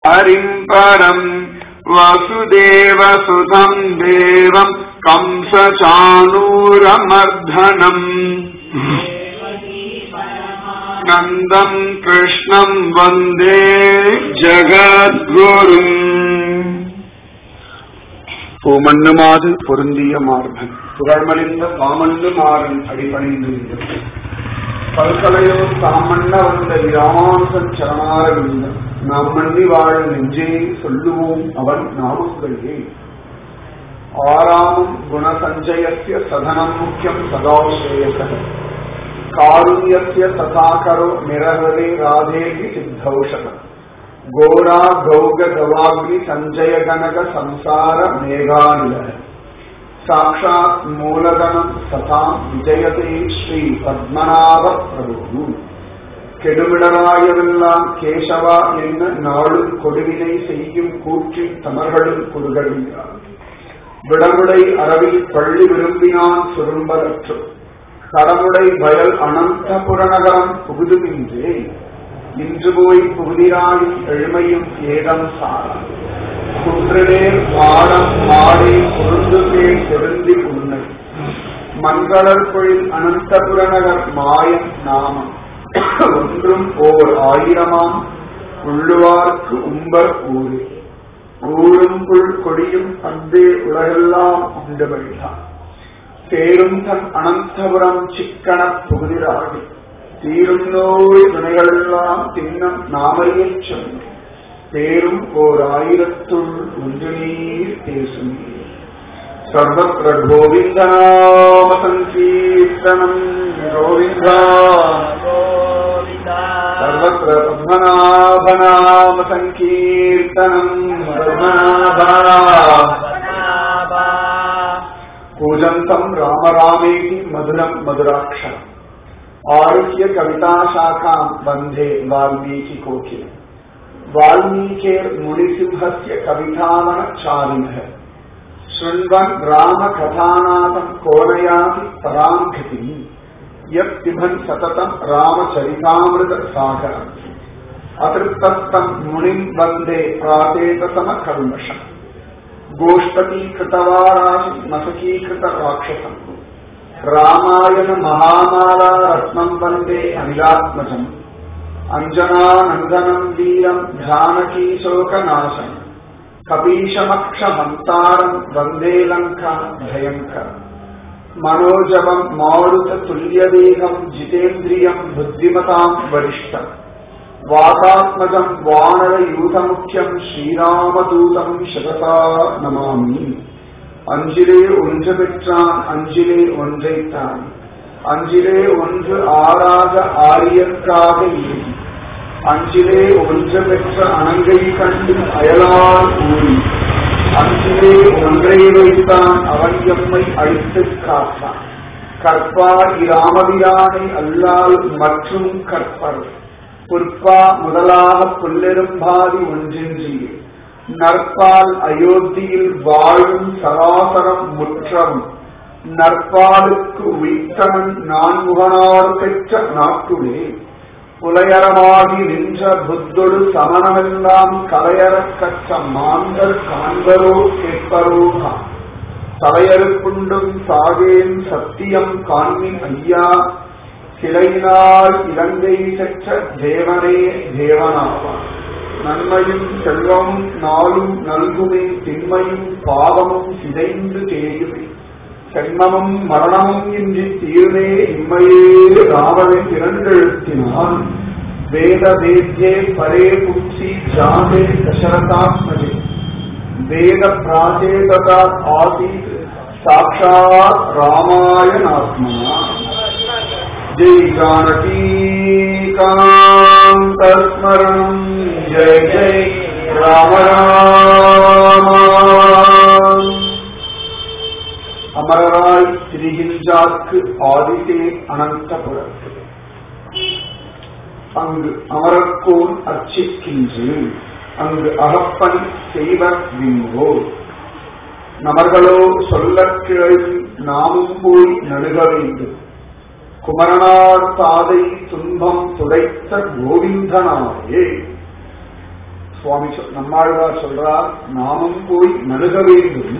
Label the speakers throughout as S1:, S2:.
S1: हरिम् परम् वसुदेवसुतम् देवम् कंसचाणूरमर्धनम् नन्दम् कृष्णम् वन्दे ஜகத்குரும் பூமண்ணுமாது பொருந்திய மார்பன் புகழ்மலிந்த காமண்ணு மாறன் அடிபணிந்து பல்கலையோ தாமண்ண வந்த ராமானுசன் சரணாரவிந்தன் நாம் மண்ணி வாழ நெஞ்சே சொல்லுவோம் அவன் நாமங்களே ஆறாமும் குணசஞ்சயஸ்ய சதனம் முக்கியம் சதாசேயச காருண்யஸ்ய ததாகரோ நிரவதே ராதேகி சித்தௌஷத கோரா கௌக கவாக்னி சஞ்சய கனக சம்சார மேகாநில சாட்சாத் மூலதனம் சதாம் விஜயதே ஸ்ரீ பத்மநாப பிரபு கெடுமிடராயவெல்லாம் கேசவா என்ன நாளும் கொடுவினை செய்யும் கூற்றின் தமர்களும் குறுகடியார் விடமுடை அரவில் பள்ளி விரும்பினான் சுரும்பலற்றும் கடமுடை வயல் அனந்த புறநகரம் புகுதுமின்றே இன்று போய் புகுதிராயும் எழுமையும் ஏதம் சாரம் குன்றுநேர் மாடம் மாடே பொருந்துகே செருந்தி புன்னை மங்களர் பொழில் அனந்தபுரநகர் மாயம் நாமம் ஒன்றும் ஓர் ஆயிரமாம் உள்ளுவார்க்கு உம்பர் ஊரே ஊரும் புல் கொடியும் அந்தே உலகெல்லாம் உண்டபடிதான் தேரும் தன் அனந்தபுரம் சிக்கன புகுதிராகி தீரும் நோய் துணைகளெல்லாம் தின்னம் நாமறியச் சொன்ன பேரும் ஓர் ஆயிரத்துள் ஒன்று நீர் பேசும் சர்வத்திர கோவிந்தநாம சங்கீர்த்தனம் கோவிந்தா சர்வத்திர பத்மநாபநாம சங்கீர்த்தனம் பத்மநாபா कूजन्तम् राम रामेति मधुरम् मधुराक्षरम् आरुह्य कविताशाखाम् वन्दे वाल्मीकिकोकिलम् वाल्मीकेर्मुनिसिंहस्य कवितावनचारिणः शृण्वन् रामकथानाथम् कोनयाति पराम् गतिम् यत् पिबन् सततम् रामचरितामृतसागरम् अतृप्तस्तम् मुनिम् वन्दे प्रातेतसमकल्मषम् गोष्पतीकृतवाराशि मसकीकृत राक्षसम् रामायण महामाला रत्नम् वन्दे अनिलात्मजम् अञ्जनानन्दनम् वीरम् जानकीशोकनाशम् कपीशमक्षहन्तारम् वन्दे लङ्का भयङ्कर मनोजवम् मारुततुल्यवेगम् जितेन्द्रियम् बुद्धिमताम् वरिष्ठम् वातात्मजम् वानरयूथमुख्यम् श्रीरामदूतम् शतसा நமாமி அஞ்சிலே ஒன்று பெற்றான் அஞ்சிலே ஒன்றைத்தான் அஞ்சிலே ஒன்று ஆறாக ஆரியற்காக ஏறி அஞ்சிலே ஒன்று பெற்ற அணங்கை கண்டு அயலால் ஊறி அஞ்சிலே ஒன்றை வைத்தான் அவன் எம்மை அழித்துக் காத்தான் கற்பார் இராமபிரானை அல்லால் மற்றும் கற்பர் புற்பா முதலாக புல்லெரும்பாதி ஒன்றின்றியே நற்பால் அயோத்தியில் வாழும் சராசரம் முற்றவும் நற்பாலுக்கு உயிர்த்தவன் நான்முகனார் பெற்ற நாட்டுளே புலையரமாகி நின்ற புத்தொடு சமணமெல்லாம் கலையறக் கற்ற மாந்தர் காண்பரோ கேட்பரோ தலையறுப்புண்டும் சாகேன் சத்தியம் காண்மின் ஐயா கிளையினால் இலங்கை பெற்ற தேவனே தேவனாவான் நன்மையும் செல்வமும் நாளும் நல்குமே திண்மையும் பாவமும் சிதைந்து தேயுமே சென்மமும் மரணமும் இன்றி தீர்வே இம்மையே ராவணன் இரண்டெழுத்தினான் வேத வேத்யே பரே புட்சி ஜாதே தசரதாத்மஜே வேத பிராச்சேதா ஆசீத் சாட்சாத் ராமாயணாத்மனா जय जानकीकान्तस्मरणम् जय जय राम राम அமரராய் திரிகின்றார்க்கு ஆதித்தே அனந்தபுரத்து அங்கு அமரர்கோன் அர்ச்சிக்கின்று அங்கு அகப்பன் செய்வர் விம்போ நமர்களோ சொல்லக் கிழவி நாமும் போய் நடுக வேண்டும் குமரனார் தாதை துன்பம் துடைத்த கோவிந்தனாயே சுவாமி சொல்- நம்மாழ்வார் சொல்றார் நாமும் போய் நணுக வேண்டும்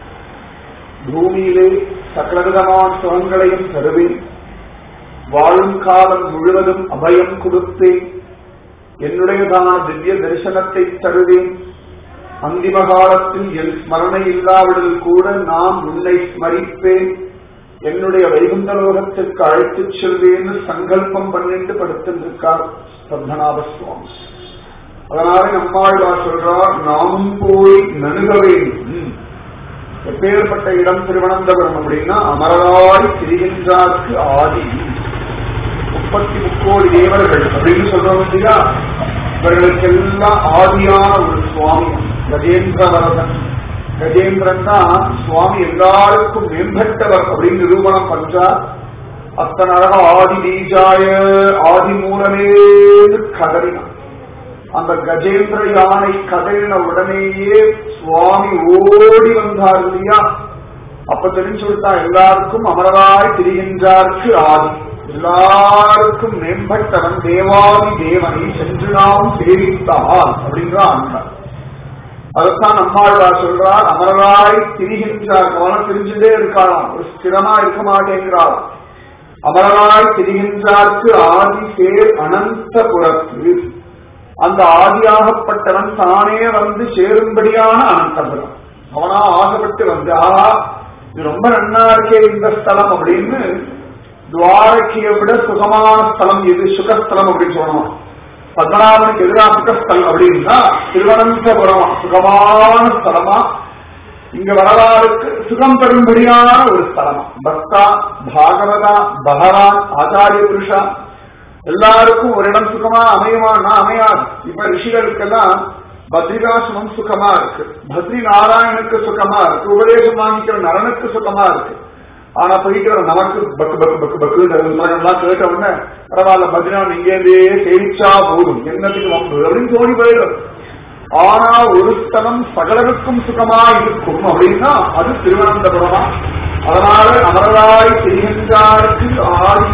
S1: பூமியிலே சகலவிதமான சுகங்களையும் தருவேன் வாழும் காலம் முழுவதும் அபயம் கொடுத்தேன் என்னுடையதான திவ்ய தரிசனத்தை தருவேன் அந்திம காலத்தில் என் ஸ்மரணை இல்லாவிடில் கூட நான் உன்னை ஸ்மரிப்பேன் என்னுடைய வைகுந்த லோகத்திற்கு அழைத்துச் செல்வேன்னு சங்கல்பம் பண்ணிட்டு படுத்திருக்கார் பத்மநாப சுவாமி அதனால நம்மாழ்வார் சொல்றார் நாமும் போய் நணுக வேண்டும் எப்பேற்பட்ட இடம் திருவனந்தபுரம் அப்படின்னா அமரராய் திரிகின்றார்க்கு ஆதி முப்பத்தி முக்கோடி தேவர்கள் அப்படின்னு சொல்றோம் இல்லையா இவர்களுக்கெல்லாம் ஆதியான ஒரு சுவாமி கஜேந்திர வரதன் கஜேந்திரன் தான் சுவாமி எல்லாருக்கும் மேம்பட்டவர் அப்படின்னு நிரூபணம் பண்றார் அத்தனை அழகா ஆதி பீஜாய ஆதி மூலமேன்னு கதறினான் அந்த கஜேந்திர யானை கதறின உடனேயே சுவாமி ஓடி வந்தார் இல்லையா அப்ப தெரிஞ்சு விட்டா எல்லாருக்கும் அமரராய் திரிகின்றார்க்கு ஆதி எல்லாருக்கும் மேம்பட்டவன் தேவாதி தேவனை சென்று நாம் சேவித்தார் அப்படின்ற அன்பர் அதைத்தான் நம்மாழ்வார் சொல்றார் அமரராய் திரிகின்றார் கவனம் தெரிஞ்சுட்டே இருக்காராம் ஒரு ஸ்திரமா இருக்க மாட்டேங்கிறார் அமரராய் திரிகின்றார்க்கு ஆதி சேர் அனந்தபுரத்து அந்த ஆதியாகப்பட்டவன் தானே வந்து சேரும்படியான அனந்தபுரம் அவனா ஆசைப்பட்டு வந்து ஆஹா இது ரொம்ப நன்னா இருக்கே இந்த ஸ்தலம் அப்படின்னு துவாரகையை விட சுகமான ஸ்தலம் இது சுகஸ்தலம் அப்படின்னு சொல்லணும் பத்மநாபனுக்கு எதிராக சுகஸ்தலம் அப்படின்னா திருவனந்தபுரம் சுகமான ஸ்தலமா இங்க வரலாறுக்கு சுகம் பெறும்படியான ஒரு ஸ்தலமா பக்தா பாகவதா பகவான் ஆச்சாரிய புருஷா எல்லாருக்கும் ஒரு இடம் சுகமா அமையுமான்னா அமையாது இப்ப ரிஷிகளுக்கெல்லாம் பத்ரிகாசிரமம் சுகமா இருக்கு பத்ரி நாராயணுக்கு சுகமா இருக்கு உபதேசம் வாங்கிக்கிற நரனுக்கு சுகமா இருக்கு ஆனா போயிட்டு நமக்கு பக்கு பக்கு பக்கு பக்கு எல்லாம் கேட்ட உடனே பரவாயில்ல பத்ரிநாத் இங்கேருந்தே சேவிச்சா போதும் என்னத்துக்கு வம்பு அப்படின்னு தோணி போயிடும் ஆனா ஒரு ஸ்தலம் சகலருக்கும் சுகமா இருக்கும் அப்படின்னா அது திருவனந்தபுரமா அதனால அமரராய் திரிகின்றாருக்கு ஆதி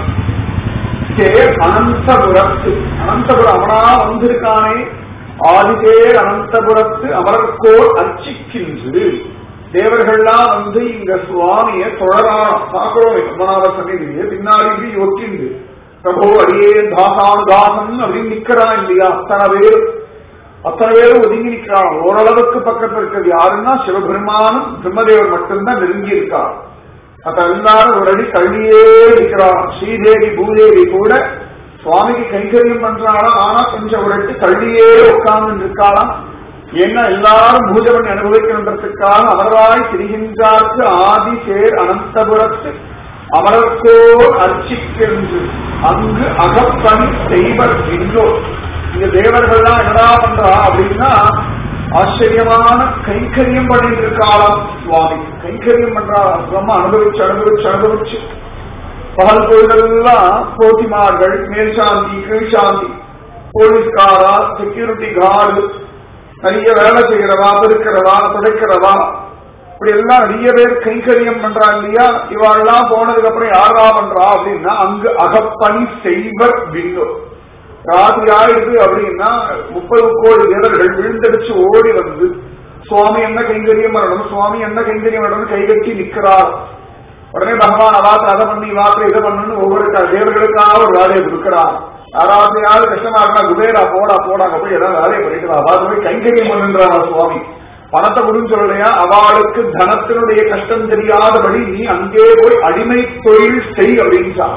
S1: சேர் அனந்தபுரத்து அனந்தபுரம் அவனா வந்திருக்கானே ஆதிதேர் அனந்தபுரத்து அமரர்கோர் அர்ச்சிக்கின்று தேவர்கள்லாம் வந்து இங்க சுவாமிய தொழறான் பார்க்கிறோம் பத்மநாப சன்னிதியே பின்னாடி இப்படி ஒட்டிண்டு பிரபு அடியே தாசான் தாசன் அப்படின்னு நிக்கிறான் இல்லையா அத்தனை பேர் அத்தனை பேரும் ஒதுங்கி நிற்கிறான் ஓரளவுக்கு பக்கத்தில் இருக்கிறது யாருன்னா சிவபெருமானும் பிரம்மதேவர் மட்டும்தான் நெருங்கி இருக்கார் மற்ற எல்லாரும் ஒரு அடி தள்ளியே இருக்கிறான் ஸ்ரீதேவி பூதேவி கூட சுவாமிக்கு கைங்கரியம் பண்றாளாம் ஆனா கொஞ்சம் ஒரு அடி தள்ளியே உட்கார்ந்து இருக்காளாம் ஏன்னா எல்லாரும் பூஜை பண்ணி அனுபவிக்கணுன்றதுக்காக அமராய் திரிகின்றார்க்கு ஆதி சேர் அனந்தபுரத்து அமரர்க்கோ அர்ச்சிக்கென்று அங்கு அகப்பணி செய்வர் இன்னோர் இந்த தேவர்கள்லாம் என்னடா பண்றா அப்படின்னா ஆச்சரியமான கைங்கரியம் பண்ணிட்டு இருக்காளாம் சுவாமி கைங்கரியம் பண்றா ரொம்ப அனுபவிச்சு அனுபவிச்சு அனுபவிச்சு பகல் பொழுதெல்லாம் போட்டிமார்கள் மேல்சாந்தி கீழ்சாந்தி போலீஸ்காரா செக்யூரிட்டி கார்டு நிறைய வேலை செய்கிறவா பெருக்கிறவா துடைக்கிறவா இப்படி எல்லாம் நிறைய பேர் கைங்கரியம் பண்றா இல்லையா இவாள்லாம் போனதுக்கு அப்புறம் யாரா பண்றா அப்படின்னா அங்கு அகப்பணி செய்வர் விண்ணோ ராத்திரி ஆயிடுது அப்படின்னா முப்பது கோடி வீரர்கள் விழுந்தடிச்சு ஓடி வந்து சுவாமி என்ன கைங்கரியம் பண்ணணும் சுவாமி என்ன கைங்கரியம் பண்ணணும் கைகட்டி நிக்கிறார் உடனே பகவான் அவாத்திர அதை பண்ணி இவாத்திர இதை பண்ணணும்னு ஒவ்வொரு க- தேவர்களுக்காக ஒரு வேலையை கொடுக்கிறார் யாராவது கஷ்டமா இருக்கா குபேரா போடா போடா அங்க போய் ஏதாவது வேலையை பண்ணிட்டு வா அவாத்து போய் கைங்கரியம் பண்ணுன்றாரா சுவாமி பணத்தை கொடுன்னு சொல்றியா அவளுக்கு தனத்தினுடைய கஷ்டம் தெரியாதபடி நீ அங்கே போய் அடிமை தொழில் செய் அப்படின்னு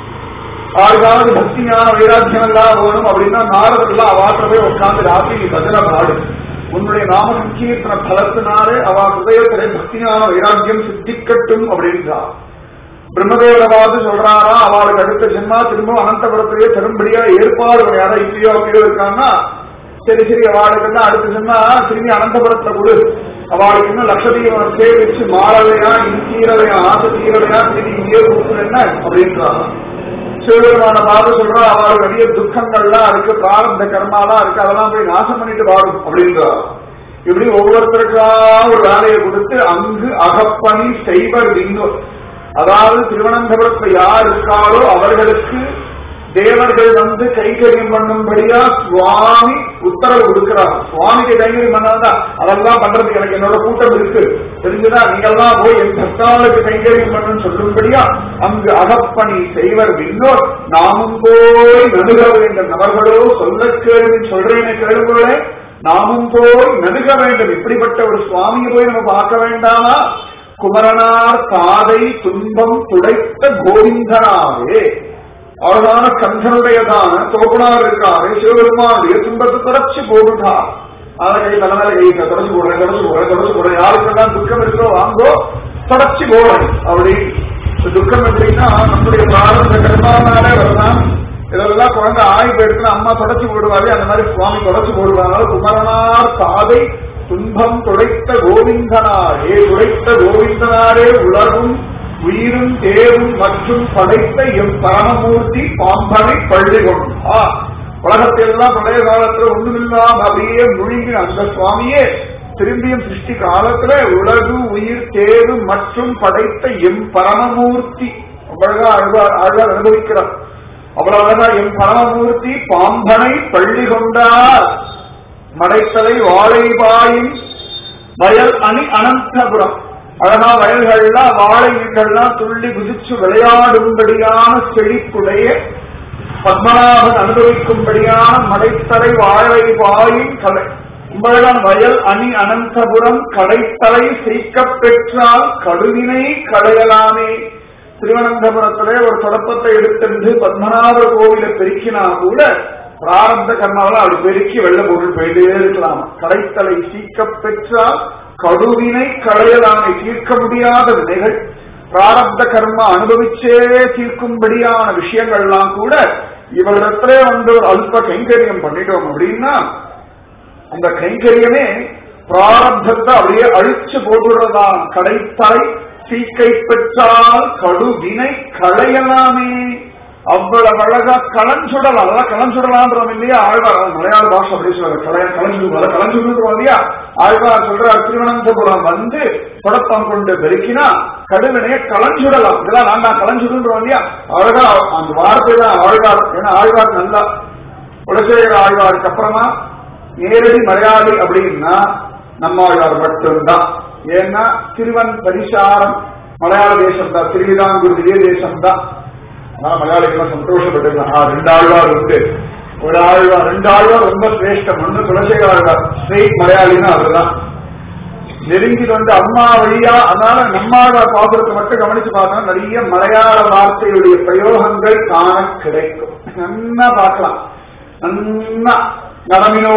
S1: ஆறுகாவது பக்தி ஞான வைராக்கியம் எல்லாம் வேணும் அப்படின்னா நாரதெல்லாம் அவாற்ற போய் உட்கார்ந்து ராத்திரி நீ பஜனை பாடு உன்னுடைய நாம சங்கீர்த்தன பலத்தினாலே அவ ஹிருதயத்திலே பக்தி ஞான வைராக்கியம் சித்திக்கட்டும் அப்படின்றார் பிரம்மதேவரவாது சொல்றாரா அவளுக்கு அடுத்த ஜென்மா திரும்ப அனந்தபுரத்திலேயே பெரும்படியா ஏற்பாடு யாரா இல்லையோ அப்படியோ இருக்காங்கன்னா சரி சரி அவளுக்கு என்ன அடுத்த ஜென்மா திரும்பி அனந்தபுரத்துல கொடு அவளுக்கு இன்னும் லட்சதீவம் சேவிச்சு மாறலையா இன்கீரலையா ஆசை தீரலையா திரும்பி இங்கே கொடுக்குறேன் என்ன அப்படின்றாங்க சிவபெருமான பார்த்து சொல்றா அவளுக்கு நிறைய துக்கங்கள்லாம் இருக்கு பிராரப்த கர்மாலாம் இருக்கு அதெல்லாம் போய் நாசம் பண்ணிட்டு வாடும் அப்படின்றார் இப்படி ஒவ்வொருத்தருக்கா ஒரு வேலையை கொடுத்து அங்கு அகப்பணி செய்வர் இன்னும் அதாவது திருவனந்தபுரத்துல யார் இருக்காரோ அவர்களுக்கு தேவர்கள் வந்து கைகரியம் பண்ணும்படியா சுவாமி உத்தரவு கொடுக்கிறார் சுவாமிக்கு கைகரியம் பண்ணாதான் அதெல்லாம் பண்றதுக்கு எனக்கு என்னோட கூட்டம் இருக்கு தெரிஞ்சுதா நீங்கெல்லாம் போய் என் பக்தாளுக்கு கைகரியம் பண்ணுன்னு சொல்லும்படியா அங்கு அகப்பணி செய்வர் விண்ணோர் நாமும் போய் நடுக வேண்டும் அவர்களோ சொல்ல கேள்வி சொல்றேன்னு கேளுங்களே நாமும் போய் நடுக வேண்டும் இப்படிப்பட்ட ஒரு சுவாமியை போய் நம்ம பார்க்க வேண்டாமா குமரனார் தாதை துன்பம் துடைத்த கோவிந்தனாவே அழகான கந்தனுடையதான தோப்பனார் இருக்காரு சிவபெருமானுடைய துன்பத்தை தொடர்ச்சி போடுட்டார் அதை கை தலைமையில கை தொடர்ச்சி போடுறேன் தொடர்ச்சி போடுறேன் தொடர்ச்சி போடுறேன் யாருக்கெல்லாம் துக்கம் இருக்கோ வாங்கோ தொடர்ச்சி போடுறேன் அப்படி துக்கம் எப்படின்னா நம்முடைய பிராரம்ப கர்மானாலே வரலாம் இதெல்லாம் குழந்தை ஆய் போயிடுச்சுன்னா அம்மா தொடச்சி போடுவாரு அந்த மாதிரி சுவாமி தொடச்சி போடுவாங்க குமரனார் தாதை துன்பம் துடைத்த கோவிந்தனாரே துடைத்த கோவிந்தனாரே உலகும் உயிரும் தேரும் மற்றும் படைத்த எம் பரமமூர்த்தி பாம்பனை பள்ளி கொண்டார் உலகத்தையெல்லாம் பழைய காலத்துல ஒண்ணுமில்லாம அப்படியே முழுங்கி அந்த சுவாமியே திரும்பியும் சிருஷ்டி காலத்துல உலகு உயிர் தேரு மற்றும் படைத்த எம் பரமமூர்த்தி அவ்வளவா ஆழ்வார் ஆழ்வார் அனுபவிக்கிறார் அவ்வளவு அழகா எம் பரமமூர்த்தி பாம்பனை பள்ளி கொண்டார் மடைத்தலை வாழைபாயின் வயல் அணி அனந்தபுரம் அழகா வயல்கள்லாம் வாழை வீட்டெல்லாம் துள்ளி குதிச்சு விளையாடும்படியான செழிப்புடைய பத்மநாபன் அனுபவிக்கும்படியான மடைத்தலை வாழை வாயின் கலை உங்களதான் வயல் அணி அனந்தபுரம் கடைத்தலை செய்க்கப் பெற்றால் கடுவினை களையலாமே திருவனந்தபுரத்திலே ஒரு தொடப்பத்தை எடுத்திருந்து பத்மநாபர் கோவிலை பெருக்கினா கூட பிராரப்த கர்மாவில் அப்படி பெருக்கி வெள்ள பொருள் போயிட்டே இருக்கலாம் கடைத்தலை சீக்கப் பெற்றால் கடுவினை களையலாமை தீர்க்க முடியாத வினைகள் பிராரப்த கர்மா அனுபவிச்சே தீர்க்கும்படியான விஷயங்கள்லாம் கூட இவரிடத்திலே வந்து ஒரு அல்ப கைங்கரியம் பண்ணிட்டோம் அப்படின்னா அந்த கைங்கரியமே பிராரப்தத்தை அப்படியே அழிச்சு போட்டுறதான் கடைத்தலை சீக்கை பெற்றால் கடுவினை களையலாமே அவ்வளவு அழகா கலஞ்சுடலாம் அதான் கலஞ்சுடலான்றோம் இல்லையா ஆழ்வார் மலையாள பாஷை அப்படி சொல்றாரு கலைய கலஞ்சுடுவார் கலஞ்சுடுறோம் இல்லையா ஆழ்வார் சொல்றார் திருவனந்தபுரம் வந்து தொடப்பம் கொண்டு பெருக்கினா கடுவினைய கலஞ்சுடலாம் இதெல்லாம் நான் நான் கலஞ்சுடுன்றோம் இல்லையா அழகா அந்த வார்த்தை தான் ஆழ்வார் ஏன்னா ஆழ்வார் நல்லா குலசேகர ஆழ்வாருக்கு அப்புறமா நேரடி மலையாளி அப்படின்னா நம்ம ஆழ்வார் மட்டும்தான் ஏன்னா திருவன் பரிசாரம் மலையாள தேசம் தான் திருவிதாங்கூர் திவ்ய தேசம் தான் அதனால மலையாளிகள் சந்தோஷப்பட்டிருந்தாங்க ரெண்டு ஆழ்வார் உண்டு ஒரு ஆழ்வார் ரெண்டு ஆழ்வார் ரொம்ப சிரேஷ்டம் ஒண்ணு குலசேகர ஆழ்வார் ஸ்ட்ரெயிட் மலையாளின்னா அதுதான் நெருங்கி வந்து அம்மா வழியா அதனால நம்மாழ்வார் பாசுரத்தை மட்டும் கவனிச்சு பார்த்தோம் நிறைய மலையாள வார்த்தையுடைய பிரயோகங்கள் காண கிடைக்கும் நன்னா பார்க்கலாம் நன்னா நடமினோ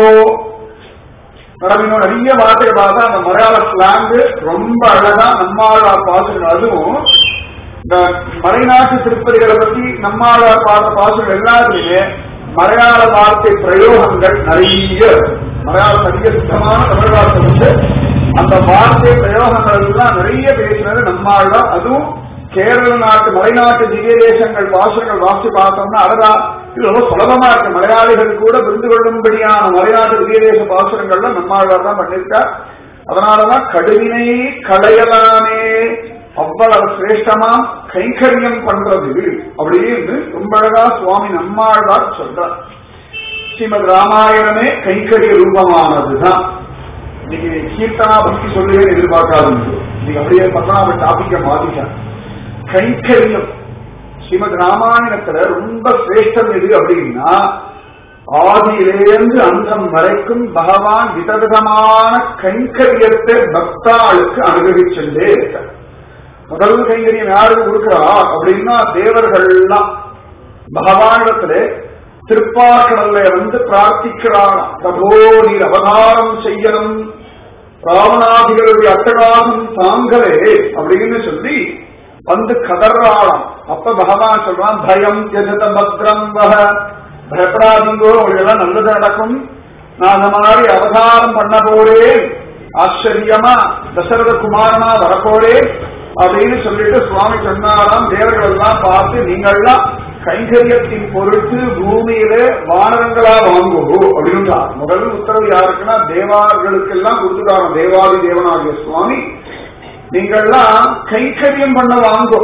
S1: நடமினோ நிறைய வார்த்தை பார்த்தா அந்த மலையாள ஸ்லாங்கு ரொம்ப அழகா நம்மாழ்வார் பாசுரம் அதுவும் இந்த மலைநாட்டு திருப்பதிகளை பத்தி நம்மாழ்வார் பாடுற பாசுரம் எல்லாத்துலயுமே மலையாள வார்த்தை பிரயோகங்கள் நிறைய மலையாளம் அதிக சுத்தமான தமிழ் வார்த்தை வந்து அந்த வார்த்தை பிரயோகங்கள் எல்லாம் நிறைய பேசினது நம்மாழ்வார் அதுவும் கேரள நாட்டு மலைநாட்டு திவ்ய தேசங்கள் பாசுரங்கள் வாசி பார்த்தோம்னா அடடா இது ரொம்ப சுலபமா இருக்கு மலையாளிகள் கூட புரிந்து கொள்ளும்படியான மலைநாட்டு திவ்ய தேச பாசுரங்கள்ல நம்மாழ்வார் தான் பண்ணிருக்கார் அதனாலதான் கடுவினை களையலாமே அவ்வளவு சிரேஷ்டமா கைங்கரியம் பண்றது அப்படின்னு ரொம்ப அழகா சுவாமி நம்மாழ்வார் சொல்றார் ஸ்ரீமத் ராமாயணமே கைங்கரிய ரூபமானதுதான் இன்னைக்கு கீர்த்தனா பக்தி சொல்லுவேன் எதிர்பார்க்காதீங்க இன்னைக்கு அப்படியே பத்மநாப டாபிக்க மாத்திக்க கைங்கரியம் ஸ்ரீமத் ராமாயணத்துல ரொம்ப சிரேஷ்டம் எது அப்படின்னா ஆதியிலேருந்து அந்தம் வரைக்கும் பகவான் விதவிதமான கைங்கரியத்தை பக்தாளுக்கு அனுபவிச்சுட்டே இருக்க முதல் கைங்கரியம் யாருக்கு கொடுக்கிறா அப்படின்னா தேவர்கள்லாம் பகவானிடத்திலே திருப்பாக்கடல்ல வந்து பிரார்த்திக்கிறான் பிரபோ நீர் அவதாரம் செய்யணும் ராவணாதிகளுடைய அட்டகாசம் தாங்களே அப்படின்னு சொல்லி வந்து கதறாளாம் அப்ப பகவான் சொல்றான் பயம் ஜெகத பத்ரம் வக பயப்படாதீங்கோ உங்களுக்கு நல்லது நடக்கும் நான் அந்த மாதிரி அவதாரம் பண்ண போறேன் ஆச்சரியமா தசரத குமாரனா வரப்போறேன் அப்படின்னு சொல்லிட்டு சுவாமி சொன்னாராம் தேவர்கள் எல்லாம் பார்த்து நீங்கள்லாம் கைங்கரியத்தின் பொருட்டு பூமியில வானரங்களா வாங்குவோ அப்படின்னு முதல் உத்தரவு யாருக்குன்னா தேவார்களுக்கெல்லாம் கொடுத்துட்டாங்க தேவாதி தேவனாகிய சுவாமி நீங்கள்லாம் கைங்கரியம் பண்ண வாங்கோ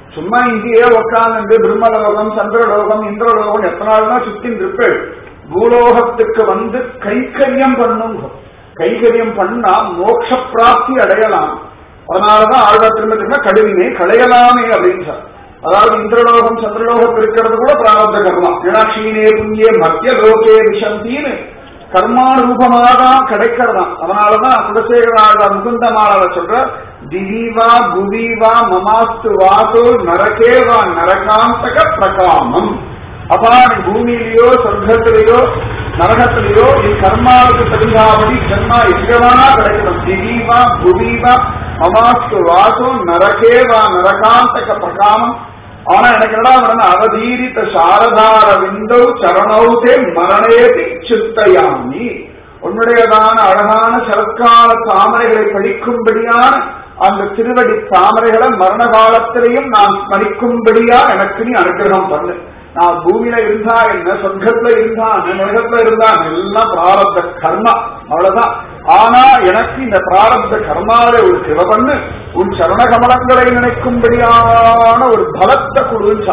S1: சும்மா இங்கேயே உட்கார்ந்து பிரம்மலோகம் சந்திரலோகம் இந்திரலோகம் எத்தனை நாள் தான் சுத்தின் இருப்பேள் பூலோகத்துக்கு வந்து கைக்கரியம் பண்ணுங்க கைகரியம் பண்ணா மோட்ச பிராப்தி அடையலாம் அதனாலதான் ஆழ்வா திரும்ப திரும்ப கடுவினை களையலாமே அப்படின்னு சொல் அதாவது இந்திரலோகம் சந்திரலோகம் இருக்கிறது கூட பிராரப்த கர்மா ஏன்னா க்ஷீணே புண்ணிய மத்திய லோகே விஷந்தின்னு கர்மானுரூபமாக தான் கிடைக்கிறதாம் அதனாலதான் குலசேகர ஆழ்வார் முகுந்த மாலாவை சொல்ற திவீவா புவீவா மமாஸ்து வாசோ நரகேவா நரகாந்தக பிரகாமம் அப்பா நீ பூமியிலேயோ சொர்க்கத்திலேயோ நரகத்திலேயோ நீ கர்மாவுக்கு தகுந்தாபடி ஜன்மா எங்கவானா கிடைக்கணும் திவீவா புவீவா மமாஸ்து வாசோ நரகேவா நரகாந்தக பிரகாமம் ஆனா எனக்கு என்னடா வரணும் அவதீரித்த சாரதார விந்தோ சரணௌதே மரணேதி சித்தையாமி உன்னுடையதான அழகான சரத்கால தாமரைகளை படிக்கும்படியான அந்த திருவடி தாமரைகளை மரண காலத்திலையும் நான் ஸ்மரிக்கும்படியா எனக்கு நீ அனுகிரகம் பண்ணு நான் பூமியில இருந்தா என்ன சொர்க்கத்துல இருந்தா நரகத்துல இருந்தா எல்லாம் பிராரப்த கர்மா அவ்வளவுதான் ஆனா எனக்கு இந்த பிராரப்த கர்மாவை ஒரு சிவ பண்ணு உன் சரண கமலங்களை நினைக்கும்படியான ஒரு பலத்தை கொடுச்சா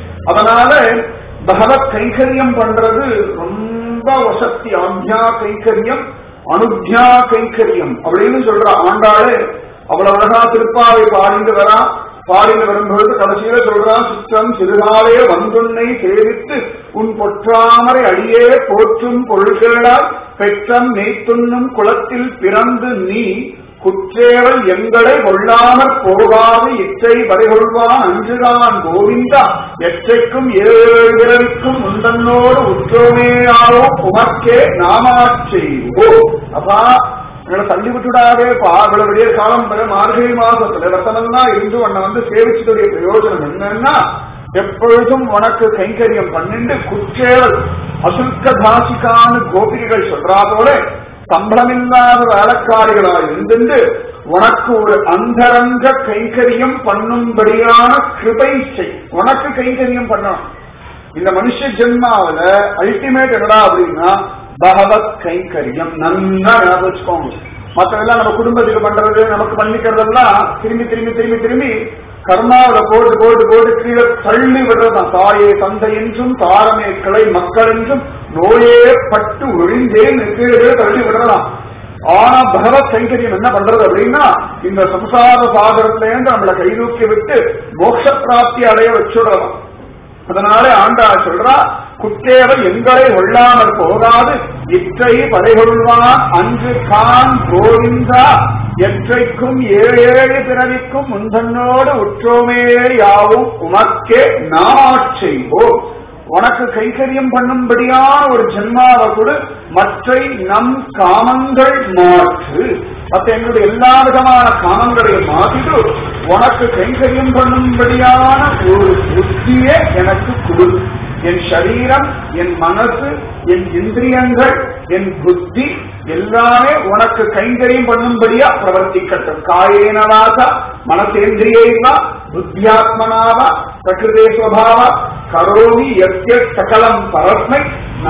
S1: அதனால பகவத் கைங்கரியம் பண்றது ரொம்ப வசத்தி ஆத்யா கைங்கரியம் அனுத்யா கைங்கரியம் அப்படின்னு சொல்ற ஆண்டாளு அவ்வளவு அழகா திருப்பாவை பாடிந்து வரா பாடிந்து வரும்பொழுது கடைசியில சொல்றான் சித்தம் சிறுகாலே வந்துன்னை சேவித்து உன் பொற்றாமரை அடியே போற்றும் பொருள்களால் பெற்றம் நெய்த்துண்ணும் குளத்தில் பிறந்து நீ குற்றேவல் எங்களை கொள்ளாமற் போகாது இச்சை வரைகொள்வான் அஞ்சுதான் கோவிந்தா எச்சைக்கும் ஏழிரவிக்கும் உந்தன்னோடு உற்றோமேயாவோ உமக்கே நாமாச்செய்வோ அப்பா எங்களை தள்ளி விட்டுடாதே பாவல விடிய காலம் பெற மார்கழி மாசத்துல ரத்தனம்லாம் இருந்து உன்னை வந்து சேவிச்சதுடைய பிரயோஜனம் என்னன்னா எப்பொழுதும் உனக்கு கைங்கரியம் பண்ணிண்டு குற்றேவல் அசுல்க தாசிக்கான்னு கோபிகைகள் சொல்றா போல சம்பளமில்லாத வேலைக்காரிகளாய் இருந்துட்டு உனக்கு ஒரு அந்தரங்க கைங்கரியம் பண்ணும்படியான கிருபை செய் உனக்கு கைங்கரியம் பண்ணணும் இந்த மனுஷ ஜென்மாவில அல்டிமேட் என்னடா அப்படின்னா பகவத் கைங்கரியம் நன்னா ஞாபகம் வச்சுக்கோங்க மற்றதெல்லாம் நம்ம குடும்பத்துக்கு பண்றது நமக்கு பண்ணிக்கிறதெல்லாம் திரும்பி திரும்பி திரும்பி திரும்பி கர்மாவில போட்டு போட்டு போட்டு கீழே தள்ளி விடுறதுதான் தாயே தந்தை என்றும் தாரமே கிளை மக்கள் என்றும் நோயே பட்டு ஒழிந்தேன் கீழே தள்ளி விடுறதாம் ஆனா பகவத் கைங்கரியம் என்ன பண்றது அப்படின்னா இந்த சம்சார சாகரத்துல இருந்து நம்மளை கைதூக்கி விட்டு மோட்ச பிராப்தி அடைய வச்சுடுறதாம் அதனால ஆண்டா சொல்றா குற்றேவ எங்களை கொள்ளாமல் போகாது இற்றை படைகொள்வான் அன்று கான் கோவிந்தா எற்றைக்கும் ஏழேழு பிறவிக்கும் முந்தன்னோடு உற்றோமே யாவும் உமக்கே நாமாட்செய்வோம் உனக்கு கைக்கரியம் பண்ணும்படியான ஒரு ஜென்மாவை கொடு மற்றை நம் காமங்கள் மாற்று மற்ற எங்களுடைய எல்லா விதமான காமங்களையும் மாற்றிட்டு உனக்கு கைங்கரியம் பண்ணும்படியான ஒரு புத்தியை எனக்கு கொடு என் சரீரம் என் மனசு என் இந்திரியங்கள் என் புத்தி எல்லாமே உனக்கு கைங்கரியம் பண்ணும்படியா பிரவர்த்திக்கட்டும் காயேனவாசா மனசேந்திரியைவா புத்தியாத்மனாவா பிரகிருதே ஸ்வபாவா கரோமி எத்திய சகலம் பரஸ்மை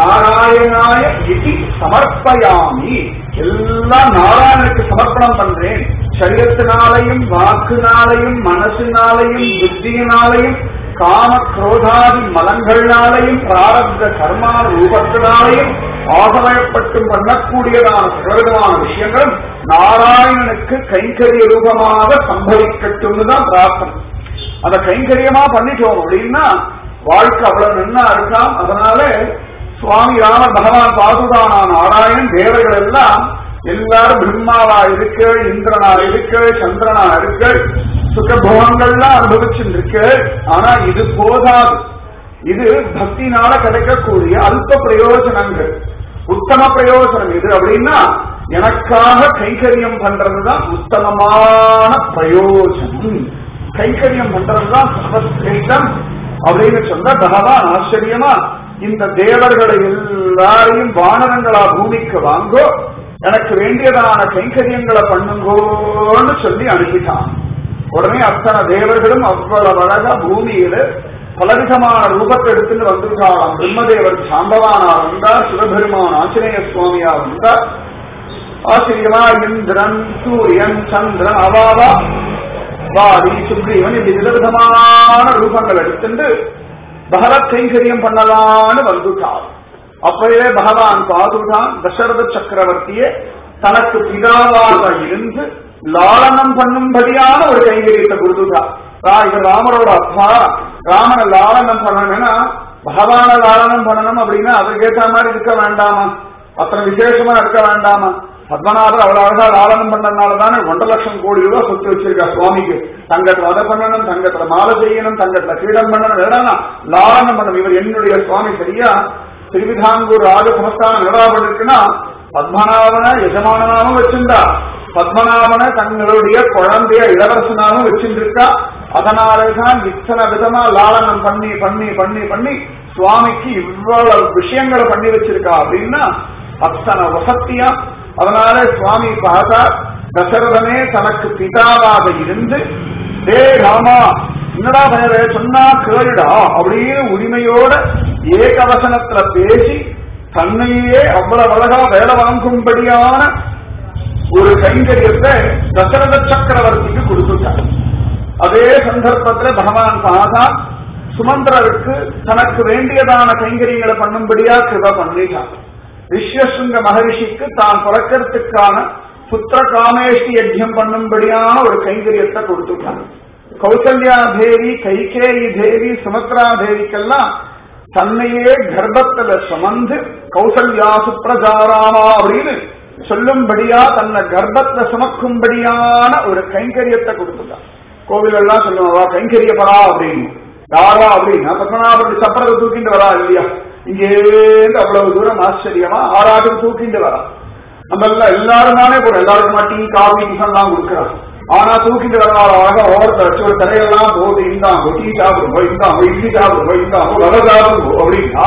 S1: நாராயணாய இதி சமர்ப்பயாமி எல்லாம் நாராயணனுக்கு சமர்ப்பணம் பண்றேன் சரீரத்தினாலையும் வாக்குனாலையும் மனசினாலையும் புத்தியினாலையும் காம குரோதாதி மலங்கள்னாலையும் பிராரப்த கர்மா ரூபத்தினாலையும் ஆசமயப்பட்டும் பண்ணக்கூடியதான சகலவிதமான விஷயங்களும் நாராயணனுக்கு கைங்கரிய ரூபமாக சம்பவிக்கட்டும்னு தான் பிரார்த்தனை அந்த கைங்கரியமா பண்ணிட்டோம் அப்படின்னா வாழ்க்கை அவ்வளவு நன்னா இருக்காம் அதனால சுவாமி ராமர் பகவான் பாதுதானா நாராயணன் தேவர்கள் எல்லாம் எல்லாரும் பிரம்மாவா இருக்கு இந்திரனா இருக்கு சந்திரனா இருக்கு சுகபோகங்கள்லாம் அனுபவிச்சுருக்கு ஆனா இது போதாது இது பக்தினால கிடைக்கக்கூடிய அல்ப பிரயோஜனங்கள் உத்தம பிரயோஜனம் எது அப்படின்னா எனக்காக கைகரியம் பண்றதுதான் உத்தமமான பிரயோஜனம் கைகரியம் பண்றதுதான் சர்வசிரேஷ்டம் அப்படின்னு சொன்ன பகவான் ஆச்சரியமா இந்த தேவர்களை எல்லாரையும் வானரங்களா பூமிக்கு வாங்கோ எனக்கு வேண்டியதான கைங்கரியங்களை பண்ணுங்கோன்னு சொல்லி அனுப்பிட்டான் உடனே அத்தனை தேவர்களும் அவ்வளவு அழகா பூமியில பலவிதமான ரூபத்தை எடுத்துட்டு வந்திருக்காளாம் பிரம்மதேவர் சாம்பவானா வந்தார் சிவபெருமான் ஆஞ்சநேய சுவாமியா வந்தார் ஆச்சரியமா இந்திரன் சூரியன் சந்திரன் அவாவா வாடி சுக்ரீவன் இப்படி விதவிதமான ரூபங்கள் எடுத்துட்டு பகவத் கைங்கரியம் பண்ணலான்னு வந்துட்டார் அப்பவே பகவான் பாதுதான் தசரத சக்கரவர்த்தியே தனக்கு பிதாவாக இருந்து லாலனம் பண்ணும்படியான ஒரு கைங்கரியத்தை கொடுத்துட்டார் ரா- இவர் ராமரோட அப்பா ராமனை லாலனம் பண்ணணும்னா பகவான லாலனம் பண்ணணும் அப்படின்னா அதற்கு ஏற்ற மாதிரி இருக்க வேண்டாமா அத்தனை விசேஷமா இருக்க வேண்டாமா பத்மநாபர் அவ்வளவு அழகா லாலனம் பண்ணனால தானே ஒன்றரை லட்சம் கோடி ரூபாய் சொத்து வச்சிருக்கா சுவாமிக்கு தங்கத்துல அதை பண்ணணும் தங்கத்துல மாலை செய்யணும் தங்கத்துல கிரீடம் பண்ணணும் வேணா லாலனம் பண்ணணும் இவர் என்னுடைய சுவாமி சரியா திருவிதாங்கூர் ராஜ சமஸ்தானம் நிலவாபம் இருக்குன்னா பத்மநாபனை எஜமானனாகவும் வச்சிருந்தா பத்மநாபனை தங்களுடைய குழந்தைய இளவரசனாகவும் வச்சிருக்கா அதனாலதான் இத்தனை விதமா லாலனம் பண்ணி பண்ணி பண்ணி பண்ணி சுவாமிக்கு இவ்வளவு விஷயங்களை பண்ணி வச்சிருக்கா அப்படின்னா அத்தனை வசத்தியா அதனால சுவாமி பார்த்தா தசரதனே தனக்கு பிதாவாக இருந்து டே ராமா என்னடா பயரே சொன்னா கேளுடா அப்படின்னு உரிமையோட ஏகவசனத்துல பேசி தன்னையே அவ்வளவு அழகா வேலை வாங்கும்படியான ஒரு கைங்கரியத்தை தசரத சக்கரவர்த்திக்கு கொடுத்துட்டார் அதே சந்தர்ப்பத்துல பகவான் பாதா சுமந்திரருக்கு தனக்கு வேண்டியதான கைங்கரியங்களை பண்ணும்படியா கிருப பண்ணிட்டார் விஸ்வசுங்க மகரிஷிக்கு தான் பிறக்கிறதுக்கான புத்திர காமேஷ்டி யஜ்யம் பண்ணும்படியான ஒரு கைங்கரியத்தை கொடுத்துட்டார் கௌசல்யா தேவி கைகேயி தேவி சுமத்ரா தேவிக்கெல்லாம் தன்னையே கர்ப்பத்துல சுமந்து கௌசல்யா சுப்ரஜாராமா அப்படின்னு சொல்லும்படியா தன்னை கர்ப்பத்துல சுமக்கும்படியான ஒரு கைங்கரியத்தை கொடுத்துட்டார் கோவில் எல்லாம் சொல்லுவா கைங்கரியப்படா அப்படின்னு யாரா அப்படின்னா பத்மநாபன் சப்பரத்தை தூக்கிட்டு வரா இல்லையா இங்கேருந்து அவ்வளவு தூரம் ஆச்சரியமா ஆறாட்டம் தூக்கிட்டு வரா நம்ம எல்லாம் எல்லாரும் தானே போறோம் எல்லாருக்குமா டீ காபி டிஃபன் எல்லாம் கொடுக்குறான் ஆனா தூக்கிட்டு வரனால அழகா ஓரத்தை வச்சு ஒரு தரையெல்லாம் போது இந்தாங்க டீ சாப்பிடுங்க இந்தாங்க இட்லி சாப்பிடுங்க இந்தாங்க வர சாப்பிடுங்க அப்படின்னா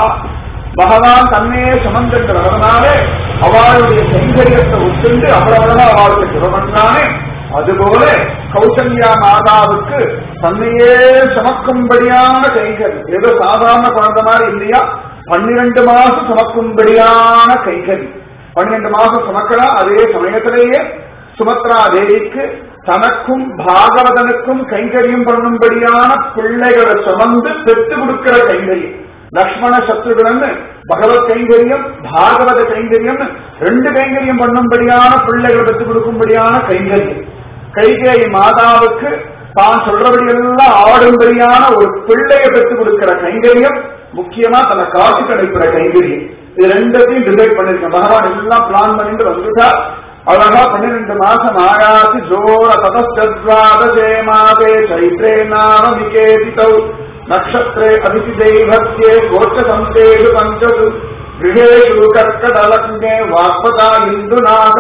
S1: பகவான் தன்னையே சுமந்துட்டு வரனாலே அவளுடைய கைங்கரியத்தை ஒத்துண்டு அவ்வளவுதான் அவளுக்கு சுரமன்றானே அதுபோல கௌசல்யா மாதாவுக்கு தன்னையே சுமக்கும்படியான கைங்கரியம் ஏதோ சாதாரண குழந்தை மாதிரி இல்லையா பன்னிரண்டு மாசம் சுமக்கும்படியான கைங்கரியம் பன்னிரண்டு மாசம் சுமக்கலாம் அதே சமயத்திலேயே சுமத்ரா தேவிக்கு தனக்கும் பாகவதனுக்கும் கைங்கரியம் பண்ணும்படியான பிள்ளைகளை சுமந்து பெற்று கொடுக்கிற கைங்கரியம் லக்ஷ்மண சத்ருகன் பகவத் கைங்கரியம் பாகவத கைங்கரியம் ரெண்டு கைங்கரியம் பண்ணும்படியான பிள்ளைகளை பெற்றுக் கொடுக்கும்படியான கைங்கரியம் கைகேயி மாதாவுக்கு தான் சொல்றபடி எல்லாம் ஆடும்படியான ஒரு பிள்ளையை பெற்றுக் கொடுக்கிற கைங்கரியம் முக்கியமா தன்னை காசு கிடைக்கிற கைங்கரியம் இது ரெண்டத்தையும் டிசைட் பண்ணிருக்கேன் பகவான் எல்லாம் பிளான் பண்ணிட்டு வந்துட்டா அழகா பன்னிரெண்டு மாசம் ஆயாசி ஜோர ததஸ்வாதே மாதே சைத்ரே நாம விகேதிதௌ நக்ஷத்ரே அதிதி தெய்வத்யே கோச்ச சந்தேஷு பஞ்சது கிரகேஷு கர்க்கடலக்ஞே வாக்பதா இந்துநாத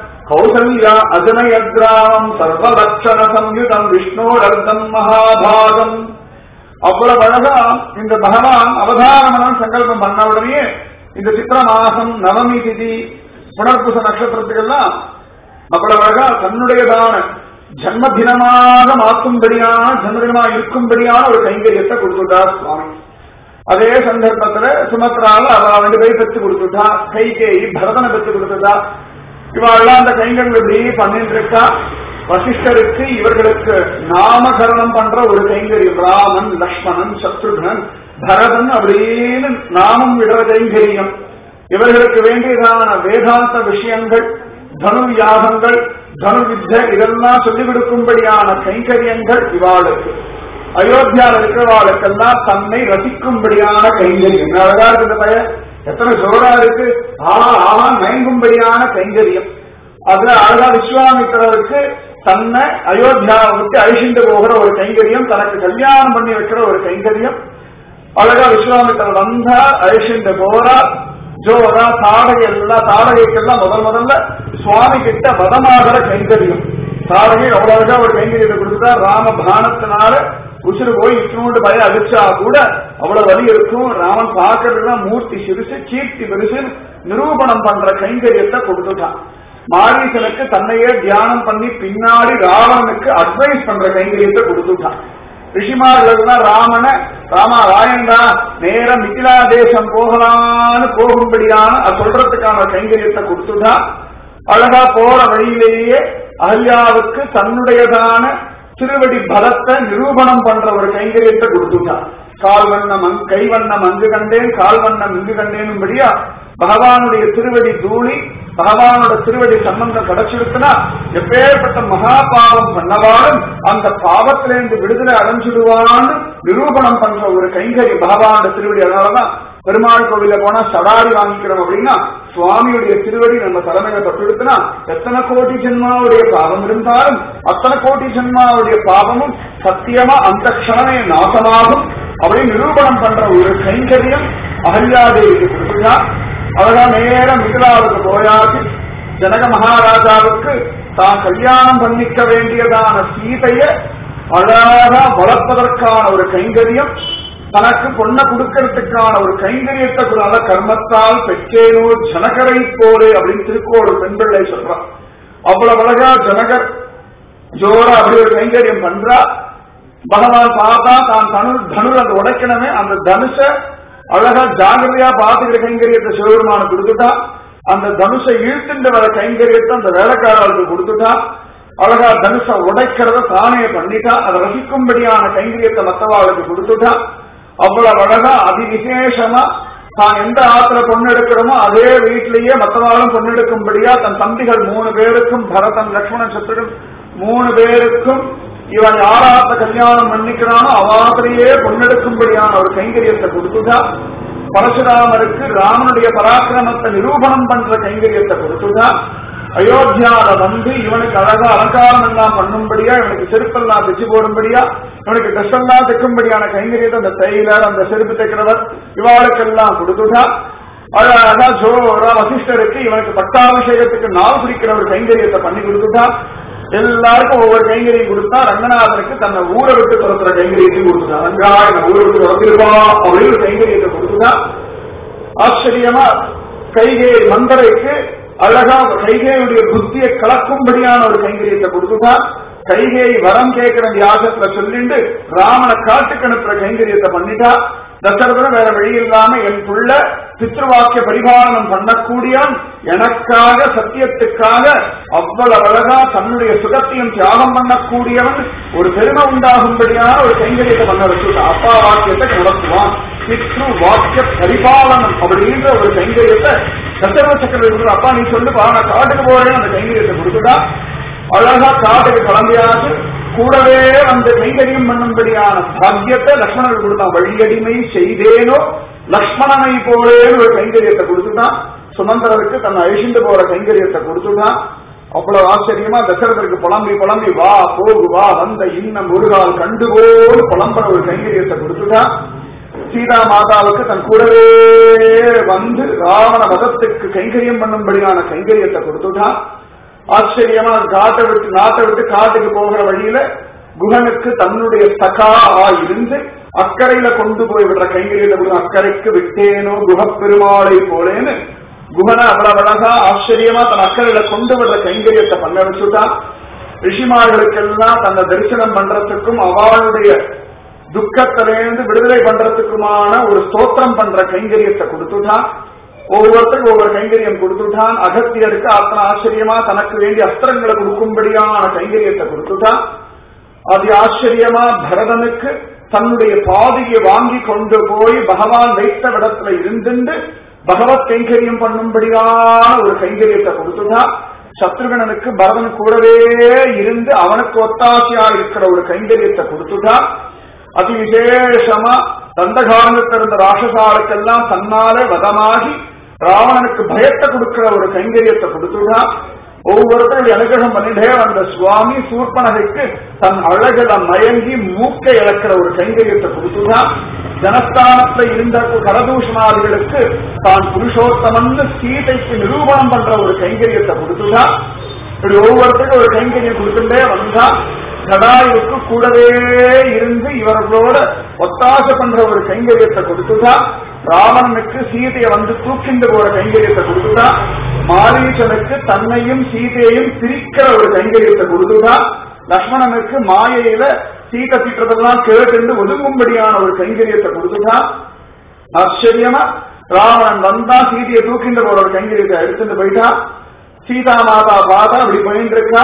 S1: கௌசல்யா அஜனயத்ராமம் சர்வலட்சண சம்யுதம் விஷ்ணோரர்த்தம் மகாபாகம் அவ்வளவு அழகா இந்த பகவான் அவதாரமனம் சங்கல்பம் பண்ண உடனே இந்த சித்திர மாசம் நவமி திதி புனர்புச நட்சத்திரத்துக்கெல்லாம் அவ்வளவு அழகா தன்னுடையதான ஜன்ம தினமாக மாற்றும்படியான ஜன்மதினமாக இருக்கும்படியான ஒரு கைங்கரியத்தை கொடுத்துட்டார் சுவாமி அதே சந்தர்ப்பத்துல சுமத்ரால அவ ரெண்டு பேரும் பெற்று கொடுத்துட்டா கைகேயி பரதனை பெற்று கொடுத்துட்டா இவாள்லாம் அந்த கைங்கங்கள் இப்படி பண்ணிட்டு இருக்கா வசிஷ்டருக்கு இவர்களுக்கு நாமகரணம் பண்ற ஒரு கைங்கரியம் ராமன் லக்ஷ்மணன் சத்ருகன் பரதன் அப்படின்னு நாமம் விடுற கைங்கரியம் இவர்களுக்கு வேண்டியதான வேதாந்த விஷயங்கள் தனு யாகங்கள் தனு வித்தை இதெல்லாம் சொல்லிக் கொடுக்கும்படியான கைங்கரியங்கள் இவாளுக்கு அயோத்தியாவில் இருக்கிறவாளுக்கெல்லாம் தன்னை ரசிக்கும்படியான கைங்கரியம் என்ன அழகா இருக்கு இந்த பையன் எத்தனை ஜோரா இருக்கு ஆஹா ஆஹா மயங்கும்படியான கைங்கரியம் அதுல அழகா விஸ்வாமித்திரருக்கு தன்னை அயோத்தியாவை விட்டு அழிச்சுட்டு போகிற ஒரு கைங்கரியம் தனக்கு கல்யாணம் பண்ணி வைக்கிற ஒரு கைங்கரியம் அழகா விஸ்வாமித்திரர் வந்தா அழிச்சுட்டு போறா ஜோரா தாடகை எல்லாம் தாடகைக்கெல்லாம் முதல் முதல்ல சுவாமி கிட்ட மதமாகிற கைங்கரியம் தாடகை அவ்வளவு அழகா ஒரு கைங்கரியத்தை கொடுத்தா ராம பானத்தினால உசுறு போய் இஷ்ணோண்டு பய அடிச்சா கூட அவ்வளவு வலி இருக்கும் ராமன் பார்க்கறதுலாம் மூர்த்தி சிறுசு கீர்த்தி பெருசு நிரூபணம் பண்ற கைங்கரியத்தை கொடுத்துட்டான் மாரீசனுக்கு தன்னையே தியானம் பண்ணி பின்னாடி ராவணனுக்கு அட்வைஸ் பண்ற கைங்கரியத்தை கொடுத்துட்டான் ரிஷிமார்களுக்குலாம் ராமனை ராமா ராயண்டா நேரம் மிथिला தேசம் போகலான்னு போகும்படியான அது சொல்றதுக்கான கைங்கரியத்தை கொடுத்துட்டா அழகா போற வழியிலேயே அஹல்யாவுக்கு தன்னுடையதான திருவடி பலத்தை நிரூபணம் பண்ற ஒரு கைங்கரியத்தை கொடுத்துட்டான் கால் வண்ணம் அங்கு கை வண்ணம் அங்கு கண்டேன் கால் வண்ணம் இங்கு கண்டேனும்படியா பகவானுடைய திருவடி தூளி பகவானோட திருவடி சம்பந்தம் கிடைச்சிருக்குன்னா எப்பேற்பட்ட மகா பாவம் பண்ணவாலும் அந்த பாவத்திலிருந்து விடுதலை அடைஞ்சிடுவான்னு நிரூபணம் பண்ற ஒரு கைங்கரி பகவானோட திருவடி அதனாலதான் பெருமாள் கோவில போனா சடாரி வாங்கிக்கிறோம் அப்படின்னா சுவாமியுடைய திருவடி நம்ம தலைமையில தொட்டுடுத்துனா எத்தனை கோடி ஜென்மாவுடைய பாவம் இருந்தாலும் அத்தனை கோடி ஜென்மாவுடைய பாவமும் சத்தியமா அந்த க்ஷணமே நாசமாகும் அப்படின்னு நிரூபணம் பண்ற ஒரு கைங்கரியம் அகல்யாதேவிக்கு கொடுத்துட்டா அவதான் நேரம் மிதிலாவுக்கு போயாச்சு ஜனக மகாராஜாவுக்கு தான் கல்யாணம் பண்ணிக்க வேண்டியதான சீதைய அழகா வளர்ப்பதற்கான ஒரு கைங்கரியம் தனக்கு பொண்ணை கொடுக்கறதுக்கான ஒரு கைங்கரியத்தை கூடாத கர்மத்தால் பெற்றேனோ ஜனகரை போலே அப்படின்னு திருக்கோடு பெண் பிள்ளை சொல்றான் அவ்வளவு அழகா ஜனகர் ஜோரா அப்படி ஒரு கைங்கரியம் பண்றா பகவான் பார்த்தா தான் தனு தனுர் அந்த உடைக்கணுமே அந்த தனுஷ அழகா ஜாகிரதையா பாத்துக்கிற கைங்கரியத்தை சிவபெருமான கொடுத்துட்டா அந்த தனுஷை இழுத்துட்டு வர கைங்கரியத்தை அந்த வேலைக்காரர்களுக்கு கொடுத்துட்டா அழகா தனுஷ உடைக்கிறத தானே பண்ணிட்டா அதை ரசிக்கும்படியான கைங்கரியத்தை மத்தவாளுக்கு கொடுத்துட்டா அவ்வளவு அழகா அதிவிசேஷமா தான் எந்த ஆத்துல பொண்ணு எடுக்கிறோமோ அதே வீட்டிலேயே மற்றவாளும் பொண்ணு எடுக்கும்படியா தன் தம்பிகள் மூணு பேருக்கும் பரதன் லக்ஷ்மணன் சத்துடன் மூணு பேருக்கும் இவன் யாராத்த கல்யாணம் பண்ணிக்கிறானோ அவாத்திலேயே பொண்ணெடுக்கும்படியான ஒரு கைங்கரியத்தை கொடுத்துட்டா பரசுராமருக்கு ராமனுடைய பராக்கிரமத்தை நிரூபணம் பண்ற கைங்கரியத்தை கொடுத்துட்டா அயோத்தியால வந்து இவனுக்கு அழகா அலங்காரம் எல்லாம் பண்ணும்படியா இவனுக்கு செருப்பெல்லாம் தைச்சு போடும்படியா இவனுக்கு ட்ரெஸ் எல்லாம் தைக்கும்படியான கைங்கரியத்தை அந்த டெய்லர் அந்த செருப்பு தைக்கிறவர் இவாளுக்கெல்லாம் கொடுத்துட்டா அழகா ஜோரா வசிஷ்டருக்கு இவனுக்கு பட்டாபிஷேகத்துக்கு நாள் குறிக்கிற ஒரு கைங்கரியத்தை பண்ணி கொடுத்துட்டா எல்லாருக்கும் ஒவ்வொரு கைங்கரியம் கொடுத்தா ரங்கநாதனுக்கு தன்னை ஊரை விட்டு துரத்துற கைங்கரியத்தையும் கொடுத்துட்டா ரங்கா என்ன ஊரை விட்டு துரத்திருப்பா அப்படின்னு ஒரு கைங்கரியத்தை கொடுத்துட்டா ஆச்சரியமா கைகே மந்தரைக்கு அழகா கைகேயுடைய புத்தியை கலக்கும்படியான ஒரு கைங்கரியத்தை கொடுத்துட்டா கைகேயை வரம் கேட்கிற யாகத்துல சொல்லிட்டு ராமனை காட்டுக்கு அனுப்புற கைங்கரியத்தை பண்ணிட்டா தசரதன் வேற வழி இல்லாம என் புள்ள பித்ருவாக்கிய பரிபாலனம் பண்ணக்கூடியவன் எனக்காக சத்தியத்துக்காக அவ்வளவு அழகா தன்னுடைய சுகத்தையும் தியாகம் பண்ணக்கூடியவன் ஒரு பெருமை உண்டாகும்படியான ஒரு கைங்கரியத்தை பண்ண வச்சுட்டான் அப்பா வாக்கியத்தை நடத்துவான் பித்ரு வாக்கிய பரிபாலனம் அப்படின்ற ஒரு கைங்கரியத்தை தசரத சக்கரவர்த்தி அப்பா நீ சொல்லுப்பா நான் காட்டுக்கு போறேன் அந்த கைங்கரியத்தை கொடுத்துட்டா அழகா காட்டுக்கு கிளம்பியாச்சு கூடவே அந்த கைங்கரியம் பண்ணும்படியான பாக்கியத்தை லக்ஷ்மணனுக்கு கொடுத்தான் வழியடிமை செய்தேனோ லக்ஷ்மணனை போலேன்னு ஒரு கைங்கரியத்தை கொடுத்துட்டான் சுமந்திரருக்கு தன்னை அழிந்து போற கைங்கரியத்தை கொடுத்துட்டான் அவ்வளவு ஆச்சரியமா தசரதற்கு புலம்பி புலம்பி வா போகு வா வந்த இன்னம் ஒரு கால் கண்டுபோல் புலம்புற ஒரு கைங்கரியத்தை கொடுத்துட்டான் சீதா மாதாவுக்கு தன் கூடவே வந்து ராவண வதத்துக்கு கைங்கரியம் பண்ணும்படியான கைங்கரியத்தை கொடுத்துட்டான் ஆச்சரியமா காட்டை விட்டு நாட்டை விட்டு காட்டுக்கு போகிற வழியில குகனுக்கு தன்னுடைய சகா இருந்து அக்கறையில கொண்டு போய் விடுற கைங்கரியத்தை கொடுங்க அக்கறைக்கு விட்டேனோ குகப்பெருமாளை போலேன்னு குகனை அவ்வளவு அழகா ஆச்சரியமா தன் அக்கறையில கொண்டு விடுற கைங்கரியத்தை பண்ண வச்சுட்டான் ரிஷிமார்களுக்கெல்லாம் தன்னை தரிசனம் பண்றதுக்கும் அவளுடைய துக்கத்திலேருந்து விடுதலை பண்றதுக்குமான ஒரு ஸ்தோத்திரம் பண்ற கைங்கரியத்தை கொடுத்துட்டான் ஒவ்வொருத்தருக்கும் ஒவ்வொரு கைங்கரியம் கொடுத்துட்டான் அகத்தியருக்கு அத்தனை ஆச்சரியமா தனக்கு வேண்டிய அஸ்திரங்களை கொடுக்கும்படியான கைங்கரியத்தை கொடுத்துட்டான் அது ஆச்சரியமா பரதனுக்கு தன்னுடைய பாதையை வாங்கி கொண்டு போய் பகவான் வைத்த இடத்துல இருந்துண்டு பகவத் கைங்கரியம் பண்ணும்படியான ஒரு கைங்கரியத்தை கொடுத்துட்டான் சத்ருகணனுக்கு பரதன் கூடவே இருந்து அவனுக்கு ஒத்தாசையா இருக்கிற ஒரு கைங்கரியத்தை கொடுத்துட்டான் அதி விசேஷமா தந்தகாரணத்தில் இருந்த ராட்சசாளுக்கெல்லாம் தன்னால வதமாகி ராவணனுக்கு பயத்தை கொடுக்கிற ஒரு கைங்கரியத்தை கொடுத்துட்டான் ஒவ்வொருத்தரும் அனுகிரகம் பண்ணிட்டே வந்த சுவாமி சூர்பனகைக்கு தன் அழகுல மயங்கி மூக்கை இழக்கிற ஒரு கைங்கரியத்தை கொடுத்துட்டான் ஜனஸ்தானத்துல இருந்த கரதூஷணாதிகளுக்கு தான் புருஷோத்தமன்னு சீதைக்கு நிரூபணம் பண்ற ஒரு கைங்கரியத்தை கொடுத்துட்டான் இப்படி ஒவ்வொருத்தருக்கும் ஒரு கைங்கரியம் கொடுத்துட்டே வந்தா கடாயுக்கு கூடவே இருந்து இவர்களோட ஒத்தாசை பண்ற ஒரு கைங்கரியத்தை கொடுத்துட்டா ராவணனுக்கு சீதையை வந்து தூக்கிண்டு போற கைங்கரியத்தை கொடுத்துட்டா மாரீசனுக்கு தன்னையும் சீதையையும் பிரிக்கிற ஒரு கைங்கரியத்தை கொடுத்துட்டா லக்ஷ்மணனுக்கு மாயையில சீதை திட்டத்தெல்லாம் கேட்டு ஒதுங்கும்படியான ஒரு கைங்கரியத்தை கொடுத்துட்டா ஆச்சரியமா ராவணன் வந்தா சீதையை தூக்கிண்டு போற ஒரு கைங்கரியத்தை எடுத்துட்டு போயிட்டா சீதா மாதா பார்த்தா அப்படி போயிட்டு இருக்கா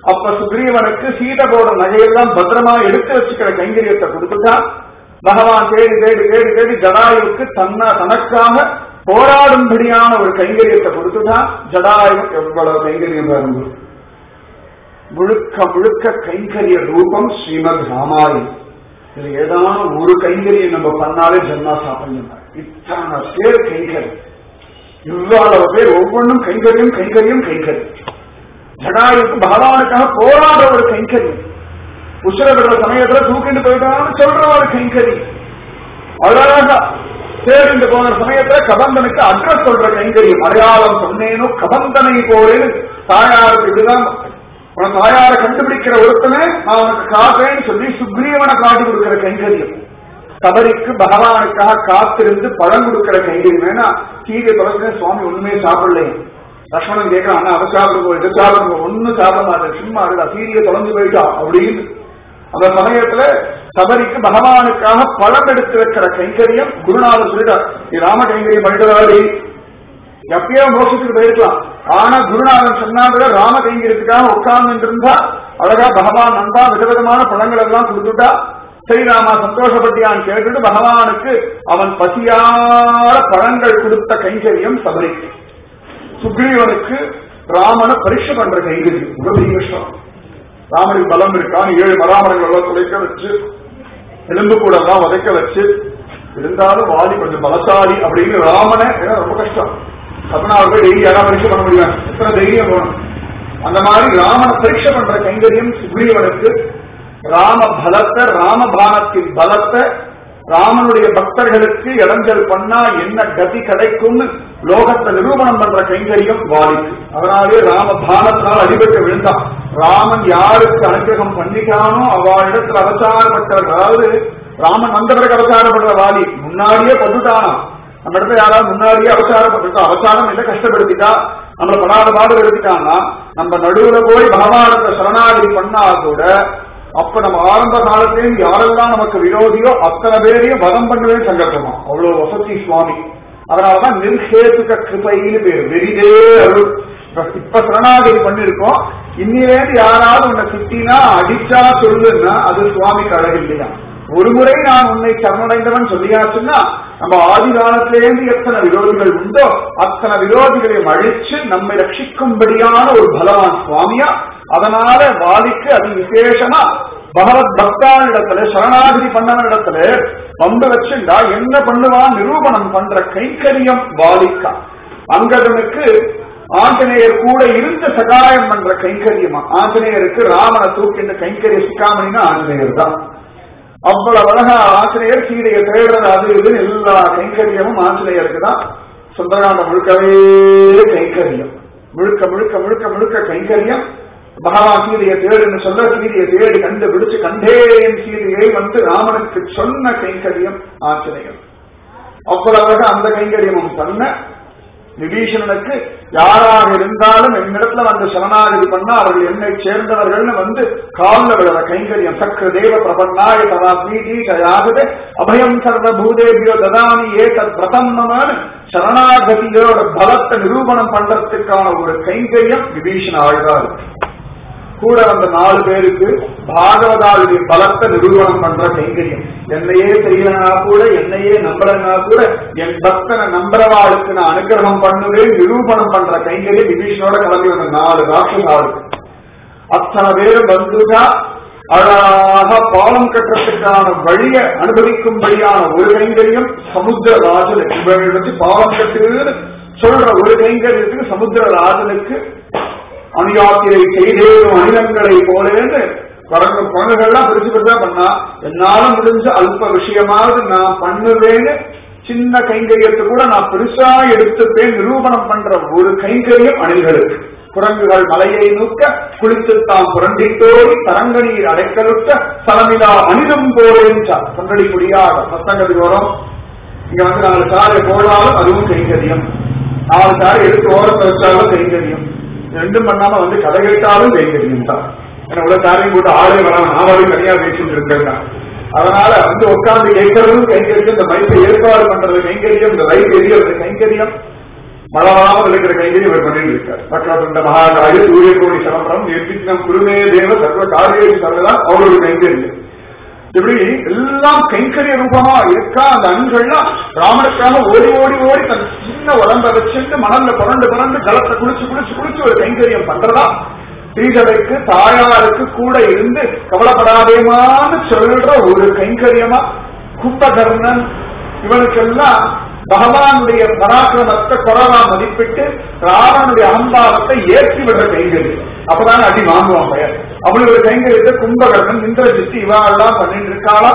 S1: அப்ப சுக்ரீவனுக்கு சீதை போட நகையெல்லாம் பத்திரமா எடுத்து வச்சுக்கிற கைங்கரியத்தை கொடுத்துட்டா பகவான் தேடி தேடி தேடி தேடி ஜடாயுவுக்கு தன்ன தனக்காக போராடும்படியான ஒரு கைங்கரியத்தை கொடுத்துட்டா ஜடாயு எவ்வளவு கைங்கரியம் பாருங்க முழுக்க முழுக்க கைங்கரிய ரூபம் ஸ்ரீமத் ராமாயணம் இதுல ஏதான ஒரு கைங்கரியம் நம்ம பண்ணாலே ஜென்மா சாப்பிடணும் இத்தனை பேர் கைங்கரி இவ்வளவு பேர் ஒவ்வொன்றும் கைங்கரியம் கைங்கரியம் கைங்கரியம் ஜடாயுக்கு பகவானுக்காக போராடுற ஒரு கைங்கரியம் உசுர விடுற சமயத்துல தூக்கிட்டு போயிட்டான்னு சொல்ற ஒரு கைங்கரியம் அழகா தேடிண்டு போன சமயத்துல கபந்தனுக்கு அட்ரஸ் சொல்ற கைங்கரியம் அடையாளம் சொன்னேனோ கபந்தனை போலேன்னு தாயாருக்கு இதுதான் உன தாயார கண்டுபிடிக்கிற ஒருத்தனை நான் உனக்கு காப்பேன்னு சொல்லி சுக்ரீவனை காட்டி கொடுக்கிற கைங்கரியம் சபரிக்கு பகவானுக்காக காத்திருந்து பழம் கொடுக்கிற கைங்கரியம் ஏன்னா கீழே தொலைச்சு சுவாமி ஒண்ணுமே சாப்பிடலையே லக்ஷ்மணன் கேட்கிறான் அண்ணா அதை சாப்பிடுங்க இதை சாப்பிடுங்க ஒன்னும் சாப்பிட மாட்டேன் சும்மா இருக்கா சீரிய தொலைஞ்சு போயிட்டா அப்படின்னு அந்த சமயத்துல சபரிக்கு பகவானுக்காக பழம் எடுத்து வைக்கிற கைங்கரியம் குருநாதர் சொல்லிட்டார் நீ ராம கைங்கரியம் பண்ணிட்டதாடி எப்பயோ மோசத்துக்கு போயிருக்கலாம் ஆனா குருநாதன் சொன்னாங்க ராம கைங்கரியத்துக்காக உட்கார்ந்து இருந்தா அழகா பகவான் நந்தா விதவிதமான பழங்கள் எல்லாம் கொடுத்துட்டா ஸ்ரீராமா சந்தோஷப்பட்டியான்னு கேட்டுட்டு பகவானுக்கு அவன் பசியார பழங்கள் கொடுத்த கைங்கரியம் சபரிக்கு சுக்ரீவனுக்கு ராமனை பரீட்சை பண்ற கைங்கரியம் ரொம்ப பெரிய விஷயம் ராமனுக்கு பலம் இருக்கான் ஏழு மராமரங்கள் எல்லாம் துளைக்க வச்சு எலும்பு கூட எல்லாம் உதைக்க வச்சு இருந்தாலும் வாலி கொஞ்சம் பலசாலி அப்படின்னு ராமனை ஏன்னா ரொம்ப கஷ்டம் பதினாறு பேர் டெய்லி யாரா பரீட்சை பண்ண முடியும் எத்தனை தைரியம் வேணும் அந்த மாதிரி ராமனை பரீட்சை பண்ற கைங்கரியம் சுக்ரீவனுக்கு ராம பலத்தை ராமபானத்தின் பலத்தை ராமனுடைய பக்தர்களுக்கு இடைஞ்சல் பண்ணா என்ன கதி கிடைக்கும்னு லோகத்தை நிரூபணம் பண்ற கைங்கரியம் வாலிக்கு அதனாலே ராம பானத்தினால் அடிபட்டு விழுந்தான் ராமன் யாருக்கு அனுகிரகம் பண்ணிட்டானோ அவளிடத்தில் அவசாரப்பட்டவர் அதாவது ராமன் வந்த பிறகு அவசாரப்படுற வாலி முன்னாடியே கொண்டுட்டானா நம்ம இடத்துல யாராவது முன்னாடியே அவசாரப்பட்டுட்டா அவசாரம் இல்லை கஷ்டப்படுத்திட்டா நம்மள படாத பாடு எடுத்துட்டான்னா நம்ம நடுவுல போய் பகவானத்தை சரணாகதி பண்ணா கூட அப்ப நம்ம ஆரம்ப காலத்திலேயும் யாரெல்லாம் நமக்கு விரோதியோ அத்தனை பேரையும் வதம் பண்ணுவேன் சங்கல்பமா அவ்வளவு வசதி சுவாமி அதனாலதான் நிர்ஹேதுக கிருபைன்னு பேரு வெறிதே அருள் இப்ப சரணாகதி பண்ணிருக்கோம் இன்னிலேருந்து யாராவது உன்னை சுத்தினா அடிச்சா சொல்லுன்னா அது சுவாமிக்கு அழகு இல்லையா ஒரு முறை நான் உன்னை சரணடைந்தவன் சொல்லியாச்சுன்னா நம்ம ஆதி காலத்திலேருந்து எத்தனை விரோதிகள் உண்டோ அத்தனை விரோதிகளையும் அழிச்சு நம்மை ரட்சிக்கும்படியான ஒரு பலவான் சுவாமியா அதனால வாலிக்கு அது விசேஷமா பகவத் பக்தானிடத்துல சரணாகதி பண்ணவனிடத்துல வந்து வச்சுண்டா என்ன பண்ணுவான் நிரூபணம் பண்ற கைக்கரியம் வாலிக்கா அங்கதனுக்கு ஆஞ்சநேயர் கூட இருந்து சகாயம் பண்ற கைங்கரியமா ஆஞ்சநேயருக்கு ராமனை தூக்கின்ற கைங்கரிய சிக்காமணினா ஆஞ்சநேயர் தான் அவ்வளவு அழகா ஆசிரியர் சீதையை தேடுறது அது இதுன்னு எல்லா கைங்கரியமும் ஆசிரியருக்கு தான் சுந்தரகாண்டம் முழுக்கவே கைங்கரியம் முழுக்க முழுக்க முழுக்க முழுக்க கைங்கரியம் பகவான் சீதையை தேடுன்னு சொல்ல சீதையை தேடி கண்டுபிடிச்சு கண்டேன் சீதையை வந்து ராமனுக்கு சொன்ன கைங்கரியம் ஆச்சரியம் அவ்வளவு அந்த கைங்கரியமும் சொன்ன விபீஷணனுக்கு யாராக இருந்தாலும் என்னிடத்துல வந்து சரணாகதி பண்ணா அவர்கள் என்னை சேர்ந்தவர்கள்னு வந்து காலில் விழுற கைங்கரியம் சக்கர தேவ பிரபன்னாய ததா ஸ்ரீடீகயாகதே அபயம் சர்வ பூதேபியோ ததாமி ஏதத் பிரதம்மமான சரணாகதியோட பலத்தை நிரூபணம் பண்றதுக்கான ஒரு கைங்கரியம் விபீஷண ஆழ்வார் கூட வந்த நாலு பேருக்கு பாகவதாவுடைய பலத்தை நிரூபணம் பண்ற கைங்கரியம் என்னையே தெரியலனா கூட என்னையே நம்பலனா கூட என் பக்தனை நம்புறவாளுக்கு நான் அனுகிரகம் பண்ணுவேன் நிரூபணம் பண்ற கைங்கரியம் விபீஷனோட கிளம்பி வந்த நாலு ராட்சசாவுக்கு அத்தனை பேரும் வந்துட்டா அழகாக பாலம் கட்டுறதுக்கான வழியை அனுபவிக்கும்படியான ஒரு கைங்கரியம் சமுத்திரராஜனுக்கு இவர்கள் வச்சு பாலம் கட்டுன்னு சொல்ற ஒரு கைங்கரியத்துக்கு சமுத்திரராஜனுக்கு அணுயாத்திரை செய்தேனும் அணிலங்களை போலேன்னு குரங்கு குரங்குகள்லாம் பெருசு பெருசா பண்ணா என்னால முடிஞ்ச அல்ப விஷயமாவது நான் பண்ணுவேன்னு சின்ன கைங்கரியத்தை கூட நான் பெருசா எடுத்துப்பேன் நிரூபணம் பண்ற ஒரு கைங்கரியம் அணில்களுக்கு குரங்குகள் மலையை நூக்க குளித்து தாம் புரண்டித்தோடி தரங்க நீர் அடைக்கலுட்ட சலமிலா அணிலும் போலேன்றார் சங்கடி முடியாத சத்தங்கத்துக்கு வரும் இங்க வந்து நாலு சாலை போடாலும் அதுவும் கைங்கரியம் நாலு சாலை எடுத்து ஓரத்தை வச்சாலும் கைங்கரியம் ரெண்டும் பண்ணாம வந்து கதை கேட்டாலும் கைங்கரியம் தான் ஏன்னா உள்ள காரியம் போட்டு ஆளே வராம நாவாவே தனியா பேசிட்டு இருக்கேன் அதனால வந்து உட்கார்ந்து கேட்கறதும் கைங்கரியம் இந்த மைப்பை ஏற்பாடு பண்றது கைங்கரியம் இந்த லைட் எரியறது கைங்கரியம் மழவராமல் இருக்கிற கைங்கரியம் இவர் பண்ணிட்டு இருக்கார் வக்ரதுண்ட மகாகாய சூரிய கோடி சமபரம் நிர்விக்னம் குருமே தேவ சர்வ காரிய சர்வதா அவரோட கைங்கரியம் இப்படி எல்லாம் கைங்கரிய ரூபமா இருக்கா அந்த அண்கள்லாம் ராமனுக்காக ஓடி ஓடி ஓடி தன் சின்ன உடம்ப வச்சுட்டு மணல்ல புரண்டு புரண்டு ஜலத்தை குளிச்சு குளிச்சு குளிச்சு ஒரு கைங்கரியம் பண்றதா ஸ்ரீகளுக்கு தாயாருக்கு கூட இருந்து கவலைப்படாதேமான்னு சொல்ற ஒரு கைங்கரியமா கும்பகர்ணன் இவனுக்கெல்லாம் பகவானுடைய பராக்கிரமத்தை குறவா மதிப்பிட்டு ராவனுடைய அகம்பாவத்தை ஏற்றி விடுற கைங்கரியம் அப்பதான் அடி வாங்குவான் பெயர் அவளுடைய கைங்கரியத்தை கும்பகர்ணன் இந்திரஜித்து இவா எல்லாம் பண்ணிட்டு இருக்காளா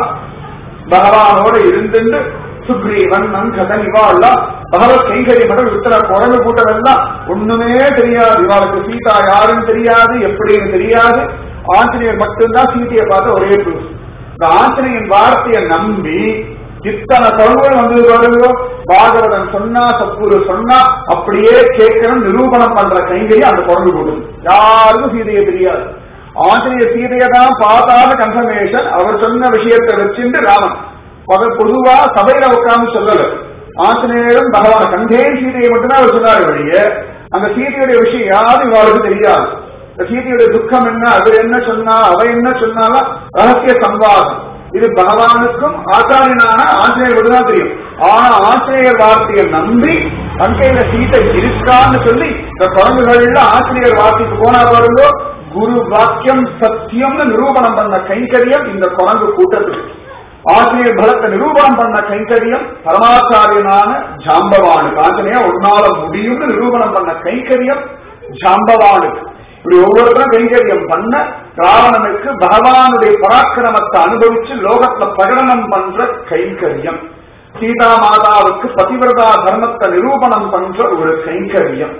S1: பகவானோட இருந்துட்டு சுக்ரீவன் நங்கதன் இவா எல்லாம் பகவத் கைங்கரியம் மட்டும் இத்தனை குரங்கு கூட்டம் எல்லாம் ஒண்ணுமே தெரியாது இவாளுக்கு சீதா யாருன்னு தெரியாது எப்படின்னு தெரியாது ஆஞ்சநேயர் மட்டும்தான் சீதையை பார்த்த ஒரே புருஷ் இந்த ஆஞ்சநேயன் வார்த்தையை நம்பி இத்தனை குரங்குகள் வந்தது பாருங்க பாகவதன் சொன்னா சத்குரு சொன்னா அப்படியே கேட்கணும் நிரூபணம் பண்ற கைங்கரியம் அந்த குரங்கு கூட்டம் யாருக்கும் சீதையை தெரியாது ஆஞ்சநேயர் சீதையை தான் பார்த்தாத கன்ஃபர்மேஷன் அவர் சொன்ன விஷயத்தை வச்சுட்டு ராமன் பக- பொதுவா சபையில உட்கார்ந்து சொல்லல ஆஞ்சநேயரும் பகவான் கண்டேன் சீதையை மட்டும்தான் அவர் சொன்னார் வழிய அந்த சீதையுடைய விஷயம் யாரும் இவளுக்கு தெரியாது இந்த சீதையுடைய துக்கம் என்ன அது என்ன சொன்னா அவ என்ன சொன்னாலும் ரகசிய சம்வாதம் இது பகவானுக்கும் ஆச்சாரியனான ஆஞ்சநேயர் தான் தெரியும் ஆனா ஆஞ்சநேயர் வார்த்தையை நம்பி அங்கையில சீதை இருக்கான்னு சொல்லி இந்த குரங்குகள்ல ஆசிரியர் வார்த்தைக்கு போனா பாருங்க குரு வாக்கியம் சத்தியம்னு நிரூபணம் பண்ண கைங்கரியம் இந்த குரங்கு கூட்டத்துக்கு ஆசிரியர் பலத்தை நிரூபணம் பண்ண கைங்கரியம் பரமாச்சாரியனான ஜாம்பவானுக்கு ஆஞ்சநேயா உன்னால முடியும்னு நிரூபணம் பண்ண கைங்கரியம் ஜாம்பவானுக்கு இப்படி ஒவ்வொருத்தரும் கைங்கரியம் பண்ண ராவணனுக்கு பகவானுடைய பராக்கிரமத்தை அனுபவிச்சு லோகத்துல பிரகடனம் பண்ற கைங்கரியம் சீதா மாதாவுக்கு பதிவிரதா தர்மத்தை நிரூபணம் பண்ற ஒரு கைங்கரியம்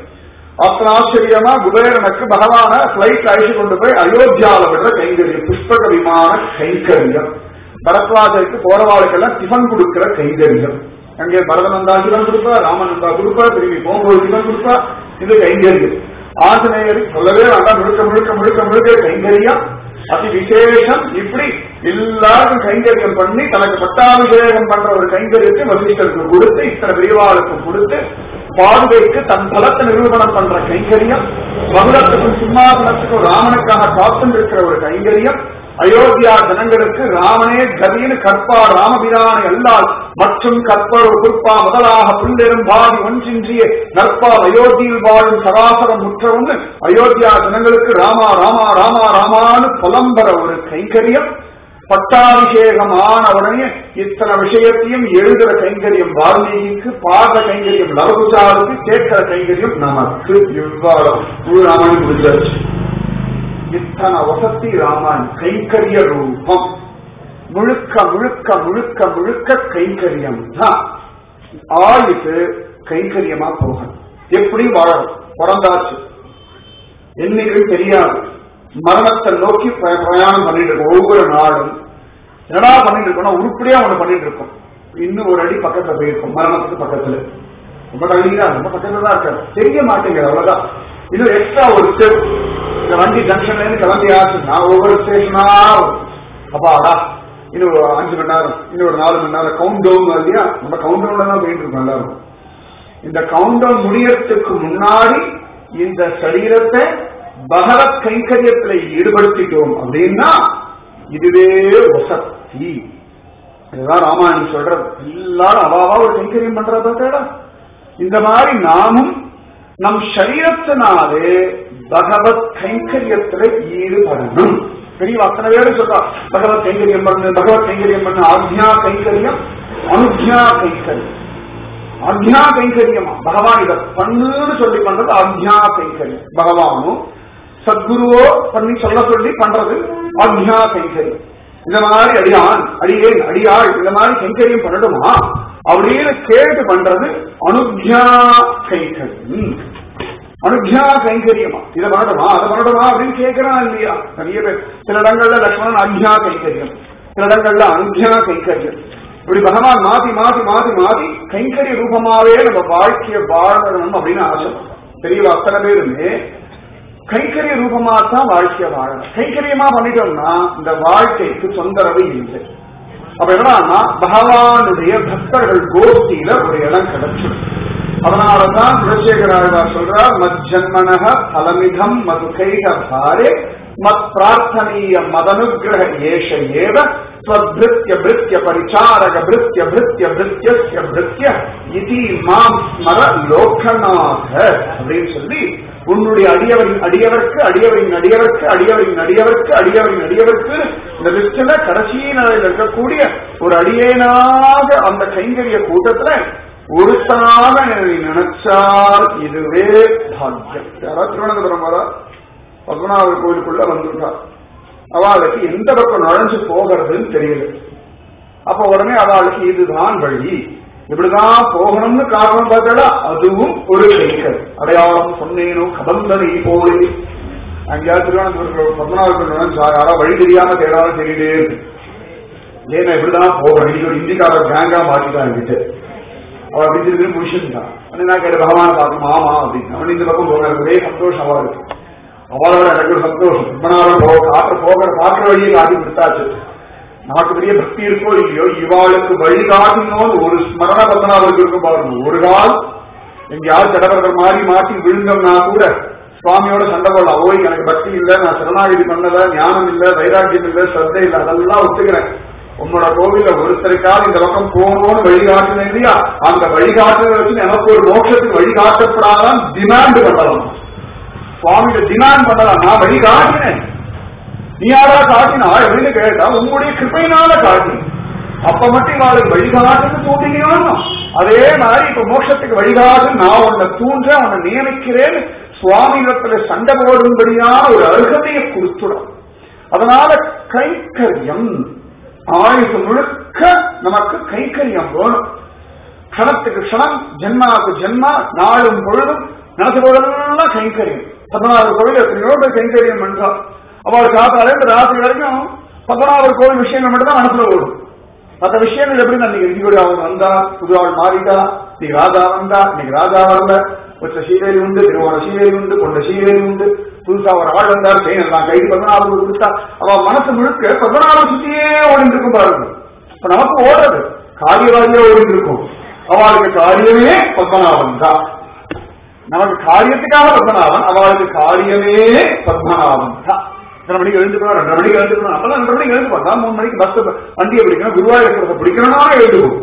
S1: ஆச்சரியமா குபேரனுக்கு பகவான பிளைட் அழைச்சு கொண்டு போய் அயோத்தியால விடுற கைங்கரியம் புஷ்பக விமான கைங்கரியம் பரத்வாஜருக்கு போறவாளுக்கெல்லாம் டிஃபன் கொடுக்கிற கைங்கரியம் அங்கே பரதன் வந்தா டிஃபன் கொடுப்பா ராமன் வந்தா கொடுப்பா திரும்பி போகும்போது டிஃபன் கொடுப்பா இது கைங்கரியம் ஆஞ்சநேயர் சொல்லவே வேண்டாம் முழுக்க முழுக்க முழுக்க முழுக்க கைங்கரியம் அதி விசேஷம் இப்படி எல்லாருக்கும் கைங்கரியம் பண்ணி தனக்கு பட்டாபிஷேகம் பண்ற ஒரு கைங்கரியத்தை வசிஷ்டருக்கு கொடுத்து இத்தனை பெரியவாளுக்கு கொடுத்து பாதுகைக்கு தன் பலத்தை நிரூபணம் பண்ற கைங்கரியம் மகுடத்துக்கும் சிம்மாசனத்துக்கும் ராமனுக்காக காத்தும் இருக்கிற ஒரு கைங்கரியம் அயோத்தியா ஜனங்களுக்கு ராமனே கதின்னு கற்பா ராமபிரானை அல்லால் மற்றும் கற்பரோ குற்பா முதலாக புல்லெரும் பாதி ஒன்றின்றிய நற்பால் அயோத்தியில் வாழும் சராசரம் முற்றவுன்னு அயோத்தியா ஜனங்களுக்கு ராமா ராமா ராமா ராமான்னு புலம்பர ஒரு கைங்கரியம் பட்டாபிஷேகம் ஆனவுடனே இத்தனை விஷயத்தையும் எழுதுற கைங்கரியம் வால்மீகிக்கு பாடுற கைங்கரியம் லவகுசாருக்கு கேட்கிற கைங்கரியம் நமக்கு இவ்வாறு முழு ராமாயணம் முடிஞ்சாச்சு இத்தனை வசதி ராமாயண் கைங்கரிய ரூபம் முழுக்க முழுக்க முழுக்க முழுக்க கைங்கரியம் தான் ஆயுது கைங்கரியமா போகணும் எப்படி வாழணும் பிறந்தாச்சு என்னைக்கும் தெரியாது மரணத்தை நோக்கி ப- பிரயாணம் பண்ணிட்டு இருக்கோம் ஒவ்வொரு நாளும் என்னடா பண்ணிட்டு இருக்கோம்னா உருப்படியா ஒண்ணு பண்ணிட்டு இருக்கோம் இன்னும் ஒரு அடி பக்கத்துல போயிருக்கோம் மரணத்துக்கு பக்கத்துல ரொம்ப தள்ளிங்களா ரொம்ப பக்கத்துல தான் இருக்காரு தெரிய மாட்டேங்குது அவ்வளவுதான் இது எக்ஸ்ட்ரா ஒரு ஸ்டெப் இந்த வண்டி ஜங்ஷன்ல இருந்து கிளம்பி ஆச்சுன்னா ஒவ்வொரு ஸ்டேஷனா அப்பாடா இன்னும் ஒரு அஞ்சு மணி நேரம் இன்னும் ஒரு நாலு மணி நேரம் கவுண்ட் டவுன் இல்லையா நம்ம கவுண்ட் டவுன்ல தான் போயிட்டு இருக்கோம் எல்லாரும் இந்த கவுண்ட் டவுன் முடியறதுக்கு முன்னாடி இந்த சரீரத்தை பகவத் கைங்கரியத்துல ஈடுபடுத்திட்டோம் அப்படின்னா இதுவே வசதி இதுதான் ராமாயணம் சொல்றது எல்லாரும் அவாவா ஒரு கைங்கரியம் பண்றத பார்த்தா இந்த மாதிரி நாமும் நம் சரீரத்தினாலே பகவத் கைங்கரியத்துல ஈடுபடணும் பெரிய அத்தனை பேரும் சொல்றா பகவத் கைங்கரியம் பண்ணு பகவத் கைங்கரியம் பண்ணு ஆக்ஞா கைங்கரியம் அனுஜ்ஞா கைங்கரியம் ஆக்ஞா கைங்கரியமா பகவான் இதை பண்ணுன்னு சொல்லி பண்றது ஆக்ஞா கைங்கரியம் பகவானும் சத்குருவோ பண்ணி சொல்ல சொல்லி பண்றது ஆக்ஞா கைங்கரியம் இந்த மாதிரி அடியான் அடியேன் அடியாள் இந்த மாதிரி கைங்கரியம் பண்ணணுமா அப்படின்னு கேட்டு பண்றது அனுஜ்ஞா கைங்கரியம் அனுஜ்ஞா கைங்கரியமா இதை பண்ணணுமா அதை பண்ணணுமா அப்படின்னு கேட்கிறான் இல்லையா நிறைய பேர் சில இடங்கள்ல லக்ஷ்மணன் அக்ஞா கைங்கரியம் சில இடங்கள்ல அனுஜ்ஞா கைங்கரியம் இப்படி பகவான் மாத்தி மாத்தி மாத்தி மாத்தி கைங்கரிய ரூபமாவே நம்ம வாழ்க்கைய வாழணும் அப்படின்னு ஆசைப்படுறோம் பெரிய அத்தனை பேருமே கைங்கரிய ரூபமா தான் வாழ்க்கைய வாழணும் கைங்கரியமா பண்ணிட்டோம்னா இந்த வாழ்க்கைக்கு தொந்தரவு இல்லை அப்ப என்னன்னா பகவானுடைய பக்தர்கள் கோஷ்டியில ஒரு இடம் கிடைச்சிடும் அதனாலதான் குலசேகர ஆழ்வார் சொல்றார் மஜ்ஜன்மனக பலமிதம் மதுகைக பாரே மத் பிரார்த்தனீய மதனுகிரக ஏஷ ஏவ ஸ்வத்ருத்ய பிருத்ய பரிச்சாரக பிருத்ய பிருத்ய பிருத்யஸ்ய பிருத்ய இதி மாம் ஸ்மர லோகநாத அப்படின்னு சொல்லி உன்னுடைய அடியவரின் அடியவர்க்கு அடியவரின் அடியவர்க்கு அடியவரின் அடியவர்க்கு அடியவரின் அடியவர்க்கு இந்த லிஸ்ட்ல கடைசி நிலையில் இருக்கக்கூடிய ஒரு அடியேனாக அந்த கைங்கரிய கூட்டத்துல ஒருத்தனாக என்னை நினைச்சால் இதுவே பாக்கியம் யாராவது திருவனந்தபுரம் வரா பத்மநாபர் கோயிலுக்குள்ள வந்துட்டார் அவளுக்கு எந்த பக்கம் நுழைஞ்சு போகிறதுன்னு தெரியல அப்ப உடனே அவளுக்கு இதுதான் வழி இப்படிதான் போகணும்னு காரணம் பார்த்தா அதுவும் ஒரு கைகள் அடையாளம் சொன்னேனோ கதந்தனை போலே அங்கேயாவது திருவனந்தபுரத்தில் பத்மநாபர் நுழைஞ்சா யாரா வழி தெரியாம தேடாலும் தெரியலே ஏன்னா இப்படிதான் போகணும் இன்னைக்கு ஒரு இந்திக்கார கேங்கா மாட்டிட்டான் என்கிட்ட அவ அப்படி திரும்பி முடிச்சுட்டான் நான் கேட்ட பகவான பார்க்கணும் ஆமா அப்படின்னு அவன் இந்த பக்கம் போக ஒரே சந்தோஷம் அவா இருக்கு அவளோட எனக்கு ஒரு சந்தோஷம் பத்மநாபன் போ காற்று போகிற பார்க்கிற வழியை காட்டி விட்டாச்சு நமக்கு பெரிய பக்தி இருக்கோ இல்லையோ இவாளுக்கு வழிகாட்டினோன்னு ஒரு ஸ்மரண பத்மநாபருக்கு இருக்கும் பாருங்க ஒரு கால் எங்கேயாவது கடற்கரை மாறி மாட்டி விழுந்தோம்னா கூட சுவாமியோட சண்டை போடலாம் ஓய் எனக்கு பக்தி இல்ல நான் சரணாகிதி பண்ணல ஞானம் இல்ல வைராக்கியம் இல்ல ஸ்ரத்தை இல்ல அதெல்லாம் ஒத்துக்கிறேன் உன்னோட கோவில ஒருத்தருக்காக இந்த பக்கம் போகணும்னு வழிகாட்டுன இல்லையா அந்த வழிகாட்டுறத வச்சு எனக்கு ஒரு மோட்சத்துக்கு வழிகாட்டப்படாதான் டிமாண்ட் பண்ணலாம் சுவாமிகிட்ட டிமாண்ட் பண்ணலாம் நான் வழிகாட்டினேன் நீ யாரா காட்டினா அப்படின்னு கேட்டா உங்களுடைய கிருப்பையினால காட்டி அப்ப மட்டும் இவாளுக்கு வழிகாட்டுன்னு தூண்டினோம் அதே மாதிரி இப்ப மோட்சத்துக்கு வழிகாட்டு நான் உன்னை தூண்ற உன்னை நியமிக்கிறேன் சுவாமியிடத்துல சண்டை போடும்படியான ஒரு அருகதையை கொடுத்துடும் அதனால கைக்கரியம் ஆயுசு முழுக்க நமக்கு கைக்கரியம் வேணும் க்ஷணத்துக்கு க்ஷணம் ஜென்மாவுக்கு ஜென்மா நாளும் பொழுதும் நினைச்ச போதெல்லாம் கைங்கரியம் பதினாறு கோவில் எத்தனையோ பேர் கைங்கரியம் பண்றான் அவள் காத்தாலே இந்த ராத்திரி வரைக்கும் பதினாறு கோவில் விஷயங்கள் மட்டும் தான் மனசுல ஓடும் மற்ற விஷயங்கள் எப்படி இன்னைக்கு இடிகுடி அவன் வந்தா புது அவள் மாறிட்டா நீ ராஜா வந்தா இன்னைக்கு ராஜா வரல ஒற்ற சீவேலி உண்டு திருவோண சீவேலி உண்டு கொண்ட சீவேலி உண்டு புதுசா ஒரு ஆள் வந்தார் செயின் எல்லாம் கைது பதினாறு கொடுத்தா அவ மனசு முழுக்க பதினாறு சுத்தியே ஓடிட்டு இருக்கும் பாருங்க இப்ப நமக்கு ஓடுறது காரியவாதியா ஓடிட்டு இருக்கும் அவளுக்கு காரியமே பத்மநாபன் தான் நமக்கு காரியத்துக்காக பத்மநாபன் அவளுக்கு காரியமே பத்மநாபன் தான் ரெண்டு மணிக்கு எழுந்துக்கணும் ரெண்டு மணிக்கு எழுந்துக்கணும் அப்பதான் ரெண்டு மணிக்கு எழுந்து பார்த்தா மூணு மணிக்கு பஸ் வண்டியை பிடிக்கணும் குருவாயூர் பிடிக்கணும்னா எழுதுவோம்